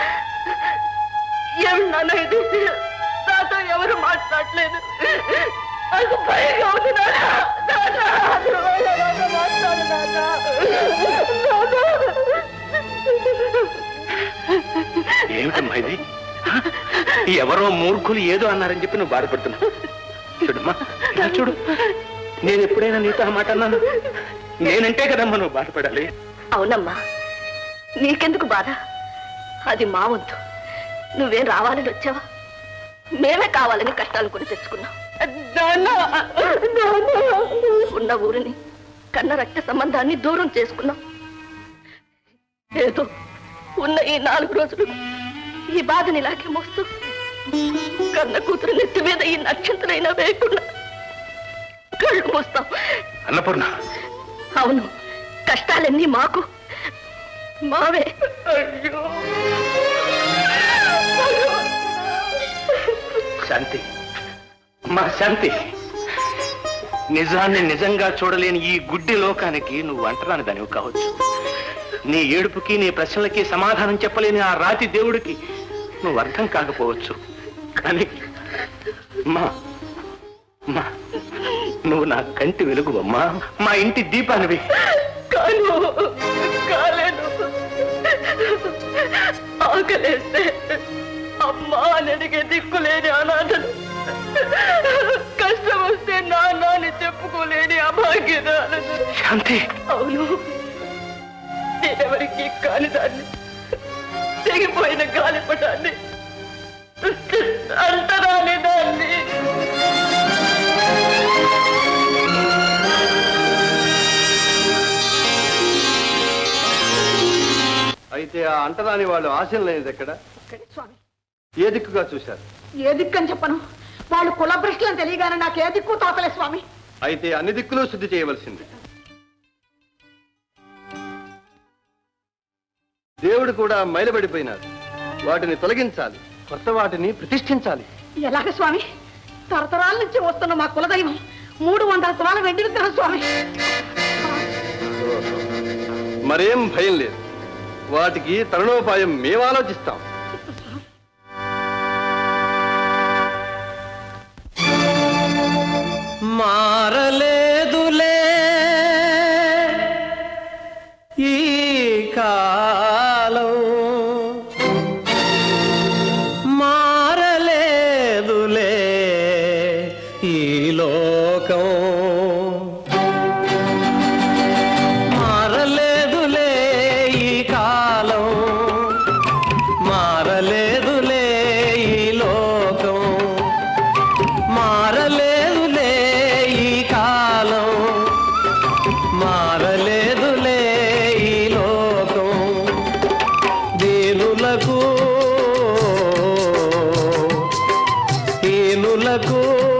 ఏమి నాన్న ఇది నాతో ఎవరు మాట్లాడలేదు నాకు భయంగా ఉంది నాన్న నాన్న, నాన్న, నాన్న, మాట్లాడు నాన్న. నాన్న. ఏమిటమ్మా ఇది ఎవరో మూర్ఖులు ఏదో అన్నారని చెప్పి నువ్వు బాధపడుతున్నావు చూడమ్మా ఇలా చూడు నేను ఎప్పుడైనా నీతో ఆ మాట అన్నాను నేనంటే కదమ్మా నువ్వు బాధపడాలి అవునమ్మా నీకెందుకు బాధ అది మా వంతు నువ్వేం రావాలని వచ్చావా మేమే కావాలని కష్టాలు కొని తెచ్చుకున్నాం ఉన్న ఊరిని కన్న రక్త సంబంధాన్ని దూరం చేసుకున్నాం ఏదో ఉన్న ఈ నాలుగు రోజులు ఈ బాధని ఇలాగే మోస్తూ కన్న కూతురు నెత్తి మీద ఈ నక్షత్రైనా వేయకుండా కళ్ళు మోస్తాం అన్నపూర్ణ అవును కష్టాలన్నీ మాకు మావే అయ్యో శాంతి మా శాంతి నిజాన్ని నిజంగా చూడలేని ఈ గుడ్డి లోకానికి నువ్వు అంటరాని దానివి కావచ్చు నీ ఏడుపుకి నీ ప్రశ్నలకి సమాధానం చెప్పలేని ఆ రాతి దేవుడికి నువ్వు అర్థం కాకపోవచ్చు కానీ మా మా నువ్వు నా కంటి వెలుగు అమ్మా మా ఇంటి దీపానివి కాను కాలేను ఆకలేస్తే అమ్మా అని అడిగే దిక్కులేని అనాథను కష్టం వస్తే నాన్న అని చెప్పుకోలేని అభాగ్యదాలను శాంతి అవును నేనెవరికి కాని దాన్ని తెగిపోయిన గాలిపటాన్ని అంటరాని దాన్ని అయితే ఆ అంటరాని వాళ్ళు ఆశయం లేనిది ఎక్కడ ఇక్కడే స్వామి ఏ దిక్కుగా చూశారు ఏ దిక్కని చెప్పను వాళ్ళు కులభ్రష్టులని తెలియగానే నాకు ఏ దిక్కు తోకలే స్వామి అయితే అన్ని దిక్కులు శుద్ధి చేయవలసింది దేవుడు కూడా మైలబడిపోయినారు వాటిని తొలగించాలి కొత్త వాటిని ప్రతిష్ఠించాలి ఎలాగ స్వామి తరతరాల నుంచి వస్తున్న మా కులదైవం మూడు వందల తులాల వెండి విగ్రహం స్వామి మరేం భయం లేదు వాటికి తరుణోపాయం మేము ఆలోచిస్తాం మారలేదులే ఈ కాలం మారలే మారలేదులే ఈ లోకం దీనులకు హీనులకు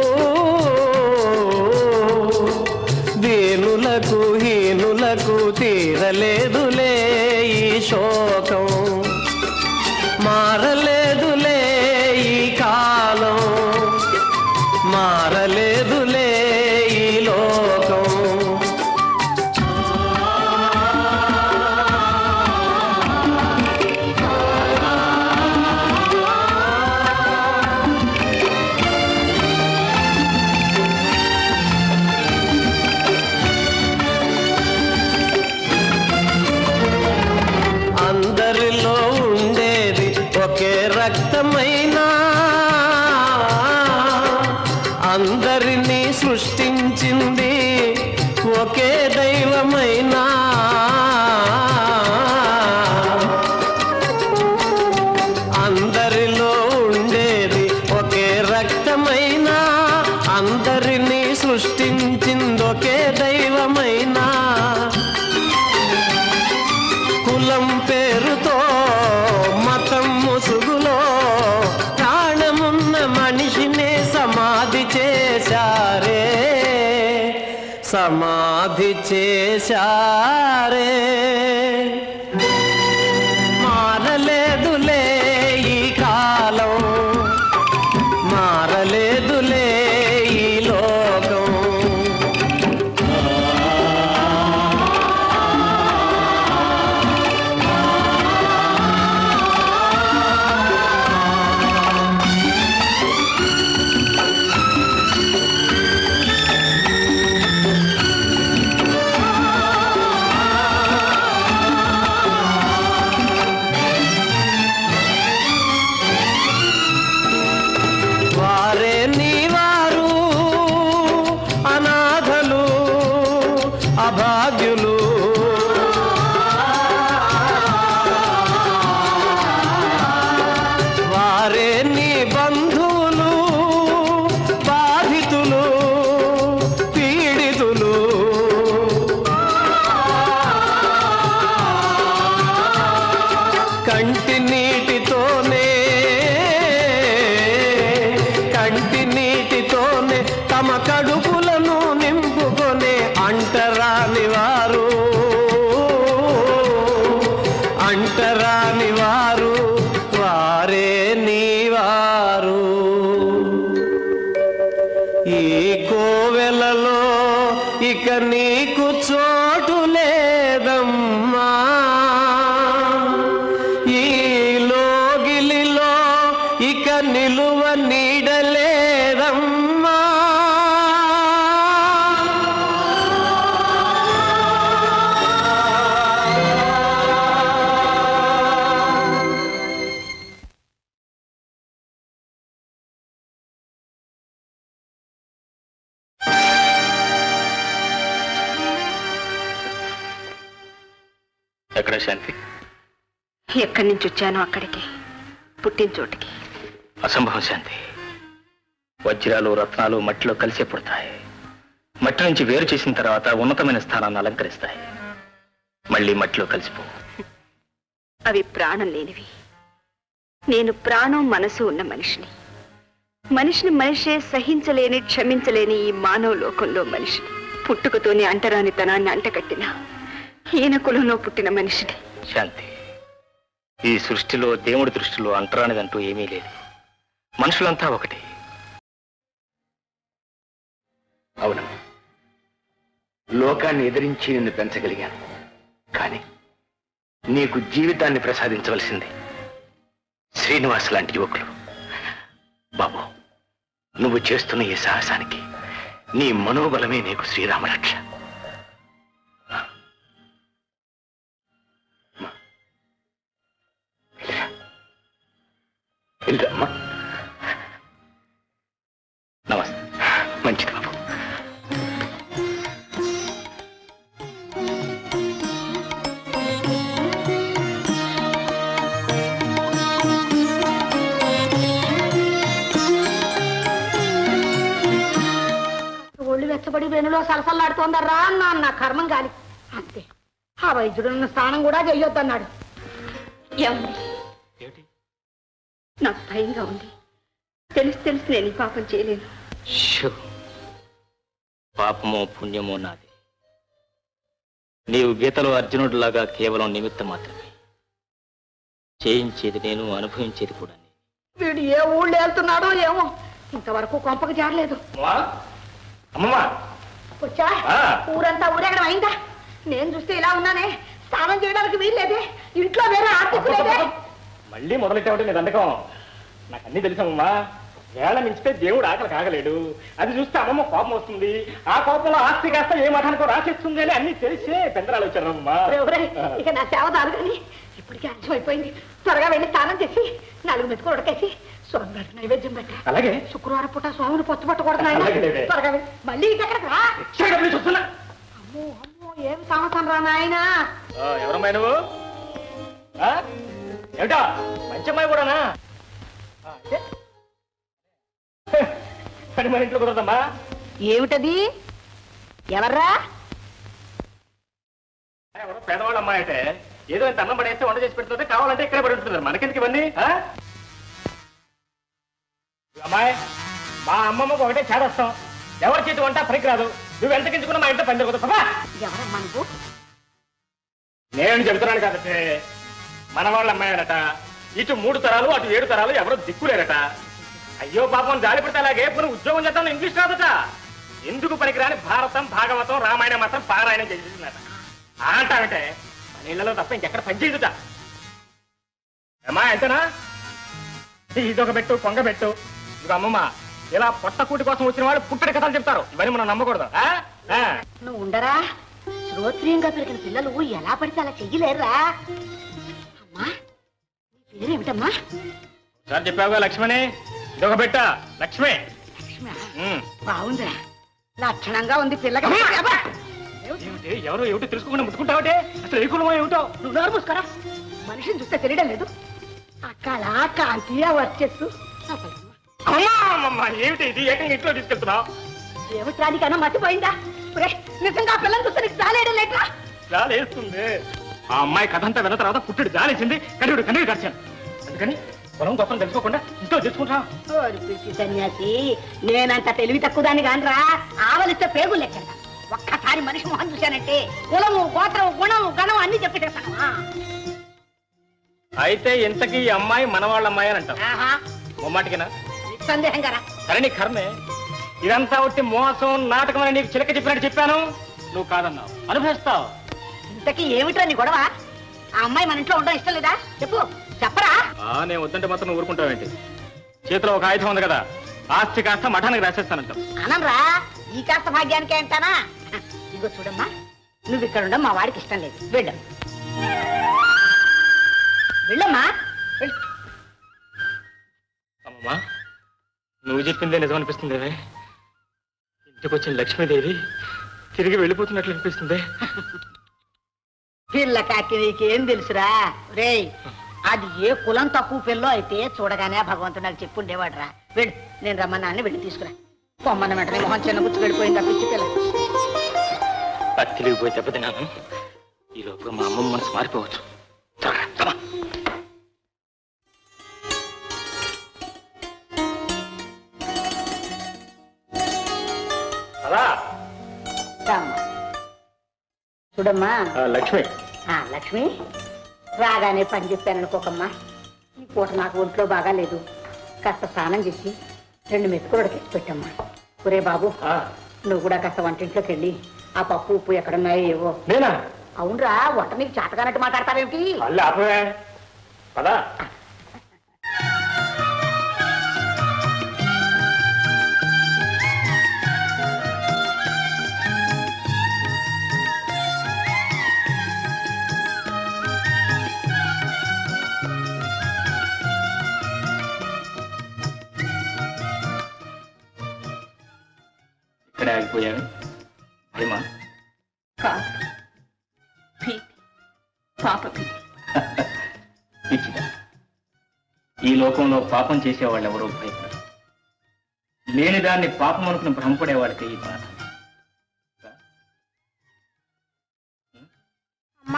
దీనులకు హీనులకు తీరలేదులే ఈ శోకం మారలేదులే ఈ కాలం మారలేదులే ఈ లోకం అందరిలో ఉండేది ఒకే రక్తమైనా అందరినీ సృష్టించింది ఒకే దైవమైనా అందరిలో ఉండేది ఒకే రక్తమైనా అందరినీ సృష్టించింది ఒకే దైవమైనా కులం పేరుతో మతం ముసుగులో ప్రాణమున్న మనిషినే సమాధి చేశారే సమాధి చేశారే మారలేదులే ఈ కాలం మారలేదులే ఈ లోకం వారే నీవారు అనాథలు అభాగ్యులు వారే నీ బంధువులు బాధితులు పీడితులు కంటి నీటితోనే కంటి నీటితోనే తమ కడుపులను నింపుకొనే అంటరాని వారు అంటరాని వారు వారే నీవారు ఈ కోవెలలో ఇక నీకు చోటు లేదమ్మా ఈ లోగిలిలో ఇక నిలువ నీడలేదమ్మా ఎక్కడ శాంతి ఎక్కడి నుంచి వచ్చానో అక్కడికి పుట్టిన చోటికి అసంభవం శాంతి వజ్రాలు రత్నాలు మట్టిలో కలిసే పుడతాయి మట్టి నుంచి వేరు చేసిన తర్వాత ఉన్నతమైన స్థానాన్ని అలంకరిస్తాయి మళ్ళీ మట్టిలో కలిసిపో అవి ప్రాణం లేనివి నేను ప్రాణం మనసు ఉన్న మనిషిని మనిషిని మనిషే సహించలేని క్షమించలేని ఈ మానవ లోకంలో మనిషిని పుట్టుకతోనే అంటరానితనాన్ని అంటకట్టిన ఈయన కులంలో పుట్టిన మనిషిని శాంతి ఈ సృష్టిలో దేవుడి దృష్టిలో అంటరానిదంటూ ఏమీ లేదు మనుషులంతా ఒకటి అవును లోకాన్ని ఎదిరించి నిన్ను పెంచగలిగాను కానీ నీకు జీవితాన్ని ప్రసాదించవలసింది శ్రీనివాస్ లాంటి యువకులు బాబు నువ్వు చేస్తున్న ఈ సాహసానికి నీ మనోబలమే నీకు శ్రీరామరక్ష వెళ్ళమ్మా నమస్తే మంచిది బాబు ఒళ్ళు వెచ్చబడి వేణులో బావిలో సలసల్లాడుతోందర్రా అన్నాను నా కర్మం గాలి అంతే ఆ వైద్యుడు నన్ను స్నానం కూడా చెయ్యొద్దన్నాడు ఏమండి నాకు భయంగా ఉంది తెలిసి తెలిసి నేను ఈ పాపం చేయలేను షో పాపమో పుణ్యమో నాది నీవు గీతలో అర్జునుడిలాగా కేవలం నిమిత్తం మాత్రమే చేయించేది నేను అనుభవించేది కూడా నేను. వీడు ఏ ఊళ్ళో వెళ్తున్నాడో ఏమో ఇంతవరకు కొంపకు జారలేదు అమ్మమ్మా వచ్చా ఆ. ఊరంతా ఊరేగడం అయిందా నేను చూస్తే ఇలా ఉన్నానే స్నానం చేయడానికి వీల్లేదే ఇంట్లో వేరే ఆర్టిస్ట్ లేదే మళ్ళీ మొదలెట్టావంటే నీ దండకం నాకు అన్ని తెలుసమ్మా వేళ మించితే దేవుడు ఆకలి కాగలేడు అది చూస్తే అమ్మమ్మ కోపం వస్తుంది ఆ కోపంలో ఆస్తి కాస్త ఏ మఠానికో రాసేస్తుంది అని అన్ని తెలిసే పెద్దరాలు వచ్చారమ్మా ఒరేయ్, ఒరేయ్, ఇక నా సేవ దారు కానీ ఇప్పటికే ఆలస్యం అయిపోయింది త్వరగా వెళ్ళి స్నానం చేసి నాలుగు మెతుకు ఉడకేసి స్వామివారికి నైవేద్యం పెట్టా అలాగే శుక్రవారం పూట స్వామిని పొత్తు పట్టకూడదు నాయనా. అలాగే లేవే. త్వరగా వెళ్ళి మళ్ళీ ఇక్కడికి రా చూస్తున్నా అమ్మో అమ్మో ఏమి సంవత్సరం రా నాయనా ఎవరమ్మా నువ్వు ఆ? ఏమిటా మంచి అమ్మాయి కూడానా ఆ, అంటే? కానీ మన ఇంట్లో కుదరదమ్మా ఏమిటది ఎవర్రా ఎవరో పేదవాళ్ళ అమ్మాయి అంటే ఏదో ఇంత అన్నం పడేస్తే వంట చేసి పెడుతుంది కావాలంటే ఇక్కడే పడి ఉంటున్నారు మనకెందుకు ఇవన్నీ ఆ? అమ్మాయి మా అమ్మమ్మకు ఒకటే చేదస్తాం ఎవరి చేతి వంట పనికిరాదు నువ్వు ఎంత కించుకున్నా మా ఇంట్లో పని జరుగుతుంది ఎవరమ్మా నువ్వు నేను చెబుతున్నాను కాబట్టి మన వాళ్ళ అమ్మాయినట ఇటు మూడు తరాలు అటు ఏడు తరాలు ఎవరో దిక్కులేరట అయ్యో పాపం జాలి పడితే అలాగే పోనీ ఉద్యోగం చేద్దాం ఇంగ్లీష్ రాదట ఎందుకు పనికిరాని భారతం భాగవతం రామాయణం మాత్రం పారాయణం చేసిందట అంటామంటే మన ఇళ్లలో తప్ప ఇంకెక్కడ పనిచేయదుట అమ్మా ఎంతనా ఇదొక పెట్టు కొంగ పెట్టు ఇక అమ్మమ్మ ఇలా పొట్ట కూటి కోసం వచ్చిన వాళ్ళు పుట్టడి కథలు చెప్తారు ఇవన్నీ మనం నమ్మకూడదు ఆ? ఆ. నువ్వు ఉండరా శ్రోత్రియంగా పెరిగిన పిల్లలు ఎలా పడితే అలా చెయ్యలేరురా అమ్మా నీ పేరేమిటమ్మా సార్ చెప్పావుగా లక్ష్మణి ఇదొక పెట్ట లక్ష్మి ఉమ్. బాగుందిరా లక్షణంగా ఉంది పిల్లగా అబ్బా! ఏమిటి ఎవరో ఏమిటో తెలుసుకోకుండా ముట్టుకుంటావటే అసలు ఏ కులమో ఏమిటో నువ్వు నోరు మూసుకోరా మనిషిని చూస్తే తెలియడం లేదు ఆ కళ కాంతి ఆ వర్చెస్సు అమ్మా అమ్మమ్మ ఏమిటి ఇది ఏకంగా ఇంట్లో తీసుకెళ్తున్నావు ఏమిట్రా నీకన్నా మర్చిపోయిందా ఒరే, నిజంగా ఆ పిల్లని చూస్తే నీకు చాలేయడం లేట్రా జాలేస్తుంది ఆ అమ్మాయి కథ అంతా విన్న తర్వాత పుట్టుడు జాలేసింది కనుడు కనుడు కరిచాను అందుకని పొలం గొప్పని తెలుసుకోకుండా ఇంట్లో తెచ్చుకుంటా ఓరి పిచ్చి సన్యాసి నేనంత తెలివి తక్కువదాన్ని కానరా ఆవలిస్తే పేగులు లెక్క ఒక్కసారి మనిషి మొహం చూశానంటే కులము గోత్రము గుణము గణము అన్ని చెప్పేసేస్తాను ఆ. అయితే ఇంతకీ ఈ అమ్మాయి మన వాళ్ళ అమ్మాయి అని అంటాం ఆహా మొమ్మాటికినా నిస్సందేహంగా రా సరే నీ కర్మే ఇదంతా వచ్చి మోసం నాటకం అని నీకు చిలక చెప్పినట్టు చెప్పాను నువ్వు కాదన్నావు అనుభవిస్తావు ఇంతకీ ఏమిట్రా నీ గొడవ ఆ అమ్మాయి మన ఇంట్లో ఉండడం ఇష్టం లేదా చెప్పు చెప్పరా ఆ, నేను వద్దంటే మాత్రం నువ్వు ఊరుకుంటావేంటి చేతిలో ఒక ఆయుధం ఉంది కదా ఆస్తి కాస్త మఠానికి రాసేస్తానంటాం అనంరా ఈ కాస్త భాగ్యానికే అంటానా ఇదిగో చూడమ్మా నువ్వు ఇక్కడ ఉండడం మా వాడికి ఇష్టం లేదు వెళ్ళు వెళ్ళమ్మా వెళ్ళు. అమ్మమ్మా నువ్వు చెప్పిందే నిజం అనిపిస్తుంది ఇంటికి వచ్చిన లక్ష్మీదేవి తిరిగి వెళ్ళిపోతున్నట్లు అనిపిస్తుంది పిల్ల కాకి నీకేం తెలుసురా రేయ్ అది ఏ కులం తక్కువ పిల్లో అయితే చూడగానే ఆ భగవంతుడు నాకు చెప్పుండేవాడు రా వెళ్ళు నేను రమ్మన్నాన్ని వెళ్ళి తీసుకురా పొమ్మన్న వెంటనే మొహం చిన్న గుచ్చు వెళ్ళిపోయింది ఆ పిచ్చి పిల్ల అది తెలియపోయి దెబ్బతిన్నాను ఈ లోపల మా అమ్మమ్మ మనసు మారిపోవచ్చు త్వరగా, come on. అలా రామ్మా. చూడమ్మా లక్ష్మి ఆ లక్ష్మి రాగానే పని చెప్పాను అనుకోకమ్మా ఈ పూట నాకు ఒంట్లో బాగా లేదు కాస్త స్నానం చేసి రెండు మెతుకులు ఉడకేసి పెట్టమ్మా ఒరే బాబు నువ్వు కూడా కాస్త వంటింట్లోకి వెళ్ళి ఆ పప్పు ఉప్పు ఎక్కడున్నాయో ఏవో నేనా అవునరా వంట నీకు చేతగానట్టు మాట్లాడతావేమిటి అల్లి ఆపవే పదా ఇక్కడే ఆగిపోయావి భయమా కాదు భీతి పాప భీతి పిచ్చిదా ఈ లోకంలో పాపం చేసేవాళ్ళు ఎవరో భయపడరు లేని దాన్ని పాపం అనుకుని భ్రమపడే వాళ్ళకి ఈ బాధ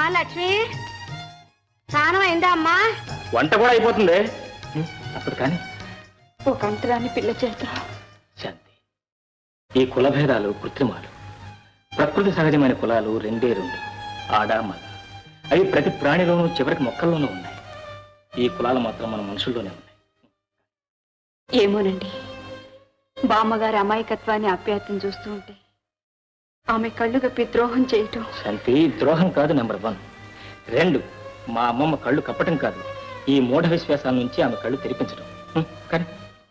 లక్ష్మి స్నానం అయిందా అమ్మా వంట కూడా అయిపోతుంది అప్పుడు కానీ ఒక అంటరాని పిల్ల చేత శాంతి ఈ కుల భేదాలు కృత్రిమాలు ప్రకృతి సహజమైన కులాలు రెండే రెండు ఆడ మగ అవి ప్రతి ప్రాణిలోనూ చివరికి మొక్కల్లోనూ ఉన్నాయి ఈ కులాలు మాత్రం మన మనుషుల్లోనే ఉన్నాయి ఏమోనండి బామ్మగారి అమాయకత్వాన్ని ఆప్యాయతను చూస్తూ ఉంటే ఆమె కళ్ళు గప్పి ద్రోహం చేయటం శాంతి ద్రోహం కాదు నెంబర్ వన్ రెండు మా అమ్మమ్మ కళ్ళు కప్పటం కాదు ఈ మూఢ విశ్వాసాల నుంచి ఆమె కళ్ళు తెరిపించడం హ్మ్, కానీ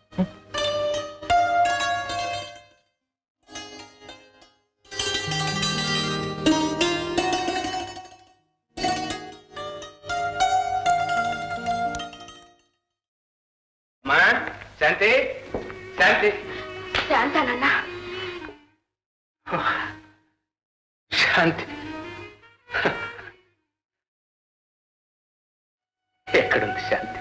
మా శాంతి శాంతి శాంతానన్నా శాంతి ఎక్కడుంది శాంతి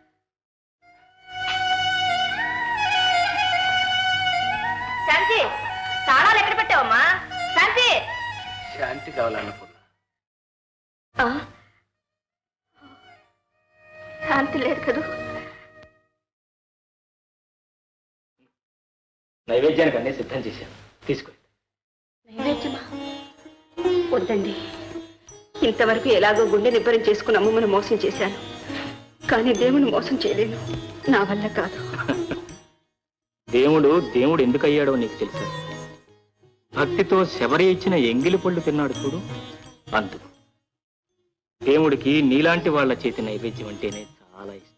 శాంతి తాళాలు ఎక్కడ పెట్టావమ్మా శాంతి శాంతి కావాలన్నప్పుడు శాంతి లేదు కదూ నైవేద్యానికి అన్నీ సిద్ధం చేశాను తీసుకో నైవేద్యమా వద్దండి ఇంతవరకు ఎలాగో గుండె నిబ్బరం చేసుకుని అమ్మమ్మను మోసం చేశాను కానీ దేవుని మోసం చేయలేను నా వల్ల కాదు దేవుడు దేవుడు ఎందుకు అయ్యాడో నీకు తెలుసా భక్తితో శబరి ఇచ్చిన ఎంగిలి పళ్ళు తిన్నాడు చూడు అందుకు దేవుడికి నీలాంటి వాళ్ళ చేతి నైవేద్యం అంటేనే చాలా ఇష్టం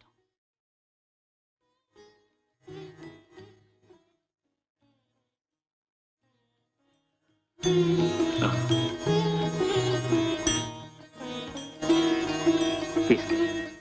ఆ. తీసుకో.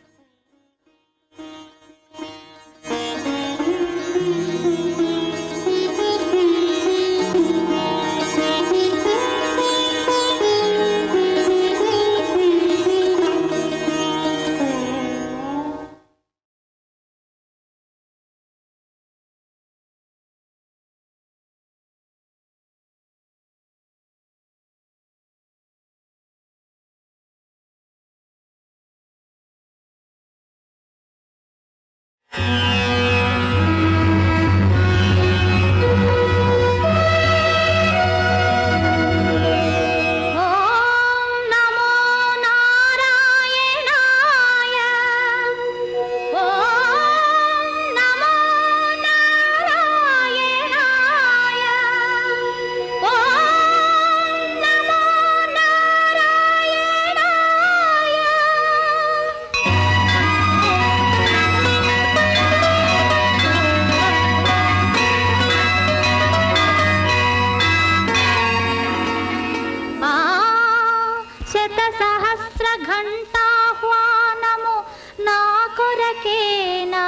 ఆ శత సహస్ర ఘంటాహ్వానము నా కొరకేనా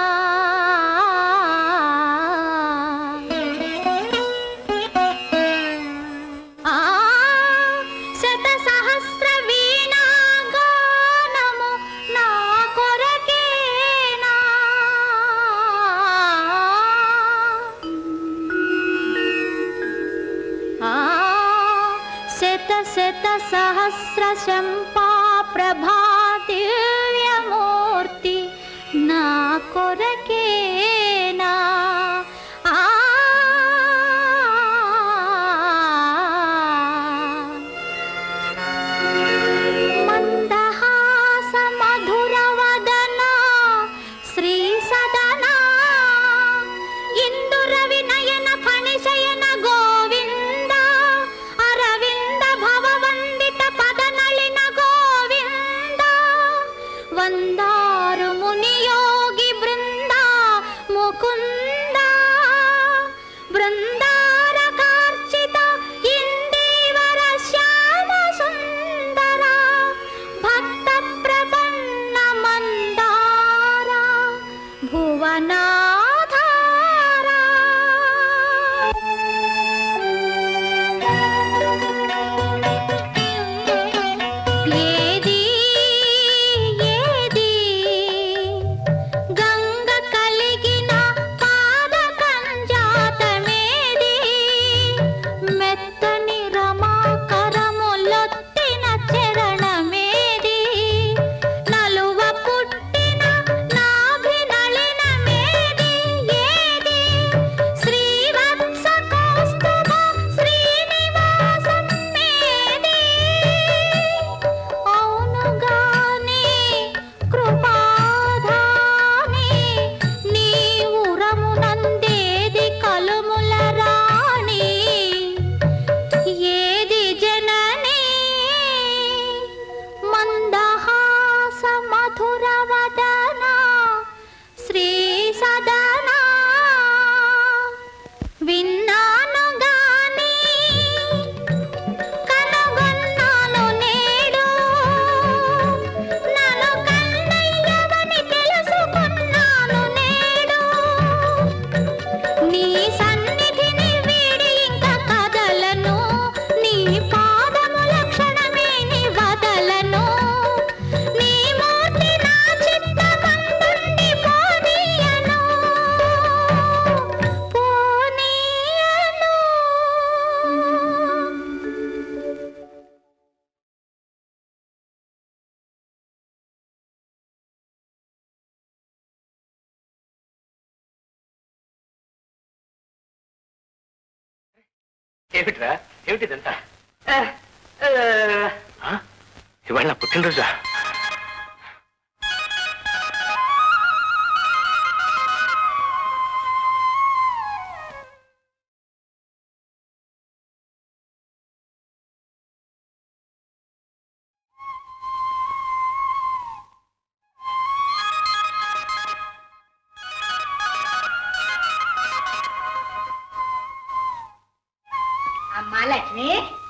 ఆ శత సహస్ర వీణా గానము నా కొరకేనా ఆ శత శత సహస్ర శంపా ప్రభా దివ్యమూర్తి నా కొరకేనా ఆ మందహాస మధుర వదన శ్రీ సదనా ఇందుర వినయన ఫణిశయన గోవింద అరవింద భవవందిత పదనళిన గోవింద వందారు ముని యోగి బృంద ఏమిట్రా ఏమిటిదంతా ఆ? ఇవాళ నా పుట్టినరోజా అమ్మా లక్ష్మి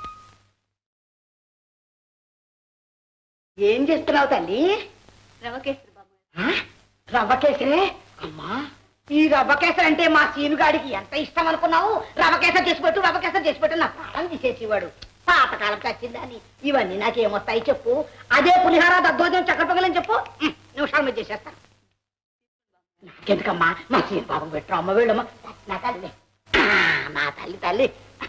ఏం చేస్తున్నావు తల్లి రవకేశ్వరి బాబు రవ్వ కేసరే అమ్మా ఈ రవ్వ కేసరి అంటే మా సీనుగాడికి ఎంత ఇష్టం అనుకున్నావు రవ్వ కేసరి చేసి పెట్టు రవ్వ కేసరి చేసి పెట్టు నా ప్రాణం తీసేసేవాడు పాతకాలం చచ్చిందని ఇవన్నీ నాకేమొస్తాయి చెప్పు అదే పులిహార దద్దోజనం చక్కెర పొగలని చెప్పు ఉమ్, నిమిషాల మీద చేసేస్తాను నాకెందుకమ్మా మా సీను పాపం పెట్టు అమ్మ వీళ్ళమ్మ నా తల్లి ఆ, నా తల్లి తల్లి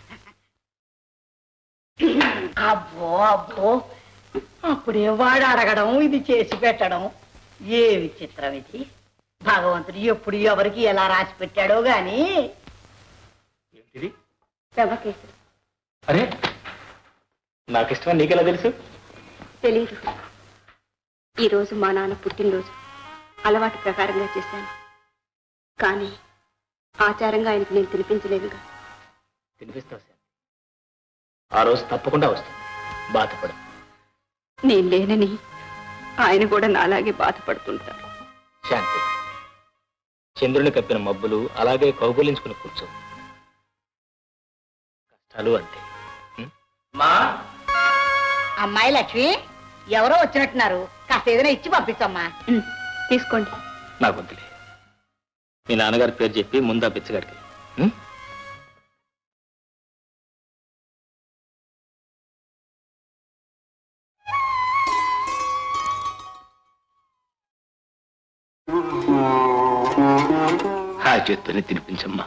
అబ్బో అబ్బో అప్పుడే వాడు అడగడం ఇది చేసి పెట్టడం ఏ విచిత్రం ఇది భగవంతుడు ఎప్పుడు ఎవరికి ఎలా రాసి పెట్టాడో గాని ఏంటిది రవకేశ్వరి అరే నాకు ఇష్టమని నీకెలా తెలుసు తెలీదు ఈరోజు మా నాన్న పుట్టినరోజు అలవాటు ప్రకారంగా చేశాను కానీ ఆచారంగా ఆయనకు నేను తినిపించలేదుగా తినిపిస్తావు సార్ ఆ రోజు తప్పకుండా వస్తుంది బాధపడు నేను లేనని ఆయన కూడా నాలాగే బాధపడుతుంటారు శాంతి చంద్రుని కప్పిన మబ్బులు అలాగే కౌగులించుకుని కూర్చో కష్టాలు అంతే మా అమ్మాయి లక్ష్మి ఎవరో వచ్చినట్టున్నారు కాస్త ఏదైనా ఇచ్చి పంపించమ్మా తీసుకోండి నాకు వద్దులే మీ నాన్నగారి పేరు చెప్పి ముందా బిచ్చగాడికి ఉం? ఆ చేత్తోనే తినిపించమ్మా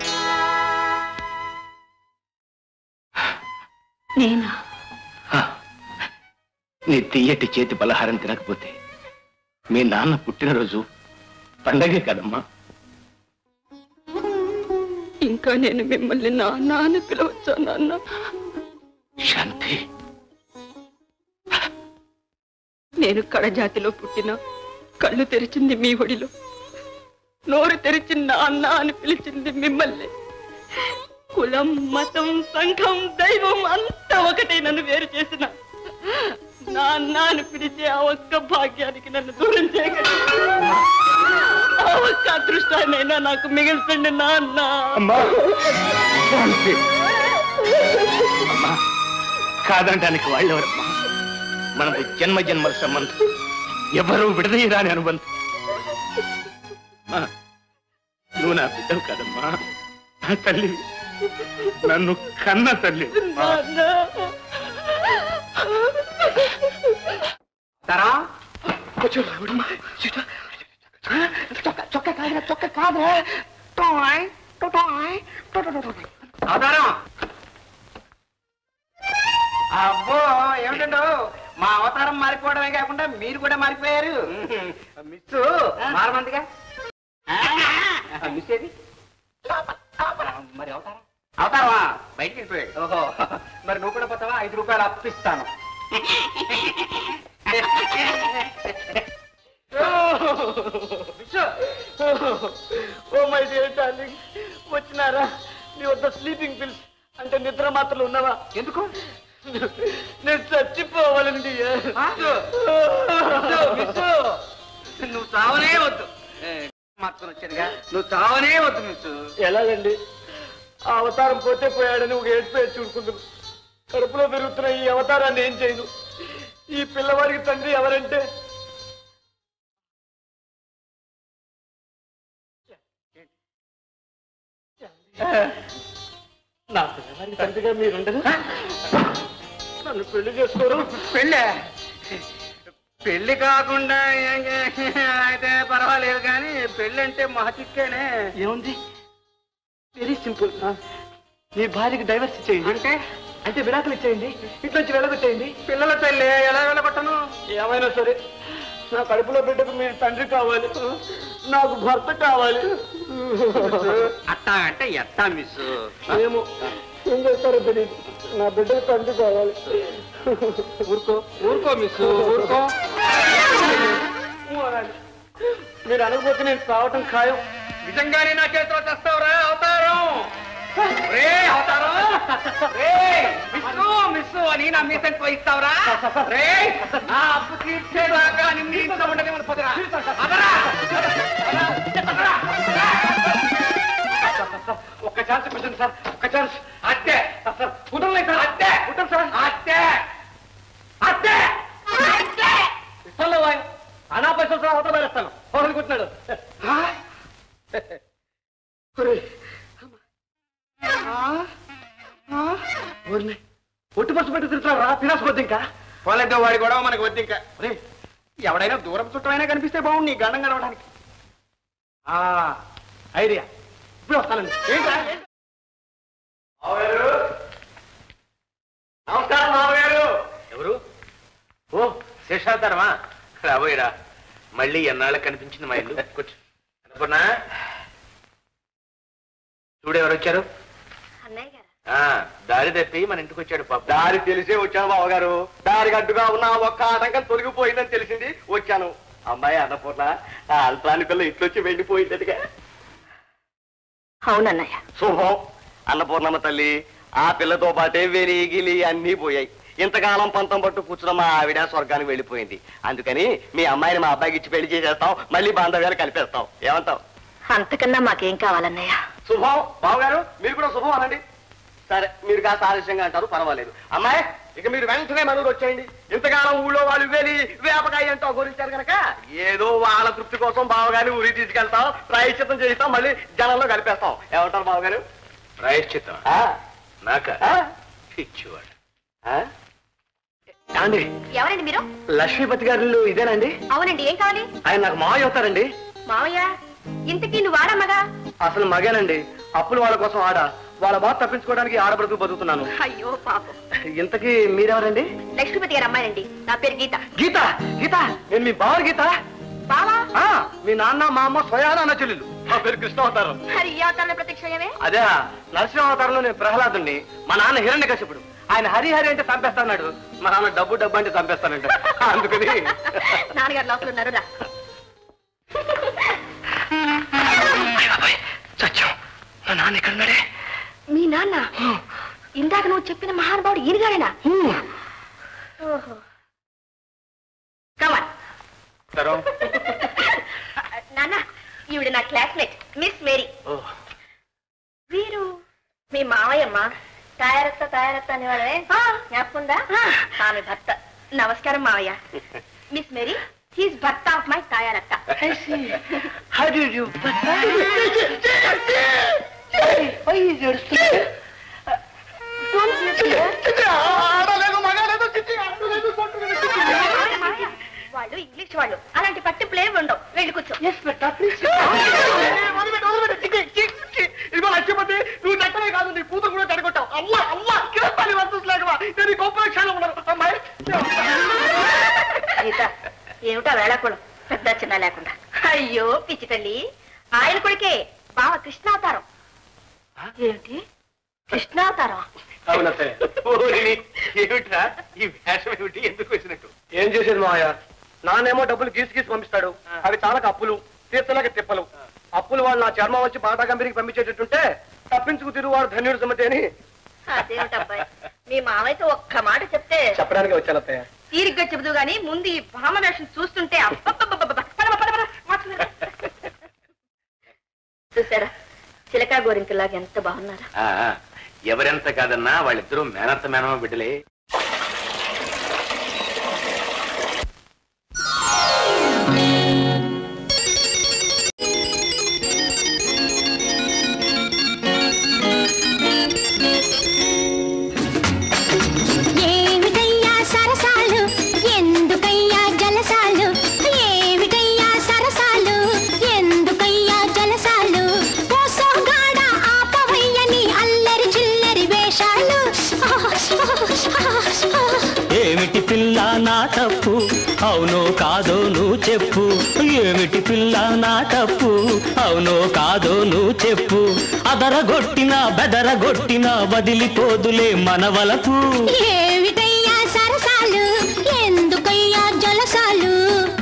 నేనా నీ తీయటి చేతి పలహారం తినకపోతే మీ నాన్న పుట్టినరోజు పండగే కదమ్మా ఇంకా నేను మిమ్మల్ని నాన్న అని పిలవచ్చా నాన్న శాంతి నేను కడజాతిలో పుట్టిన కళ్ళు తెరిచింది మీ ఒడిలో నోరు తెరిచి నాన్న అని పిలిచింది మిమ్మల్ని కులం మతం సంఘం దైవం అంతా ఒకటే నన్ను వేరు చేసిన నాన్న అని పిలిచే ఆ ఒక్క భాగ్యానికి నన్ను దూరం చేయగలరు ఆ ఒక్క అదృష్టాన్నైనా నాకు మిగిల్చండి నాన్న అమ్మా శాంతి అమ్మా కాదనడానికి వాళ్ళెవరమ్మా మనది జన్మ జన్మల సంబంధం ఎవరు విడదీయరాని అనుబంధం అమ్మా, నువ్వు నా బిడ్డవు కదమ్మా నా తల్లి నన్ను కన్న తల్లి తరా చొక్క చొక్క కాదురా చొక్క కాదురా టాయ్ టాయ్ అవతారం అబ్బో ఏమిటండు మా అవతారం మారిపోవడమే కాకుండా మీరు కూడా మారిపోయారు మిస్ మారమందిగా మిస్ ఏది మరి అవతారం అవతారమా బయటికి వెళ్ళిపోయాడు ఓహో మరి నువ్వు కూడా పోతావా ఐదు రూపాయలు అప్పిస్తాను ఓ మై డియర్ డార్లింగ్ వచ్చినారా నీ వద్ద స్లీపింగ్ పిల్స్ అంటే నిద్ర మాత్రలు ఉన్నావా ఎందుకు నేను చచ్చిపోవాలండి నువ్వు చావనే వద్దు మార్చుకొని వచ్చానుగా నువ్వు చావనే వద్దు మిస్ ఎలాగండి ఆ అవతారం పోతే పోయాడని ఒక ఏడ్పే చూడుకుంటుంది కడుపులో పెరుగుతున్న ఈ అవతారాన్ని ఏం చేయను ఈ పిల్లవాడికి తండ్రి ఎవరంటే నా పిల్లవాడికి తండ్రిగా మీరుండరు నన్ను పెళ్లి చేసుకోరు పెళ్ళే పెళ్లి కాకుండా అయితే పర్వాలేదు కానీ పెళ్ళి అంటే మహచిక్కేనే ఏముంది వెరీ సింపుల్ మీ భార్యకి డైవర్స్ ఇచ్చేయండి అంటే అంటే విడాకులు ఇచ్చేయండి ఇంట్లోంచి వెళ్ళగొట్టేయండి పిల్లల పెళ్ళి ఎలా వెళ్ళగొట్టను ఏమైనా సరే నా కడుపులో బిడ్డకు మీ తండ్రి కావాలి నాకు భర్త కావాలి అట్టా అంటే ఎట్టా మిస్ ఏమో ఏం చేస్తారో తెలియదు నా బిడ్డ తండ్రి కావాలి ఊరుకో ఊరుకో మిస్ ఊరుకో మీరు అనకపోతే నేను కావటం ఖాయం నిజంగానే నా చేతిలో తెస్తావురా అవతారం రే అవతారం రే మిస్సు మిస్సు అని నా మీసం పోయిస్తావురా రే నా అప్పు తీర్చేదాకా నిన్ను ఇంట్లో ఉండదే మన పొదరా అదరా అదరా. ఒక్క ఛాన్స్ పెట్టండి సార్ ఒక్క ఛాన్స్ అత్తే సార్ కుదరలేదు సార్ అత్తే కుదరదు సార్ అత్తే అత్తే అత్తే ఇస్తాను అనా పైసలు సార్ అవతల వేస్తాను అనుకుంటున్నాడు ఒట్టి బస్సు పెట్టి తిరుగుతున్నావు రా తినాల్సి వద్దు ఇంకా పోలేదో వాడి గొడవ మనకి వద్దు ఇంకా రే ఎవడైనా దూరం చుట్టమైనా కనిపిస్తే బాగుంది నీ గండం గడవడానికి ఆ, ఐడియా ఇప్పుడు వస్తానండి ఏంటా నమస్కారం మామగారు ఎవరు ఓ శేషావతారమా రాబోయిరా మళ్ళీ ఎన్నాళ్ళకి కనిపించింది మా ఇల్లు కూర్చో అనుకున్నా చూడు ఎవరు వచ్చారు అన్నయ్య గారు ఆ దారి తప్పి మన ఇంటికి వచ్చాడు పాప దారి తెలిసే వచ్చాను బావగారు దారికి అడ్డుగా ఉన్న ఒక్క ఆటంకం తొలగిపోయిందని తెలిసింది వచ్చాను అమ్మాయి అన్నపూర్ణ ఆ అల్పానికల్లో ఇట్లొచ్చి వెళ్ళిపోయిందటిగా అవునన్నయ్య శుభం అన్నపూర్ణమ్మ తల్లి ఆ పిల్లతో పాటే వెలి గిలి అన్నీ పోయాయి ఇంతకాలం పంతం పట్టు కూర్చున్న మా ఆవిడ స్వర్గానికి వెళ్ళిపోయింది అందుకని మీ అమ్మాయిని మా అబ్బాయికి ఇచ్చి పెళ్లి చేసేస్తాం మళ్ళీ బాంధవ్యాలు కలిపేస్తాం ఏమంటావు అంతకన్నా మాకేం కావాలన్నయ్య శుభం బావగారు మీరు కూడా శుభం అనండి సరే మీరు కాస్త ఆలస్యంగా అంటారు పర్వాలేదు అమ్మాయి ఇక మీరు వెంటనే మనూరు వచ్చేయండి ఇంతకాలం ఊళ్ళో వాళ్ళు వెళ్ళి వేపకాయ అంటూ గురించారు కనుక ఏదో వాళ్ళ తృప్తి కోసం బావగారిని ఊరికి తీసుకెళ్తాం ప్రాయశ్చిత్తం చేయిస్తాం మళ్ళీ జనంలో కలిపేస్తాం ఏమంటారు బావగారు ప్రాయశ్చిత్తం ఆ? నాక ఆ? పిచ్చివాడు ఆ? ఏమండి ఎవరండి మీరు లక్ష్మీపతి గారు ఇదేనండి అవునండి ఏం కావాలి ఆయన నాకు మావయ్య అవుతారండి మావయ్య ఇంతకీ నువ్వు వాడమ్మగా అసలు మగేనండి అప్పులు వాళ్ళ కోసం ఆడ వాళ్ళ బాధ తప్పించుకోవడానికి ఆడబడుతూ బతుకుతున్నాను అయ్యో పాపం ఇంతకీ మీరెవరండి లక్ష్మీపతి గారు అమ్మాయినండి నా పేరు గీత గీత గీత నేను మీ బావ గీత బావా ఆ, మీ నాన్న మా అమ్మ స్వయాన అన్న చెల్లెలు మా పేరు కృష్ణ అవతారం మరి ఈ అవతారంలో ప్రత్యక్షమయ్యవే అదే నరసింహ అవతారంలో నేను ప్రహ్లాదుని మా నాన్న హిరణ్య కశ్యపుడు ఆయన హరి హరి అంటే చంపేస్తాడు మా నాన్న డబ్బు డబ్బు అంటే చంపేస్తానంట అందుకని నాన్నగారు లోపల ఉన్నారు రా సత్యం మా నాన్న ఇక్కడ ఉన్నాడే మీ నాన్న ఇందాక నువ్వు చెప్పిన మహానుభావుడు ఈయనగాడేనా ఓహో కమాన్ నాన్న ఈవిడ నా క్లాస్మేట్ మిస్ మేరీ వీరు మీ మావయ్యమ్మ తయారత్త తయారత్త అనేవాడే జ్ఞాపకుందా ఆమె భర్త నమస్కారం మావయ్య మిస్ మేరీ హీస్ భర్త ఆఫ్ మై తయారత్త How do you వాళ్ళు ఇంగ్లీష్ వాళ్ళు అలాంటి పట్టు ప్లేవ్ ఉండవు వెళ్ళి కూర్చో ఇదిగో లక్ష్మీపతి నువ్వు నట్టమే కాదు నీ కూతురు కూడా తడగొట్టావు అమ్మా అమ్మా కిరపాలి వర్తించలేకవా నేను గొప్ప క్షణం ఉన్నాను అమ్మాయి గీత ఏమిటా వేళాకుళం పెద్ద చిన్న లేకుండా అయ్యో పిచ్చి తల్లి ఆయన కొడుకే బావ కృష్ణావతారం ఏమిటి కృష్ణావతారం అవునత్తయ్య ఏమిట్రా ఈ వేషం ఏమిటి ఎందుకు వేసినట్టు ఏం చేసేది మావయ్య నానేమో డబ్బులు గీసి గీసి పంపిస్తాడు అవి చాలా అప్పులు తీర్చలేక తిప్పలు అప్పులు వాళ్ళు నా చర్మం వచ్చి బాటా కంపెనీకి పంపించేటట్టుంటే తప్పించుకు తిరుగువాడు ధన్యుడు సమతి అని అదేమిటబ్బాయి మీ మావయ్యతో ఒక్క మాట చెప్తే చెప్పడానికి వచ్చాను అత్తయ్య తీరిగ్గా చెబుదు గాని ముందు ఈ భామ వేషం చూస్తుంటే అబ్బబ్బబ్బబ్బబ్బ. పద, పద, పద, మార్చుకుని రా. చూసారా చిలకా గోరింకలాగా ఎంత బాగున్నారా ఆ, ఆ, ఎవరెంత కాదన్నా వాళ్ళిద్దరూ మేనత్త మేనమ బిడ్డలే ఏమిటయ్యా సరసాలు ఎందుకయ్యా జలసాలు ఏమిటయ్యా సరసాలు ఎందుకయ్యా జలసాలు పోసోగాడ ఆపవయ్యని అల్లరి చిల్లరి వేషాలు నా తప్పు అవునో కాదో నువ్వు చెప్పు ఏమిటి పిల్ల నా తప్పు అవునో కాదో నువ్వు చెప్పు అదరగొట్టినా బెదరగొట్టినా వదిలిపోదులే మనవలపు ఏమిటయ్యా సరసాలు ఎందుకయ్యా జలసాలు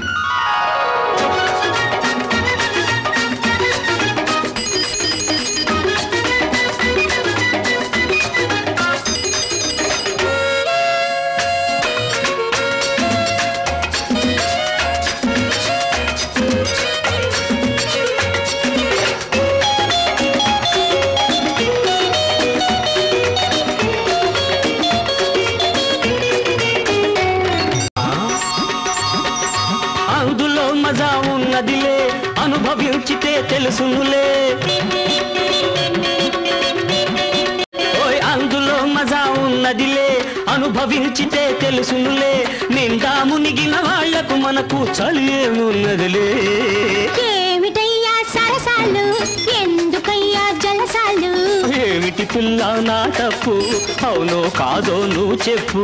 అందులో మజా ఉన్నదిలే అనుభవించితే తెలుసునులే ఓయ్ అందులో మజా ఉన్నదిలే అనుభవించితే తెలుసునులే నిండా మునిగిన వాళ్లకు మనకు చలి ఏమున్నదిలే ఏమిటయ్యా సరసాలు ఎందుకయ్యా జలసాలు ఏమిటి పిల్ల నా తప్పు అవునో కాదో నువ్వు చెప్పు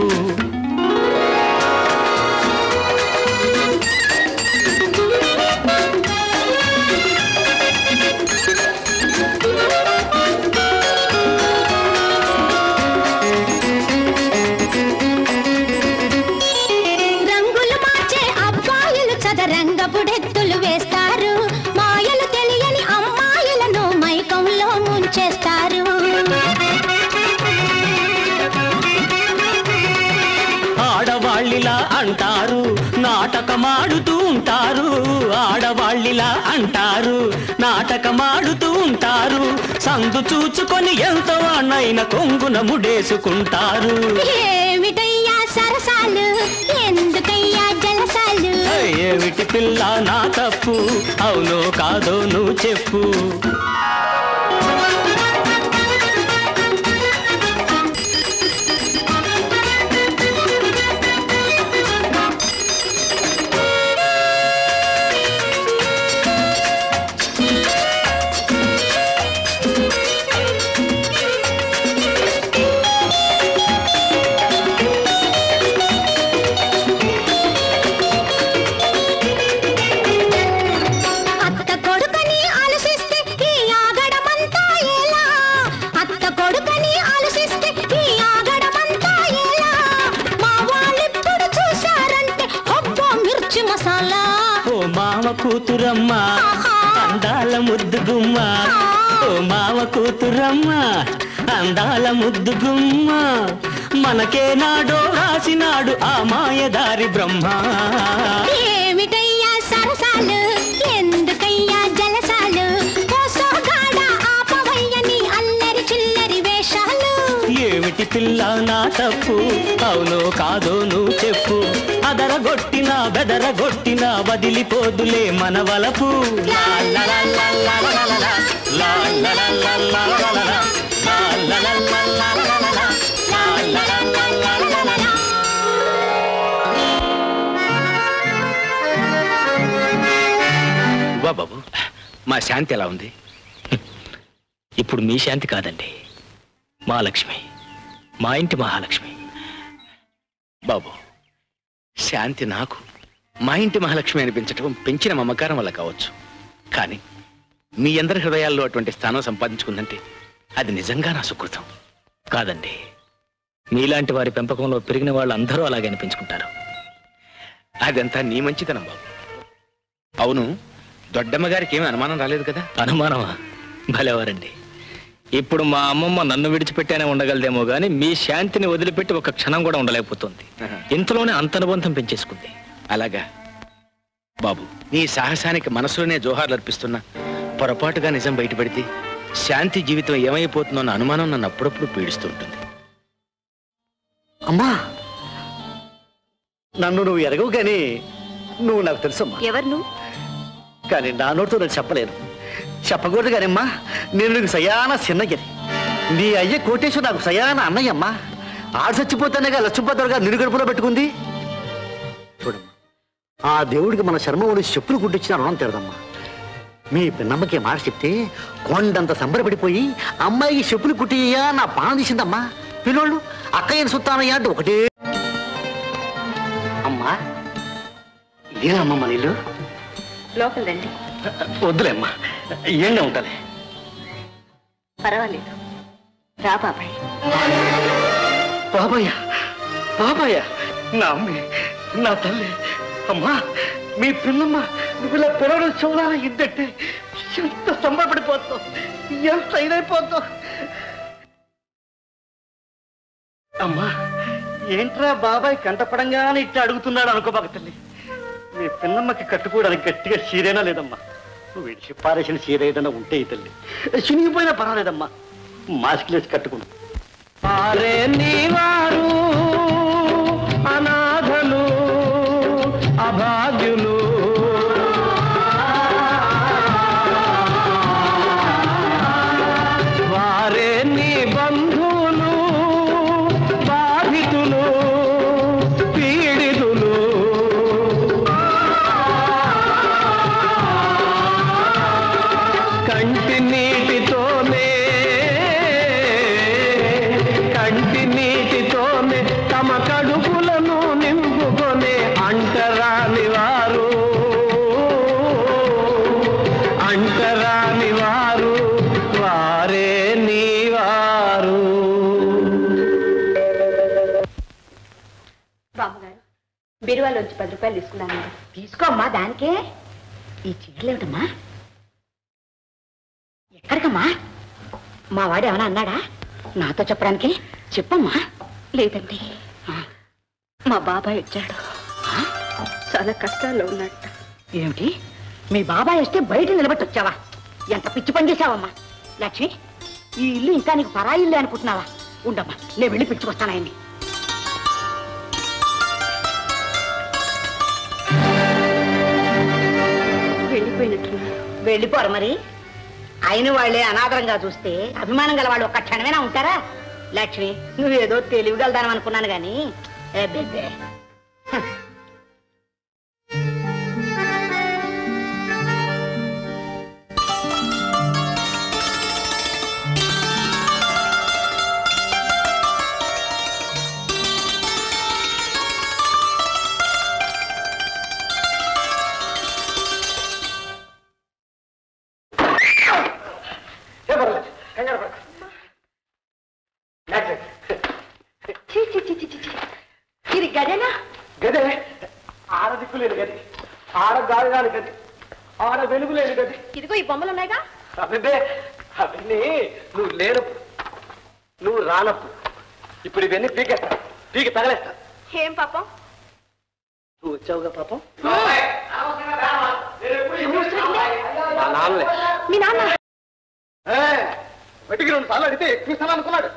రంగులు మార్చే అబ్బాయిలు చదరంగపుడెత్తులు వేస్తారు మాయలు తెలియని అమ్మాయిలను మైకంలో ముంచేస్తారు ఆడవాళ్ళిలా అంటారు నాటకమాడుతూ ఉంటారు ఆడవాళ్ళిలా అంటారు నాటకమాడుతూ ఉంటారు సందు చూచుకొని ఎంతో అన్నైన కొంగున ముడేసుకుంటారు ఏమిటయ్యా సరసాలు ఎందుకయ్యా జలసాలు ఏమిటి పిల్ల నా తప్పు అవునో కాదో నువ్వు చెప్పు అత్త కొడుకని ఆలోచిస్తే ఈ ఆగడమంతా ఎలా అత్త కొడుకని ఆలోచిస్తే ఈ ఆగడమంతా ఎలా మా వాళ్ళిప్పుడు చూశారంటే అబ్బో మిర్చి మసాలా ఓ మామ కూతురమ్మ అందాల ముద్దు గుమ్మ ఓ మామ కూతురమ్మ అందాల ముద్దు గుమ్మ మనకే నాడో రాసినాడు ఆ మాయదారి బ్రహ్మ ఏమిటయ్యా సరసాలు ఎందుకయ్యా జలసాలు ఓ సోగాడ ఆపవయ్యని అల్లరి చిల్లరి వేషాలు ఏమిటి పిల్ల నా తప్పు అవునో కాదో నువ్వు చెప్పు అదరగొట్టినా బెదరగొట్టినా వదిలిపోదులే మన వలపు లా లా లా లా లా లా లా లా. లా లా లా లా లా లా లా లా. లా లా లా లా లా లా లా లా. లా లా లా లా లా లా లా లా. వా బాబు మా శాంతి ఎలా ఉంది ఇప్పుడు మీ శాంతి కాదండి మా లక్ష్మి మా ఇంటి మహాలక్ష్మి బాబు శాంతి నాకు మా ఇంటి మహాలక్ష్మి అనిపించటం పెంచిన మమకారం వల్ల కావచ్చు కానీ మీ అందరి హృదయాల్లో అటువంటి స్థానం సంపాదించుకుందంటే అది నిజంగా నా సుకృతం కాదండి మీలాంటి వారి పెంపకంలో పెరిగిన వాళ్ళు అందరూ అలాగే అనిపించుకుంటారు అదంతా నీ మంచితనం బాబు అవును దొడ్డమ్మ గారికి ఏమీ అనుమానం రాలేదు కదా అనుమానమా భలేవారండి ఇప్పుడు మా అమ్మమ్మ నన్ను విడిచిపెట్టానే ఉండగలదేమో గాని మీ శాంతిని వదిలిపెట్టి ఒక క్షణం కూడా ఉండలేకపోతుంది ఇంతలోనే అంత అనుబంధం పెంచేసుకుంది అలాగా బాబు నీ సాహసానికి మనసులోనే జోహార్లు అర్పిస్తున్నా పొరపాటుగా నిజం బయటపడితే శాంతి జీవితం ఏమైపోతుందో అన్న అనుమానం నన్ను అప్పుడప్పుడు పీడిస్తుంటుంది అమ్మా నన్ను నువ్వు ఎరగవు కానీ నువ్వు నాకు తెలుసమ్మా ఎవరు నువ్వు కానీ నా నోటితో నేను చెప్పలేను చెప్పకూడదు కానమ్మా నేను నీకు సయాన చిన్నగిరి నీ అయ్య కోటేశ్వర నాకు సయాన అన్నయ్యమ్మా ఆడు చచ్చిపోతానేగా లక్ష్మీపతిగా నిన్ను గడుపులో పెట్టుకుంది చూడమ్మా ఆ దేవుడికి మన శర్మ ఒడి చెప్పులు కుట్టించిన రుణం తెరదమ్మా మీ పిన్నమ్మకి మాట చెప్తే కొండంత సంబరపడిపోయి అమ్మాయికి చెప్పులు కుట్టియ్యా నా పానం తీసిందమ్మా పిల్లోళ్ళు అక్కయ్యని సుత్తానయ్యా అంటే ఒకటే అమ్మా ఇదేనా అమ్మ మన ఇల్లు లోపల రండి వద్దులే అమ్మా ఏండే ఉంటాలే పర్వాలేదు రా బాబాయ్ బాబాయ్య బాబాయ్య నా అమ్మే నా తల్లి అమ్మా మీ పిన్నమ్మ నువ్వు ఇలా పిల్లలు చూడాల ఇద్దంటే ఎంత సంబరపడిపోతావు ఎంత ఇదైపోతావు అమ్మా ఏంట్రా బాబాయ్ కంటపడంగానే ఇట్లా అడుగుతున్నాడు అనుకోబాక తల్లి మీ పిన్నమ్మకి కట్టుకోవడానికి గట్టిగా చీరేనా లేదమ్మా నువ్వు విడిచి పారేసిన చీర ఏదైనా ఉంటే ఈ తల్లి చినిగిపోయినా పర్వాలేదమ్మా మాస్క్లేసి కట్టుకుంటా అరే నీవారు అనాథలు అభాగ్యులు వారే నీ బంధువులు బాధితులు పీడితులు కంటి నీటితోనే కంటి నీటితోనే తమ కడుపులను నింపుకొనే అంటరాని వారు అంటరాని వారు వారే నీవారు బామ్మగారు బీరువాలోంచి పది రూపాయలు తీసుకున్నాను తీసుకోమ్మా దానికే ఈ చీరలేమిటమ్మా ఎక్కడికమ్మా మా వాడు ఏమైనా అన్నాడా నాతో చెప్పడానికి చెప్పమ్మా లేదండి మా బాబాయ్ వచ్చాడు చాలా కష్టాల్లో ఉన్నట్టు ఏమిటి మీ బాబాయ్ వస్తే బయట నిలబెట్టి వచ్చావా ఎంత పిచ్చి పని చేశావమ్మా లక్ష్మి ఈ ఇల్లు ఇంకా నీకు పరాయి ఇల్లు అనుకుంటున్నావా ఉండమ్మా నేను వెళ్ళి పిలుచుకొస్తాను ఆయన్ని వెళ్ళిపోయినట్టున్నారు వెళ్ళిపోరు మరి అయిన వాళ్ళే అనాదరంగా చూస్తే అభిమానం గల వాళ్ళు ఒక్క క్షణమైనా ఉంటారా లక్ష్మి నువ్వేదో తెలివిగలదానం అనుకున్నాను గాని అబ్బబ్బే. హ. చీ, చీ, చీ, చీ, చీ, చీ. ఇది గదేనా గదే ఆడ దిక్కు లేని గది ఆడ గాలి రాని గది ఆడ వెలుగు లేని గది ఇదిగో ఈ బొమ్మలు ఉన్నాయిగా అబ్బే అవన్నీ నువ్వు లేనప్పుడు నువ్వు రానప్పుడు ఇప్పుడు ఇవన్నీ పీకేస్తా పీకి తగలేస్తా ఏం పాపం నువ్వు వచ్చావుగా పాపం మా నాన్నలే మీ నాన్న ఏ, వెతికి రెండు సార్లు అడిగితే ఎక్కువ అనుకున్నాడు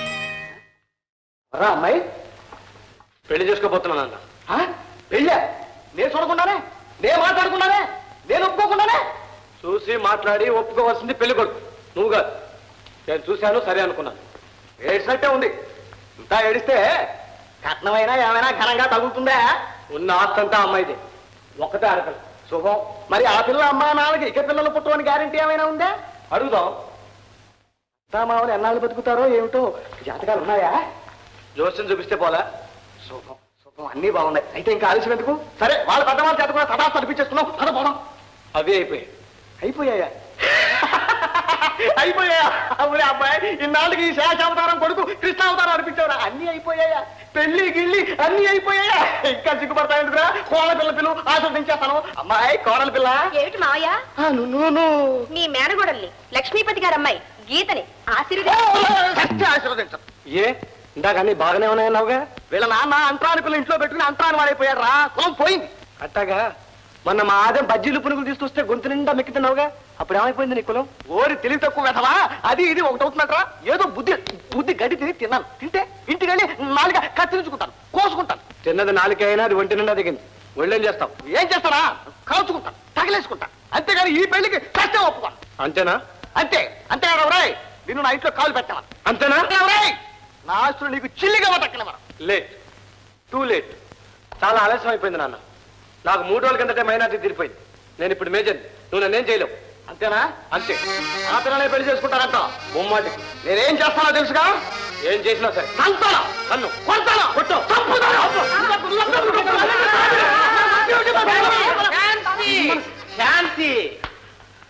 రా అమ్మాయి పెళ్లి చేసుకోబోతున్నాను అన్న ఆ? పెళ్ళా నేను చూడకుండానే నేను మాట్లాడుకున్నానే నేను ఒప్పుకోకుండానే చూసి మాట్లాడి ఒప్పుకోవాల్సింది పెళ్లి కొడుకు నువ్వు కాదు నేను చూశాను సరే అనుకున్నాను ఏడ్చినట్టే ఉంది ఇంకా ఏడిస్తే కట్నమైనా ఏమైనా ఘనంగా తగులుతుందా ఉన్న ఆస్తంతా అమ్మాయిది ఒక్కతే ఆడపిల్ల శుభం మరి ఆ పిల్ల అమ్మా నాన్నకి ఇక పిల్లలు పుట్టమని గ్యారంటీ ఏమైనా ఉందా అడుగుదాం మామూలు ఎన్నాళ్ళు బతుకుతారో ఏమిటో జాతకాలు ఉన్నాయా జోస్యం చూపిస్తే పోలా శుభం శుభం అన్నీ బాగున్నాయి అయితే ఇంకా ఆలస్యం ఎందుకు సరే వాళ్ళ పెద్దవాళ్ళ చేత కూడా సదా తడిపించేస్తున్నాం పద పోదాం అవి అయిపోయాయి అయిపోయాయా అయిపోయాయా అవునే అబ్బాయి ఇన్నాళ్ళకి ఈ శేషావతారం కొడుకు కృష్ణావతారం అనిపించావురా అన్ని అయిపోయాయా పెళ్లి గిళ్ళి అన్ని అయిపోయాయా ఇంకా సిగ్గుపడతాయంటురా కోళ్ళ పిల్ల పిల్లు ఆస్వాదించేస్తాను అమ్మాయి కోడల పిల్ల ఏమిటి మావయ్య నువ్వు మీ మేనగోడల్ని లక్ష్మీపతి గారు అమ్మాయి గీతని ఆశీర్వది ఆశీర్వదించం ఏ ఇందాక అన్ని బాగానే ఉన్నాయన్నావుగా వీళ్ళ నాన్న అంతరాని పిల్ల ఇంట్లో పెట్టుకుని అంతరాని వాడైపోయాడు రా కులం పోయింది అట్టాగా మొన్న మా ఆదం బజ్జీలు పునుగులు తీసుకొస్తే గొంతు నిండా మెక్కుతున్నావుగా అప్పుడు ఏమైపోయింది నీ కులం ఓరి తెలివి తక్కువ వెధవా అది ఇది ఒకటి అవుతున్నట్రా ఏదో బుద్ధి బుద్ధి గడి తిని తిన్నాను తింటే ఇంటికి వెళ్ళి నాలుగ కత్తిరించుకుంటాను కోసుకుంటాను తిన్నది నాలుక అయినా అది ఒంటి నిండా దిగింది ఒళ్ళేం చేస్తాం ఏం చేస్తారా కాల్చుకుంటాను తగిలేసుకుంటా అంతేగాని ఈ పెళ్లికి కష్టం ఒప్పుకోను అంతేనా అంతే అంతేనా రాయ్ నిన్ను నా ఇంట్లో కాలు పెట్టాను అంతేనా రాయ్ నా ఆస్తులు నీకు చిల్లిగా బతకనివ్వరు లేట్ టూ లేట్ చాలా ఆలస్యం అయిపోయింది నాన్న నాకు మూడు రోజుల కిందటే మైనార్టీ తీరిపోయింది నేను ఇప్పుడు మేజర్ నువ్వు నన్నేం చేయలేవు అంతేనా అంతే ఆ పిల్లనే పెళ్లి చేసుకుంటారంట బొమ్మాటికి నేనేం చేస్తానో తెలుసుగా ఏం చేసినా సరే అంతానా నన్ను కొడతానా కొట్టు చంపుతానా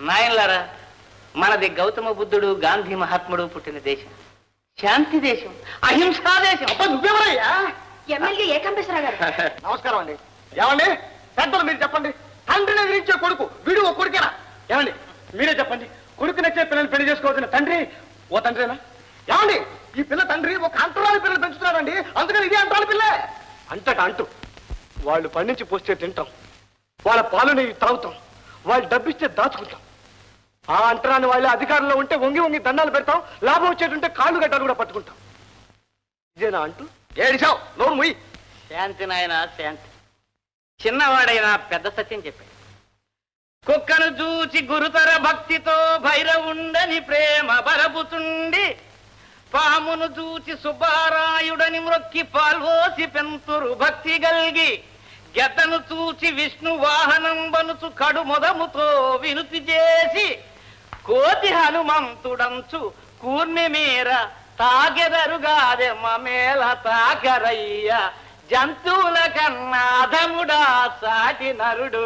నాయనలారా మనది గౌతమ బుద్ధుడు గాంధీ మహాత్ముడు పుట్టిన దేశం శాంతి దేశం అహింసా దేశం అబ్బా నువ్వెవరయ్యా ఎమ్మెల్యే ఏకంబేశ్వర గారు నమస్కారం అండి ఏమండి పెద్దలు మీరు చెప్పండి తండ్రిని ఎదిరించే కొడుకు వీడు ఓ కొడుకేనా ఏమండి మీరే చెప్పండి కొడుకు నచ్చే పిల్లల్ని పెళ్లి చేసుకోవాల్సిన తండ్రి ఓ తండ్రేనా ఏమండి ఈ పిల్ల తండ్రి ఒక అంటరాని పిల్లలు పెంచుతున్నాడండి అందుకని ఇది అంటరాని పిల్లే అంతట అంటూ వాళ్ళు పండించి పోస్తే తింటాం వాళ్ళ పాలని తాగుతాం వాళ్ళు డబ్బిస్తే దాచుకుంటాం ఆ అంటరాని వాళ్ళ అధికారంలో ఉంటే వంగి వంగి దండాలు పెడతాం లాభం వచ్చేటుంటే కాళ్ళు గడ్డలు కూడా పట్టుకుంటాం ఇదేనా అంటూ ఏడిచావు నోరు ముయ్యి శాంతి నాయన శాంతి చిన్నవాడైనా పెద్ద సత్యం చెప్పాడు కుక్కను చూచి గురుతర భక్తితో భైరవుండని ప్రేమ బరపుతుండి పామును చూచి సుబ్బారాయుడని మ్రొక్కి పాల్వోసి పెంతురు భక్తి గల్గి గెద్దను చూచి విష్ణు వాహనం బనుచు కడు మొదముతో వినుతి చేసి కోతి హనుమంతుడంచు కూర్మి మీర తాగెదరుగాదె మమేల తాకరయ్య జంతువుల కన్నా అధముడా సాటి నరుడు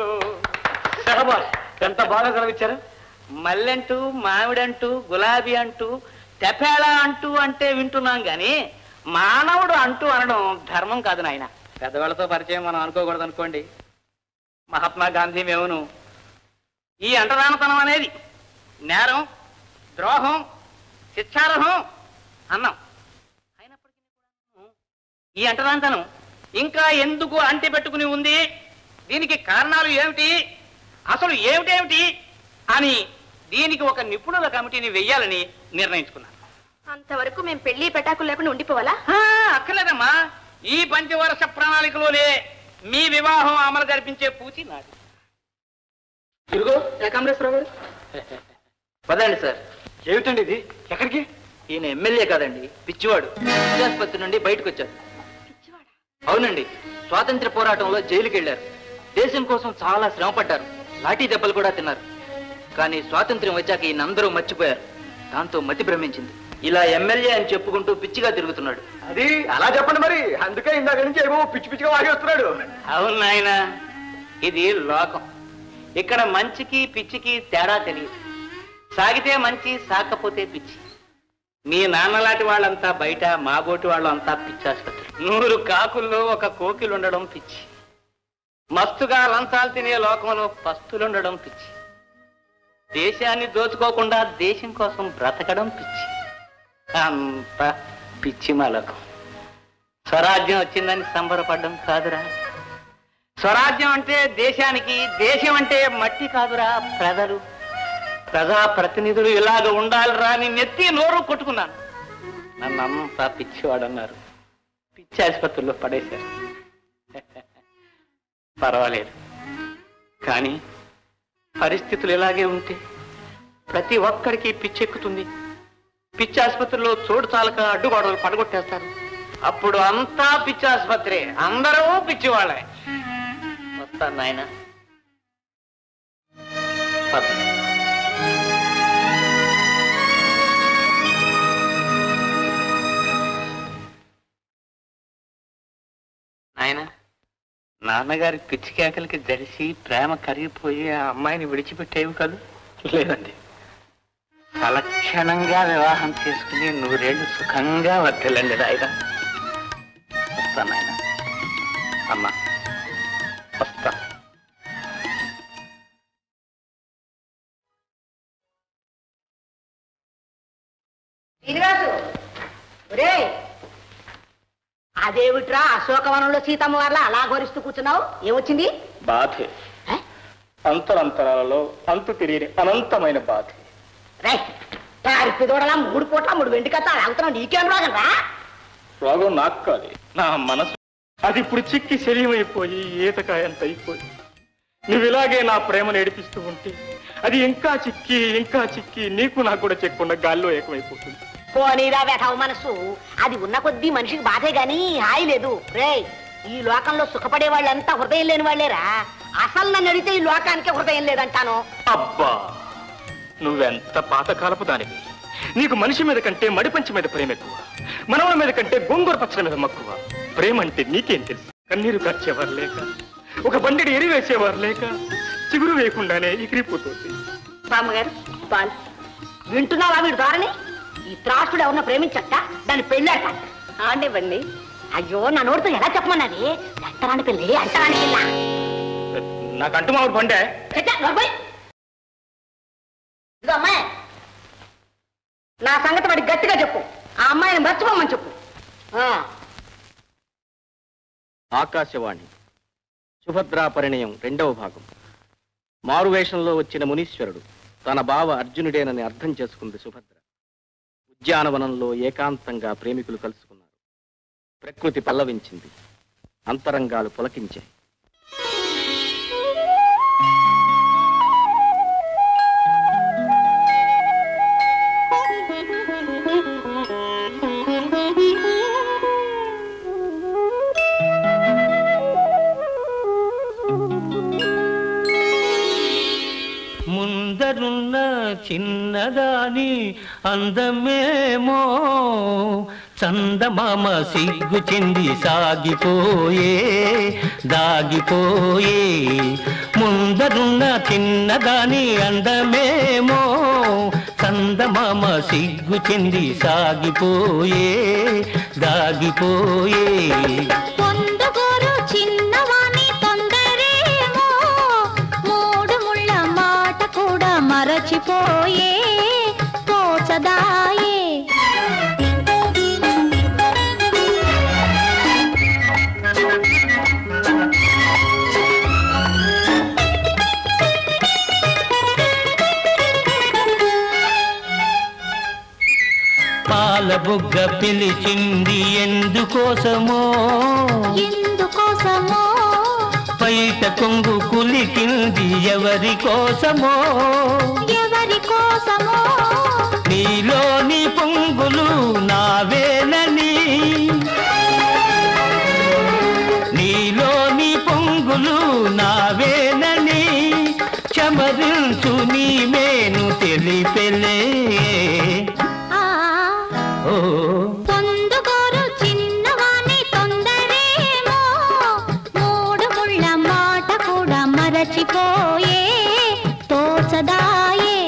ఎంత బాగా సెలవిచ్చారు మల్లెంటూ మామిడంటూ గులాబీ అంటూ తెపేళ అంటూ అంటే వింటున్నాం గాని మానవుడు అంటూ అనడం ధర్మం కాదు నాయన పెద్దవాళ్ళతో పరిచయం మనం అనుకోకూడదు అనుకోండి మహాత్మా గాంధీ మేమును ఈ అంటరానతనం అనేది నేరం ద్రోహం శిక్షార్హం అన్నాం అయినప్పటికీ కూడా ఈ అంటరాంతనం ఇంకా ఎందుకు అంటి పెట్టుకుని ఉంది దీనికి కారణాలు ఏమిటి అసలు ఏమిటేమిటి అని దీనికి ఒక నిపుణుల కమిటీని వెయ్యాలని నిర్ణయించుకున్నాను అంతవరకు మేము పెళ్లి పెటాకులు లేకుండా ఉండిపోవాలా ఆ, అక్కర్లేదమ్మా ఈ పంచవర్ష ప్రణాళికలోనే మీ వివాహం అమలు జరిపించే పూచి నాది ఇరుగో ఏకాంబరేశ్వరరావు గారు పదండి సార్ ఏమిటండి ఇది ఎక్కడికి ఈయన ఎమ్మెల్యే కాదండి పిచ్చివాడు ఆసుపత్రి నుండి బయటకు వచ్చాడు అవునండి స్వాతంత్ర పోరాటంలో జైలుకి వెళ్ళారు దేశం కోసం చాలా శ్రమ పడ్డారు లాఠీ దెబ్బలు కూడా తిన్నారు కానీ స్వాతంత్ర్యం వచ్చాక ఈయన అందరూ మర్చిపోయారు దాంతో మతి భ్రమించింది ఇలా ఎమ్మెల్యే అని చెప్పుకుంటూ పిచ్చిగా తిరుగుతున్నాడు అది అలా చెప్పండి మరి అందుకే ఇందాక నుంచి ఏమో పిచ్చి పిచ్చిగా వాగేస్తున్నాడు అవును నాయన ఇది లోకం ఇక్కడ మంచికి పిచ్చికి తేడా తెలియదు సాగితే మంచి సాకపోతే పిచ్చి మీ నాన్నలాంటి వాళ్ళంతా బయట మాబోటి వాళ్ళు అంతా పిచ్చి ఆసుపత్రి నూరు కాకుల్లో ఒక కోకిలు ఉండడం పిచ్చి మస్తుగా లంచాలు తినే లోకంలో పస్తులుండడం పిచ్చి దేశాన్ని దోచుకోకుండా దేశం కోసం బ్రతకడం పిచ్చి అంత పిచ్చి మలకం స్వరాజ్యం వచ్చిందని సంబరపడడం కాదురా స్వరాజ్యం అంటే దేశానికి దేశం అంటే మట్టి కాదురా ప్రజలు ప్రజా ప్రతినిధులు ఇలాగ ఉండాలిరా అని నెత్తి నోరు కొట్టుకున్నాను నన్ను అంతా పిచ్చివాడన్నారు పిచ్చి ఆసుపత్రిలో పడేశారు పర్వాలేదు కానీ పరిస్థితులు ఇలాగే ఉంటే ప్రతి ఒక్కరికి పిచ్చెక్కుతుంది పిచ్చి ఆసుపత్రిలో చోటు చాలక అడ్డుగోడలు పడగొట్టేస్తారు అప్పుడు అంతా పిచ్చి ఆసుపత్రి అందరూ పిచ్చి వాళ్ళే వస్తాను నాయన నాయన నాన్నగారి పిచ్చి కేకలకి జడిసి ప్రేమ కరిగిపోయి ఆ అమ్మాయిని విడిచిపెట్టేవి కాదు లేదండి సలక్షణంగా వివాహం చేసుకుని నూరేళ్లు సుఖంగా వర్తిల్లండి నాయన వస్తాను నాయన అమ్మా వస్తా శ్రీనివాసు ఒరే అదేమిట్రా అశోకవనంలో సీతమ్మ వాళ్ళ అలా గోరిస్తూ కూర్చున్నావు ఏమొచ్చింది బాధే అంతరంతరాలలో అంతు తిరిగి అనంతమైన బాధ రే తారిపి దూడలా మూడు పూట్ల మూడు వెండి కథ లాగుతున్నావు నీకేం రోగం రా రోగం నాకు కాదు నా మనసు అది ఇప్పుడు చిక్కి శరీరమైపోయి ఈతకాయంత అయిపోయి నువ్వు ఇలాగే నా ప్రేమను ఏడిపిస్తూ ఉంటే అది ఇంకా చిక్కి ఇంకా చిక్కి నీకు నాకు కూడా చెక్కకుండా గాల్లో ఏకమైపోతుంది పోనీరా వేటావు మనసు అది ఉన్న కొద్దీ మనిషికి బాధే గాని హాయి లేదు రే ఈ లోకంలో సుఖపడే వాళ్ళంతా హృదయం లేని వాళ్ళేరా అసలు నన్ను అడిగితే ఈ లోకానికి హృదయం లేదంటాను అబ్బా నువ్వెంత పాతకాలపు దానివి నీకు మనిషి మీద కంటే మడిపంచి మీద ప్రేమ ఎక్కువ మనవల మీద కంటే గోంగూర పచ్చల మీద మక్కువ ప్రేమ అంటే నీకేం తెలుసు కన్నీరు కార్చేవారు లేక ఒక బండిని ఎరివేసేవారు లేక చిగురు వేయకుండానే ఎగిరిపోతుంది బామ్మగారు బాల్ వింటున్నావా వీడు ధోరణి ఈ త్రాసుడు ఎవరిన ప్రేమించట దాన్ని పెళ్ళాట ఆండివ్వండి అయ్యో నా నోటితో ఎలా చెప్పమన్నది అంటరాని పిల్లి అంటరాని పిల్ల నాకు అంటు మామిడి పండే చెట్టా, నోర్మోయ్. ఇదిగో అమ్మాయి నా సంగతి వాడికి గట్టిగా చెప్పు ఆ అమ్మాయిని మర్చిపోమని చెప్పు ఆ, ఆకాశవాణి సుభద్రా పరిణయం రెండవ భాగం మారువేషంలో వచ్చిన మునీశ్వరుడు తన బావ అర్జునుడేనని అర్థం చేసుకుంది సుభద్ర ఉద్యానవనంలో ఏకాంతంగా ప్రేమికులు కలుసుకున్నారు ప్రకృతి పల్లవించింది అంతరంగాలు పులకించాయి ముందరున్న చిన్నదాని అందమేమో చందమామ సిగ్గు చెంది సాగిపోయే దాగిపోయే ముందరున్న చిన్నదాని అందమేమో చందమామ సిగ్గు చెంది సాగిపోయే దాగిపోయే పొందుగోరు చిన్నవాణి తొందరేమో మూడు ముళ్ళ మాట కూడా మరచిపోయే తోచదాయే పాల బుగ్గ పిలిచింది ఎందుకోసమో ఎందుకోసమో బయట కొంగు కులికింది ఎవరి కోసమో ఎవరి కోసమో నీలోని పొంగులు నావేనని నీలోని పొంగులు నావేనని చమరించు నీ మేను తెలిపెలే ఆ ఓ పొందుగోరు చిన్నవాణి తొందరేమో మూడు ముళ్ళ మాట కూడా మరచిపోయే తోచదాయే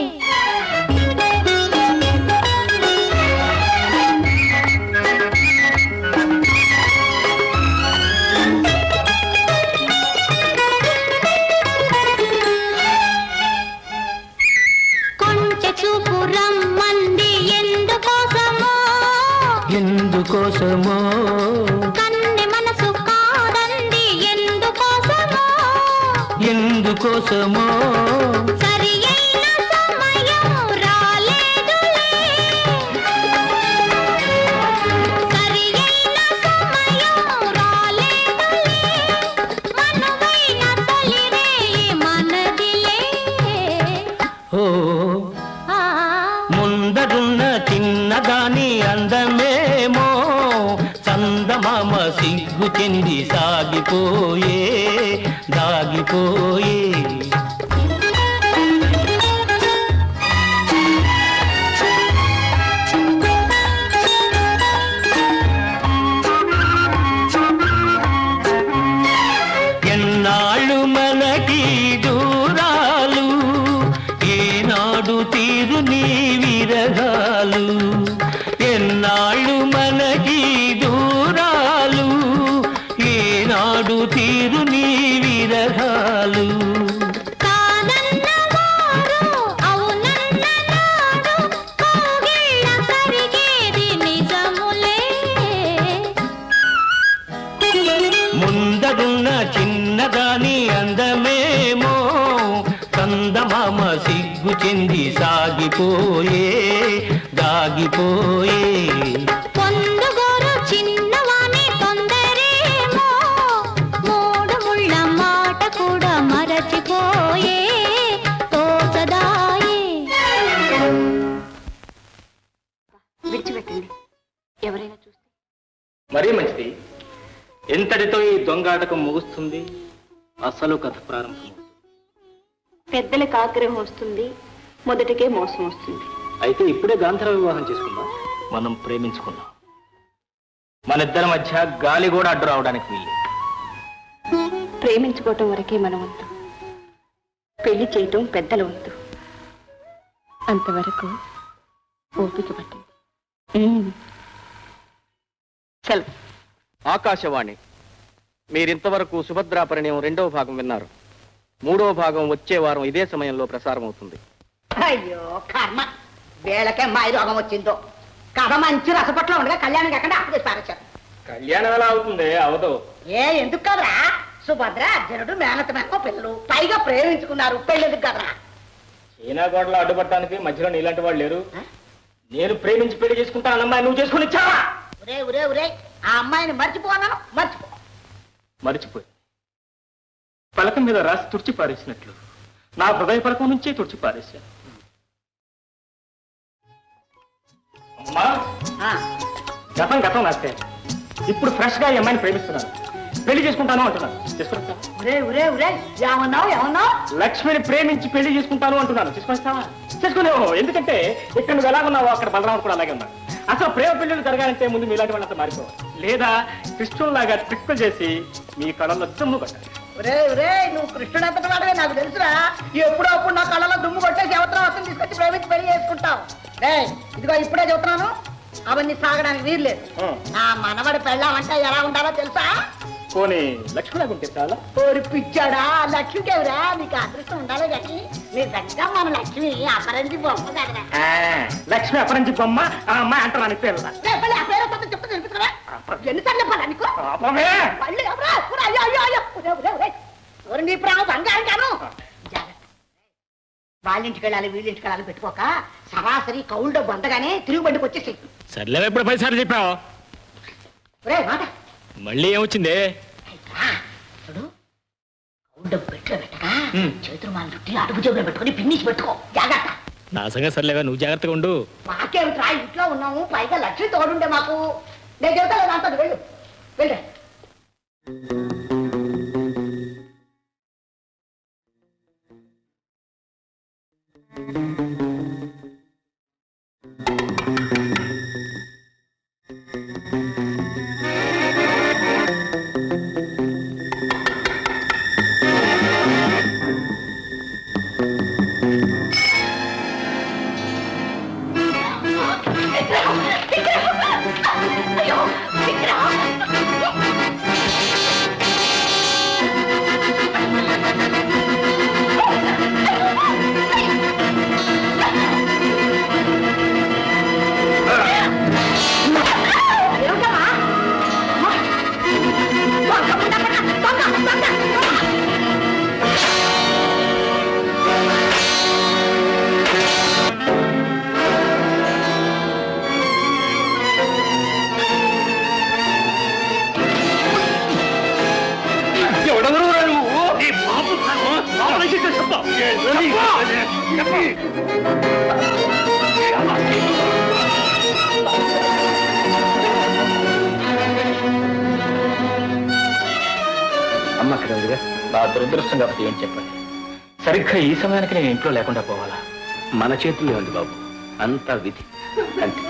కొంచె చూపు రమ్మంది ఎందుకోసమో ఎందుకోసమో కన్నె మనసు కాదంది ఎందుకోసమో ఎందుకోసమో సరి అయిన సమయం రాలేదులే సరి అయిన సమయం రాలేదులే మనువైన తొలి రేయి మనదిలే ఓ ఆ ముందరున్న చిన్నదాని అందమేమో చందమామ సిగ్గు చెంది సాగిపోయే దాగిపోయే ఎన్నాళ్ళు మనకి దూరాలు ఏనాడు తీరు నీ విరగాలు ఎన్నాళ్ళు మనకి దూరాలు ఏనాడు తీరు నీ విరగాలు కాదన్నవారు అవునన్న నాడు కోగిళ్ళ కరిగేది నిజములే ముందరున్న చిన్నదాని అందమేమో కందమామ సిగ్గు చెంది సాగిపోయే దాగిపోయే పొందుగోరు చిన్నవాణి తొందరేమో మూడు ముళ్ళ మాట కూడా మరచిపోయే తోచదాయే విడిచిపెట్టండి ఎవరైనా చూస్తే మరీ మంచిది ఎంతటితో ఈ దొంగాటకం ముగుస్తుంది అసలు కథ ప్రారంభం పెద్దలకు ఆగ్రహం వస్తుంది మొదటికే మోసం వస్తుంది అయితే ఇప్పుడే గాంధర్వ వివాహం చేసుకుందాం మనం ప్రేమించుకుందాం మన ఇద్దరి మధ్య గాలి కూడా అడ్డు రావడానికి వీలు ప్రేమించుకోవటం వరకే మన వంతు పెళ్లి చేయటం పెద్దల వంతు అంతవరకు ఓపిక పట్టింది ఉమ్. సెలవు ఆకాశవాణి మీరింతవరకు సుభద్రా పరిణయం రెండవ భాగం విన్నారు మూడవ భాగం వచ్చే వారం ఇదే సమయంలో ప్రసారం అవుతుంది అయ్యో కర్మ వీళ్ళకే మాయి రోగం వచ్చిందో కథ మంచి రసపట్లో ఉండగా కళ్యాణం కాకుండా అప్పు చేసి పారేశారు కళ్యాణం ఎలా అవుతుంది అవదు ఏ ఎందుకు కదరా సుభద్ర అర్జునుడు మేనత మేనకో పిల్లలు పైగా ప్రేమించుకున్నారు పెళ్లి ఎందుకు కదరా చైనా గోడలో అడ్డుపడటానికి మధ్యలో నీలాంటి వాళ్ళు లేరు నేను ప్రేమించి పెళ్లి చేసుకుంటాను అమ్మాయి నువ్వు చేసుకుని ఇచ్చావా ఒరే ఒరే ఒరే ఆ అమ్మాయిని మర్చిపోనాను మర్చిపో మరిచిపోయి పలకం మీద రాసి తుడిచి పారేసినట్లు నా హృదయ పలకం నుంచే తుడిచి పారేశాను అమ్మా గతం గతం రాస్తే ఇప్పుడు ఫ్రెష్ గా ఈ అమ్మాయిని ప్రేమిస్తున్నాను పెళ్లి చేసుకుంటాను అంటున్నాను చేసుకుంటా ఒరే ఒరే ఒరే ఏమన్నావు ఏమన్నావు లక్ష్మిని ప్రేమించి పెళ్లి చేసుకుంటాను అంటున్నాను చేసుకొస్తావా చేసుకునేవు ఎందుకంటే ఇక్కడ నువ్వు ఎలా ఉన్నావో అక్కడ బలరాముడు కూడా అలాగే ఉన్నాడు అసలు ప్రేమ పెళ్లిళ్ళు జరగాలంటే ముందు మీలాంటి వాళ్ళంతా మారిపోవాలి లేదా కృష్ణుల్లాగా ట్రిక్కులు చేసి మీ కళల్లో దుమ్ము కొట్టాలి ఒరే ఒరే నువ్వు కృష్ణుడు అంతటి వాడవే నాకు తెలుసురా ఎప్పుడో అప్పుడు నా కళ్ళలో దుమ్ము కొట్టేసి ఎవరితో వస్తుంది తీసుకొచ్చి ప్రేమించి పెళ్లి చేసుకుంటావు రే ఇదిగో ఇప్పుడే చెబుతున్నాను అవన్నీ సాగడానికి వీల్లేదు నా మనవడి పెళ్ళామంటే ఎలా ఉండాలో తెలుసా పోనీ లక్ష్మిలాగా ఉంటే చాలా ఓరి పిచ్చాడా లక్ష్మికేవిరా నీకు అదృష్టం ఉండాలి కానీ నీ దగ్గర మన లక్ష్మి అపరంజి బొమ్మ కదరా ఆ, లక్ష్మి అపరంజి బొమ్మ ఆ అమ్మాయి అంటాను పేరు రే, మళ్ళీ ఆ పేరు వస్తుందో చెప్పు తెలుపుతున్నా ఎన్నిసార్లు చెప్పాలా నీకు పాపమే. మళ్ళీ ఎవరా ఊరా, అయ్యో అయ్యో అయ్యో ఒరే, ఒరే, ఒరే. ఎవరు నీ ప్రేమ బంగారం కాను జాగ్రత్త. వాళ్ళింటికి వెళ్ళాలి వీళ్ళింటికి వెళ్ళాలి పెట్టుకోక సరాసరి కౌలు డబ్బు అందగానే తిరుగు బండికి వచ్చేసి సర్లే ఇప్పుడు పైసారి చెప్పావు రే మాట మళ్ళీ ఏమొచ్చింది చూడు కౌలు డబ్బు పెట్టిలో పెట్టగా చేతులు మన చుట్టి అడుగు జేబులో పెట్టుకొని పిన్నిసి పెట్టుకో జాగ్రత్త నా సంగతి సర్లేవా నువ్వు జాగ్రత్తగా ఉండు మాకేమిట్రా ఇంట్లో ఉన్నాము పైగా లక్ష్మి తోడుండే మాకు నేను చెబుతా లేదా అంటాను వెళ్ళు వెళ్ళు అయ్యో విక్రమ్ ఎవడెవరు నువ్వు నీ బాబు బాబు చెప్పు అమ్మ అక్కడ ఉందిగా నా దురదృష్టం కాబట్టి ఏం చెప్పండి సరిగ్గా ఈ సమయానికి నేను ఇంట్లో లేకుండా పోవాలా మన చేతుల్లో ఉంది బాబు అంతా విధి అంతే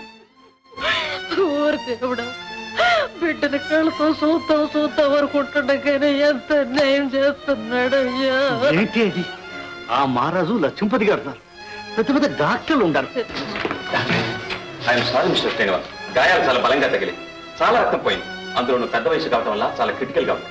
ఊరు దేవుడా బిడ్డని కళ్ళతో చూద్దాం చూద్దాం అనుకుంటుండగానే ఎంత అన్యాయం చేస్తున్నాడు అయ్యా ఏంటి అది ఆ మహారాజు లక్ష్మీపతి గారు ఉన్నారు. పెద్ద పెద్ద డాక్టర్లు ఉండారు ఆయన సారీ మిస్టర్ శ్రీనివాస్ గాయాలు చాలా బలంగా తగిలి చాలా రక్తం పోయింది అందులో నువ్వు పెద్ద వయసు కావడం వల్ల చాలా క్రిటికల్ గా ఉంది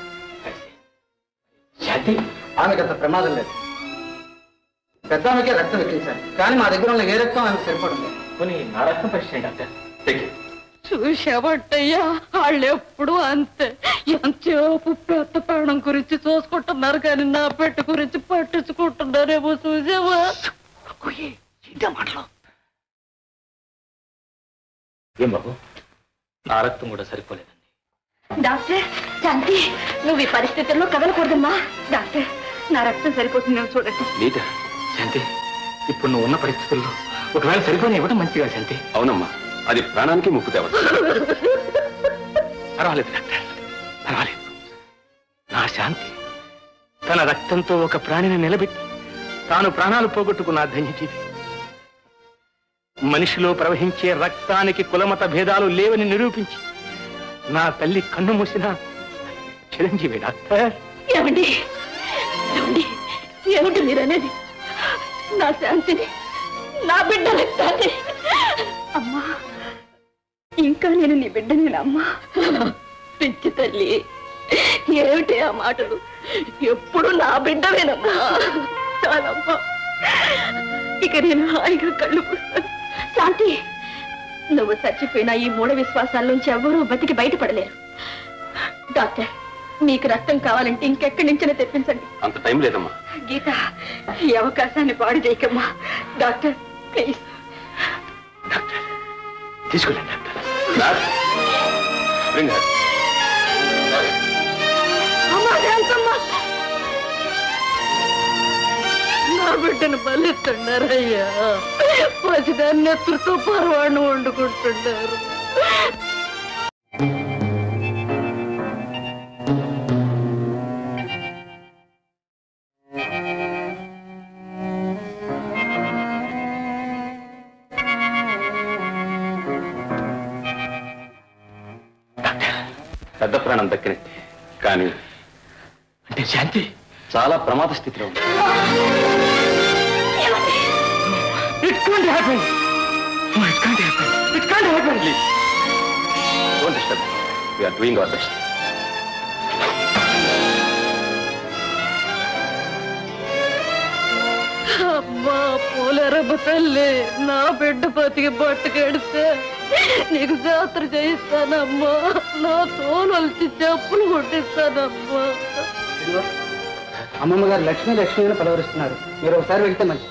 శాంతి ఆమెకు అంత ప్రమాదం లేదు పెద్ద ఆమెకే రక్తం ఎక్కించాలి కానీ మా దగ్గర ఉన్న ఏ రక్తం ఆమెకు సరిపడుతుంది పోనీ నా రక్తం పరీక్ష డాక్టర్ చూసావట్టయ్యా వాళ్ళు ఎప్పుడు అంతే ఎంతసేపు పెద్ద ప్రాణం గురించి చూసుకుంటున్నారు కానీ నా పెట్టు గురించి పట్టించుకుంటున్నారేమో చూసావా మాటలు ఏం బాబు నా రక్తం కూడా సరిపోలేదు డాక్టర్ శాంతి నువ్వు ఈ పరిస్థితుల్లో కదలకూడదమ్మా డాక్టర్ నా రక్తం సరిపోతుందేమో చూడండి లేదా శాంతి ఇప్పుడు నువ్వు ఉన్న పరిస్థితుల్లో ఒకవేళ సరిపోని ఇవ్వడం మంచిగా శాంతి అవునమ్మా అది ప్రాణానికి ముప్పు తేవచ్చు పర్వాలేదు డాక్టర్ పర్వాలేదు నా శాంతి తన రక్తంతో ఒక ప్రాణిని నిలబెట్టి తాను ప్రాణాలు పోగొట్టుకున్న ధన్యజీవి మనిషిలో ప్రవహించే రక్తానికి కులమత భేదాలు లేవని నిరూపించి నా తల్లి కన్ను మూసిన చిరంజీవి డాక్టర్ ఏమండి ఏమండి ఏమిటి మీరనేది నా శాంతిని నా బిడ్డ రక్తాన్ని అమ్మా ఇంకా నేను నీ బిడ్డనేనమ్మా పిచ్చి తల్లి ఏమిటి ఆ మాటలు ఎప్పుడు నా బిడ్డవేనమ్మా చాలమ్మా ఇక నేను హాయిగా కళ్ళు పూస్తాను శాంతి నువ్వు చచ్చిపోయిన ఈ మూఢ విశ్వాసాల నుంచి ఎవరూ బతికి బయటపడలేరు డాక్టర్ మీకు రక్తం కావాలంటే ఇంకెక్కడి నుంచైనా తెప్పించండి అంత టైం లేదమ్మా గీత ఈ అవకాశాన్ని పాడు చేయకమ్మా డాక్టర్ ప్లీజ్ తీసుకెళ్ళండి డాక్టర్ Bring her. అమ్మా శాంతమ్మా నా బిడ్డను బలిస్తున్నారయ్యా పసిదాన్ని నెత్తుతో పరవాడిని వండుకుంటున్నారు పెద్ద ప్రాణం దక్కినట్టే కానీ అంటే శాంతి చాలా ప్రమాద స్థితిలో ఉంది It can't happen. No, it can't happen. It can't happen. Please, don't disturb. We are doing our best. అమ్మా పూలరమ్మ తల్లి నా బిడ్డ బతికి బట్టుకెడితే నీకు జాతర చేయిస్తానమ్మా నా తోలు వచ్చి చెప్పులు కొట్టిస్తానమ్మా అమ్మమ్మ గారు లక్ష్మీ లక్ష్మి అని పలవరిస్తున్నారు మీరు ఒకసారి వెళ్తే మంచి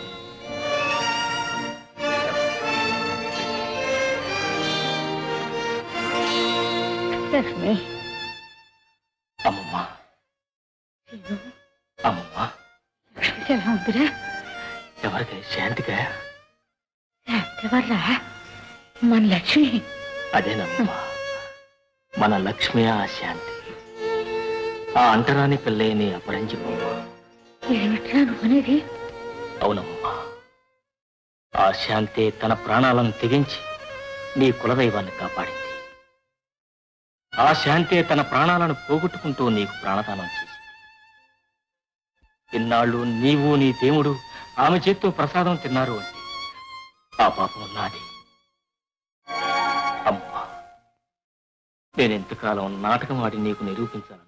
లక్ష్మి అమ్మమ్మా అమ్మమ్మా లక్ష్మి ఎలా ఉందిరా ఎవరికి శాంతిగా ఎవర్రా మన లక్ష్మి అదేనమ్మా మన లక్ష్మి ఆ శాంతి ఆ అంటరాని పిల్లే నీ అపరంజి బొమ్మ ఏమిట్రా నువ్వనేది అవునమ్మా ఆ శాంతే తన ప్రాణాలను తెగించి నీ కులదైవాన్ని కాపాడింది ఆ శాంతే తన ప్రాణాలను పోగొట్టుకుంటూ నీకు ప్రాణదానం చేసింది ఇన్నాళ్ళు నీవు నీ దేవుడు ఆమె చేత్తో ప్రసాదం తిన్నారు అంటే ఆ పాపం నాది అమ్మా నేనెంతకాలం నాటకం ఆడి నీకు నిరూపించాలను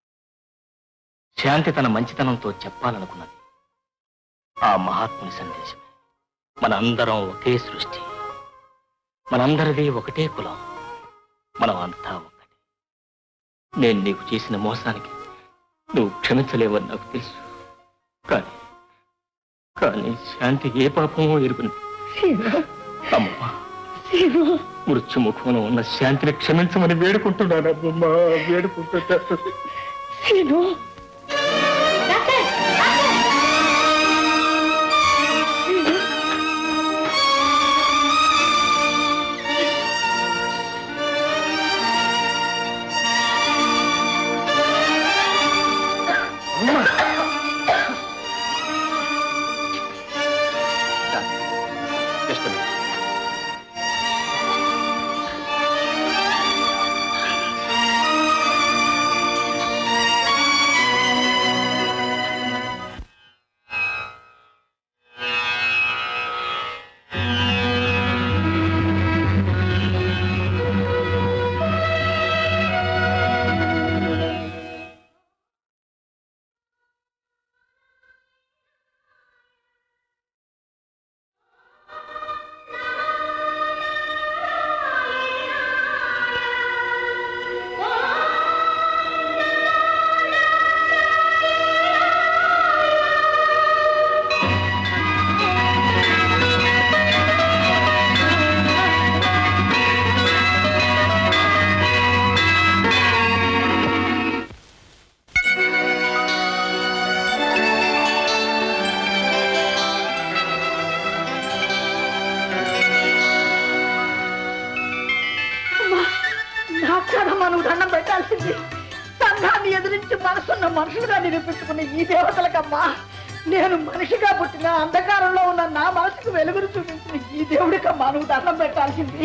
శాంతి తన మంచితనంతో చెప్పాలనుకున్నది ఆ మహాత్ముని సందేశమే మనందరం ఒకే సృష్టి మనందరిది ఒకటే కులం మనం అంతా ఒకటి నేను నీకు చేసిన మోసానికి నువ్వు క్షమించలేవని నాకు తెలుసు కానీ కానీ శాంతి ఏ పాపమో ఎరుగును అమ్మా మృత్యు ముఖంలో ఉన్న శాంతిని క్షమించమని వేడుకుంటున్నాను అమ్మమ్మా వేడుకుంటున్నాను సీను Just a minute. అమ్మా, నాకు కదమ్మా నువ్వు దండం పెట్టాల్సింది సంఘాన్ని ఎదిరించి మనసున్న మనుషులుగా నిరూపించుకున్న ఈ దేవతలకమ్మా నేను మనిషిగా పుట్టిన అంధకారంలో ఉన్న నా మనసుకు వెలుగును చూపించిన ఈ దేవుడికమ్మా నువ్వు దండం పెట్టాల్సింది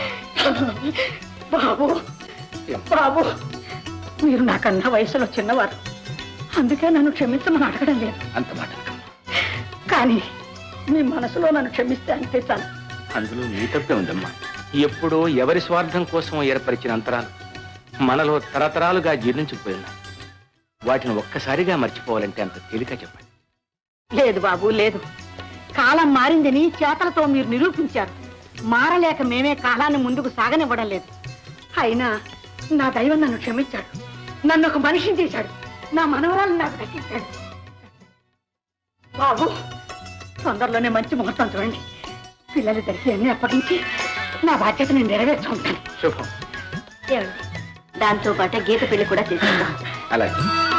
బాబు బాబు మీరు నాకన్నా వయసులో చిన్నవారు అందుకే నన్ను క్షమించమని అడగడం లేదు అంత మాట కానీ మీ మనసులో నన్ను క్షమిస్తే అంతే చాలు అందులో నీ తప్పే ఉందమ్మా ఎప్పుడో ఎవరి స్వార్థం కోసం ఏర్పరిచిన అంతరాలు మనలో తరతరాలుగా జీర్ణించుకుపోయి ఉన్నాయి వాటిని ఒక్కసారిగా మర్చిపోవాలంటే అంత తేలిక చెప్పండి లేదు బాబు లేదు కాలం మారిందని చేతలతో మీరు నిరూపించారు మారలేక మేమే కాలాన్ని ముందుకు సాగనివ్వడం లేదు అయినా నా దైవం నన్ను క్షమించాడు నన్ను ఒక మనిషిని చేశాడు నా మనవరాలు నాకు దక్కించాడు బాబు తొందరలోనే మంచి ముహూర్తం చూడండి పిల్లలిద్దరికి అన్ని అప్పగించి నా బాధ్యత నేను నెరవేర్చుకుంటాను శుభం ఏమండి దాంతో పాటే గీత పెళ్లి కూడా చేసుకుందాం అలాగే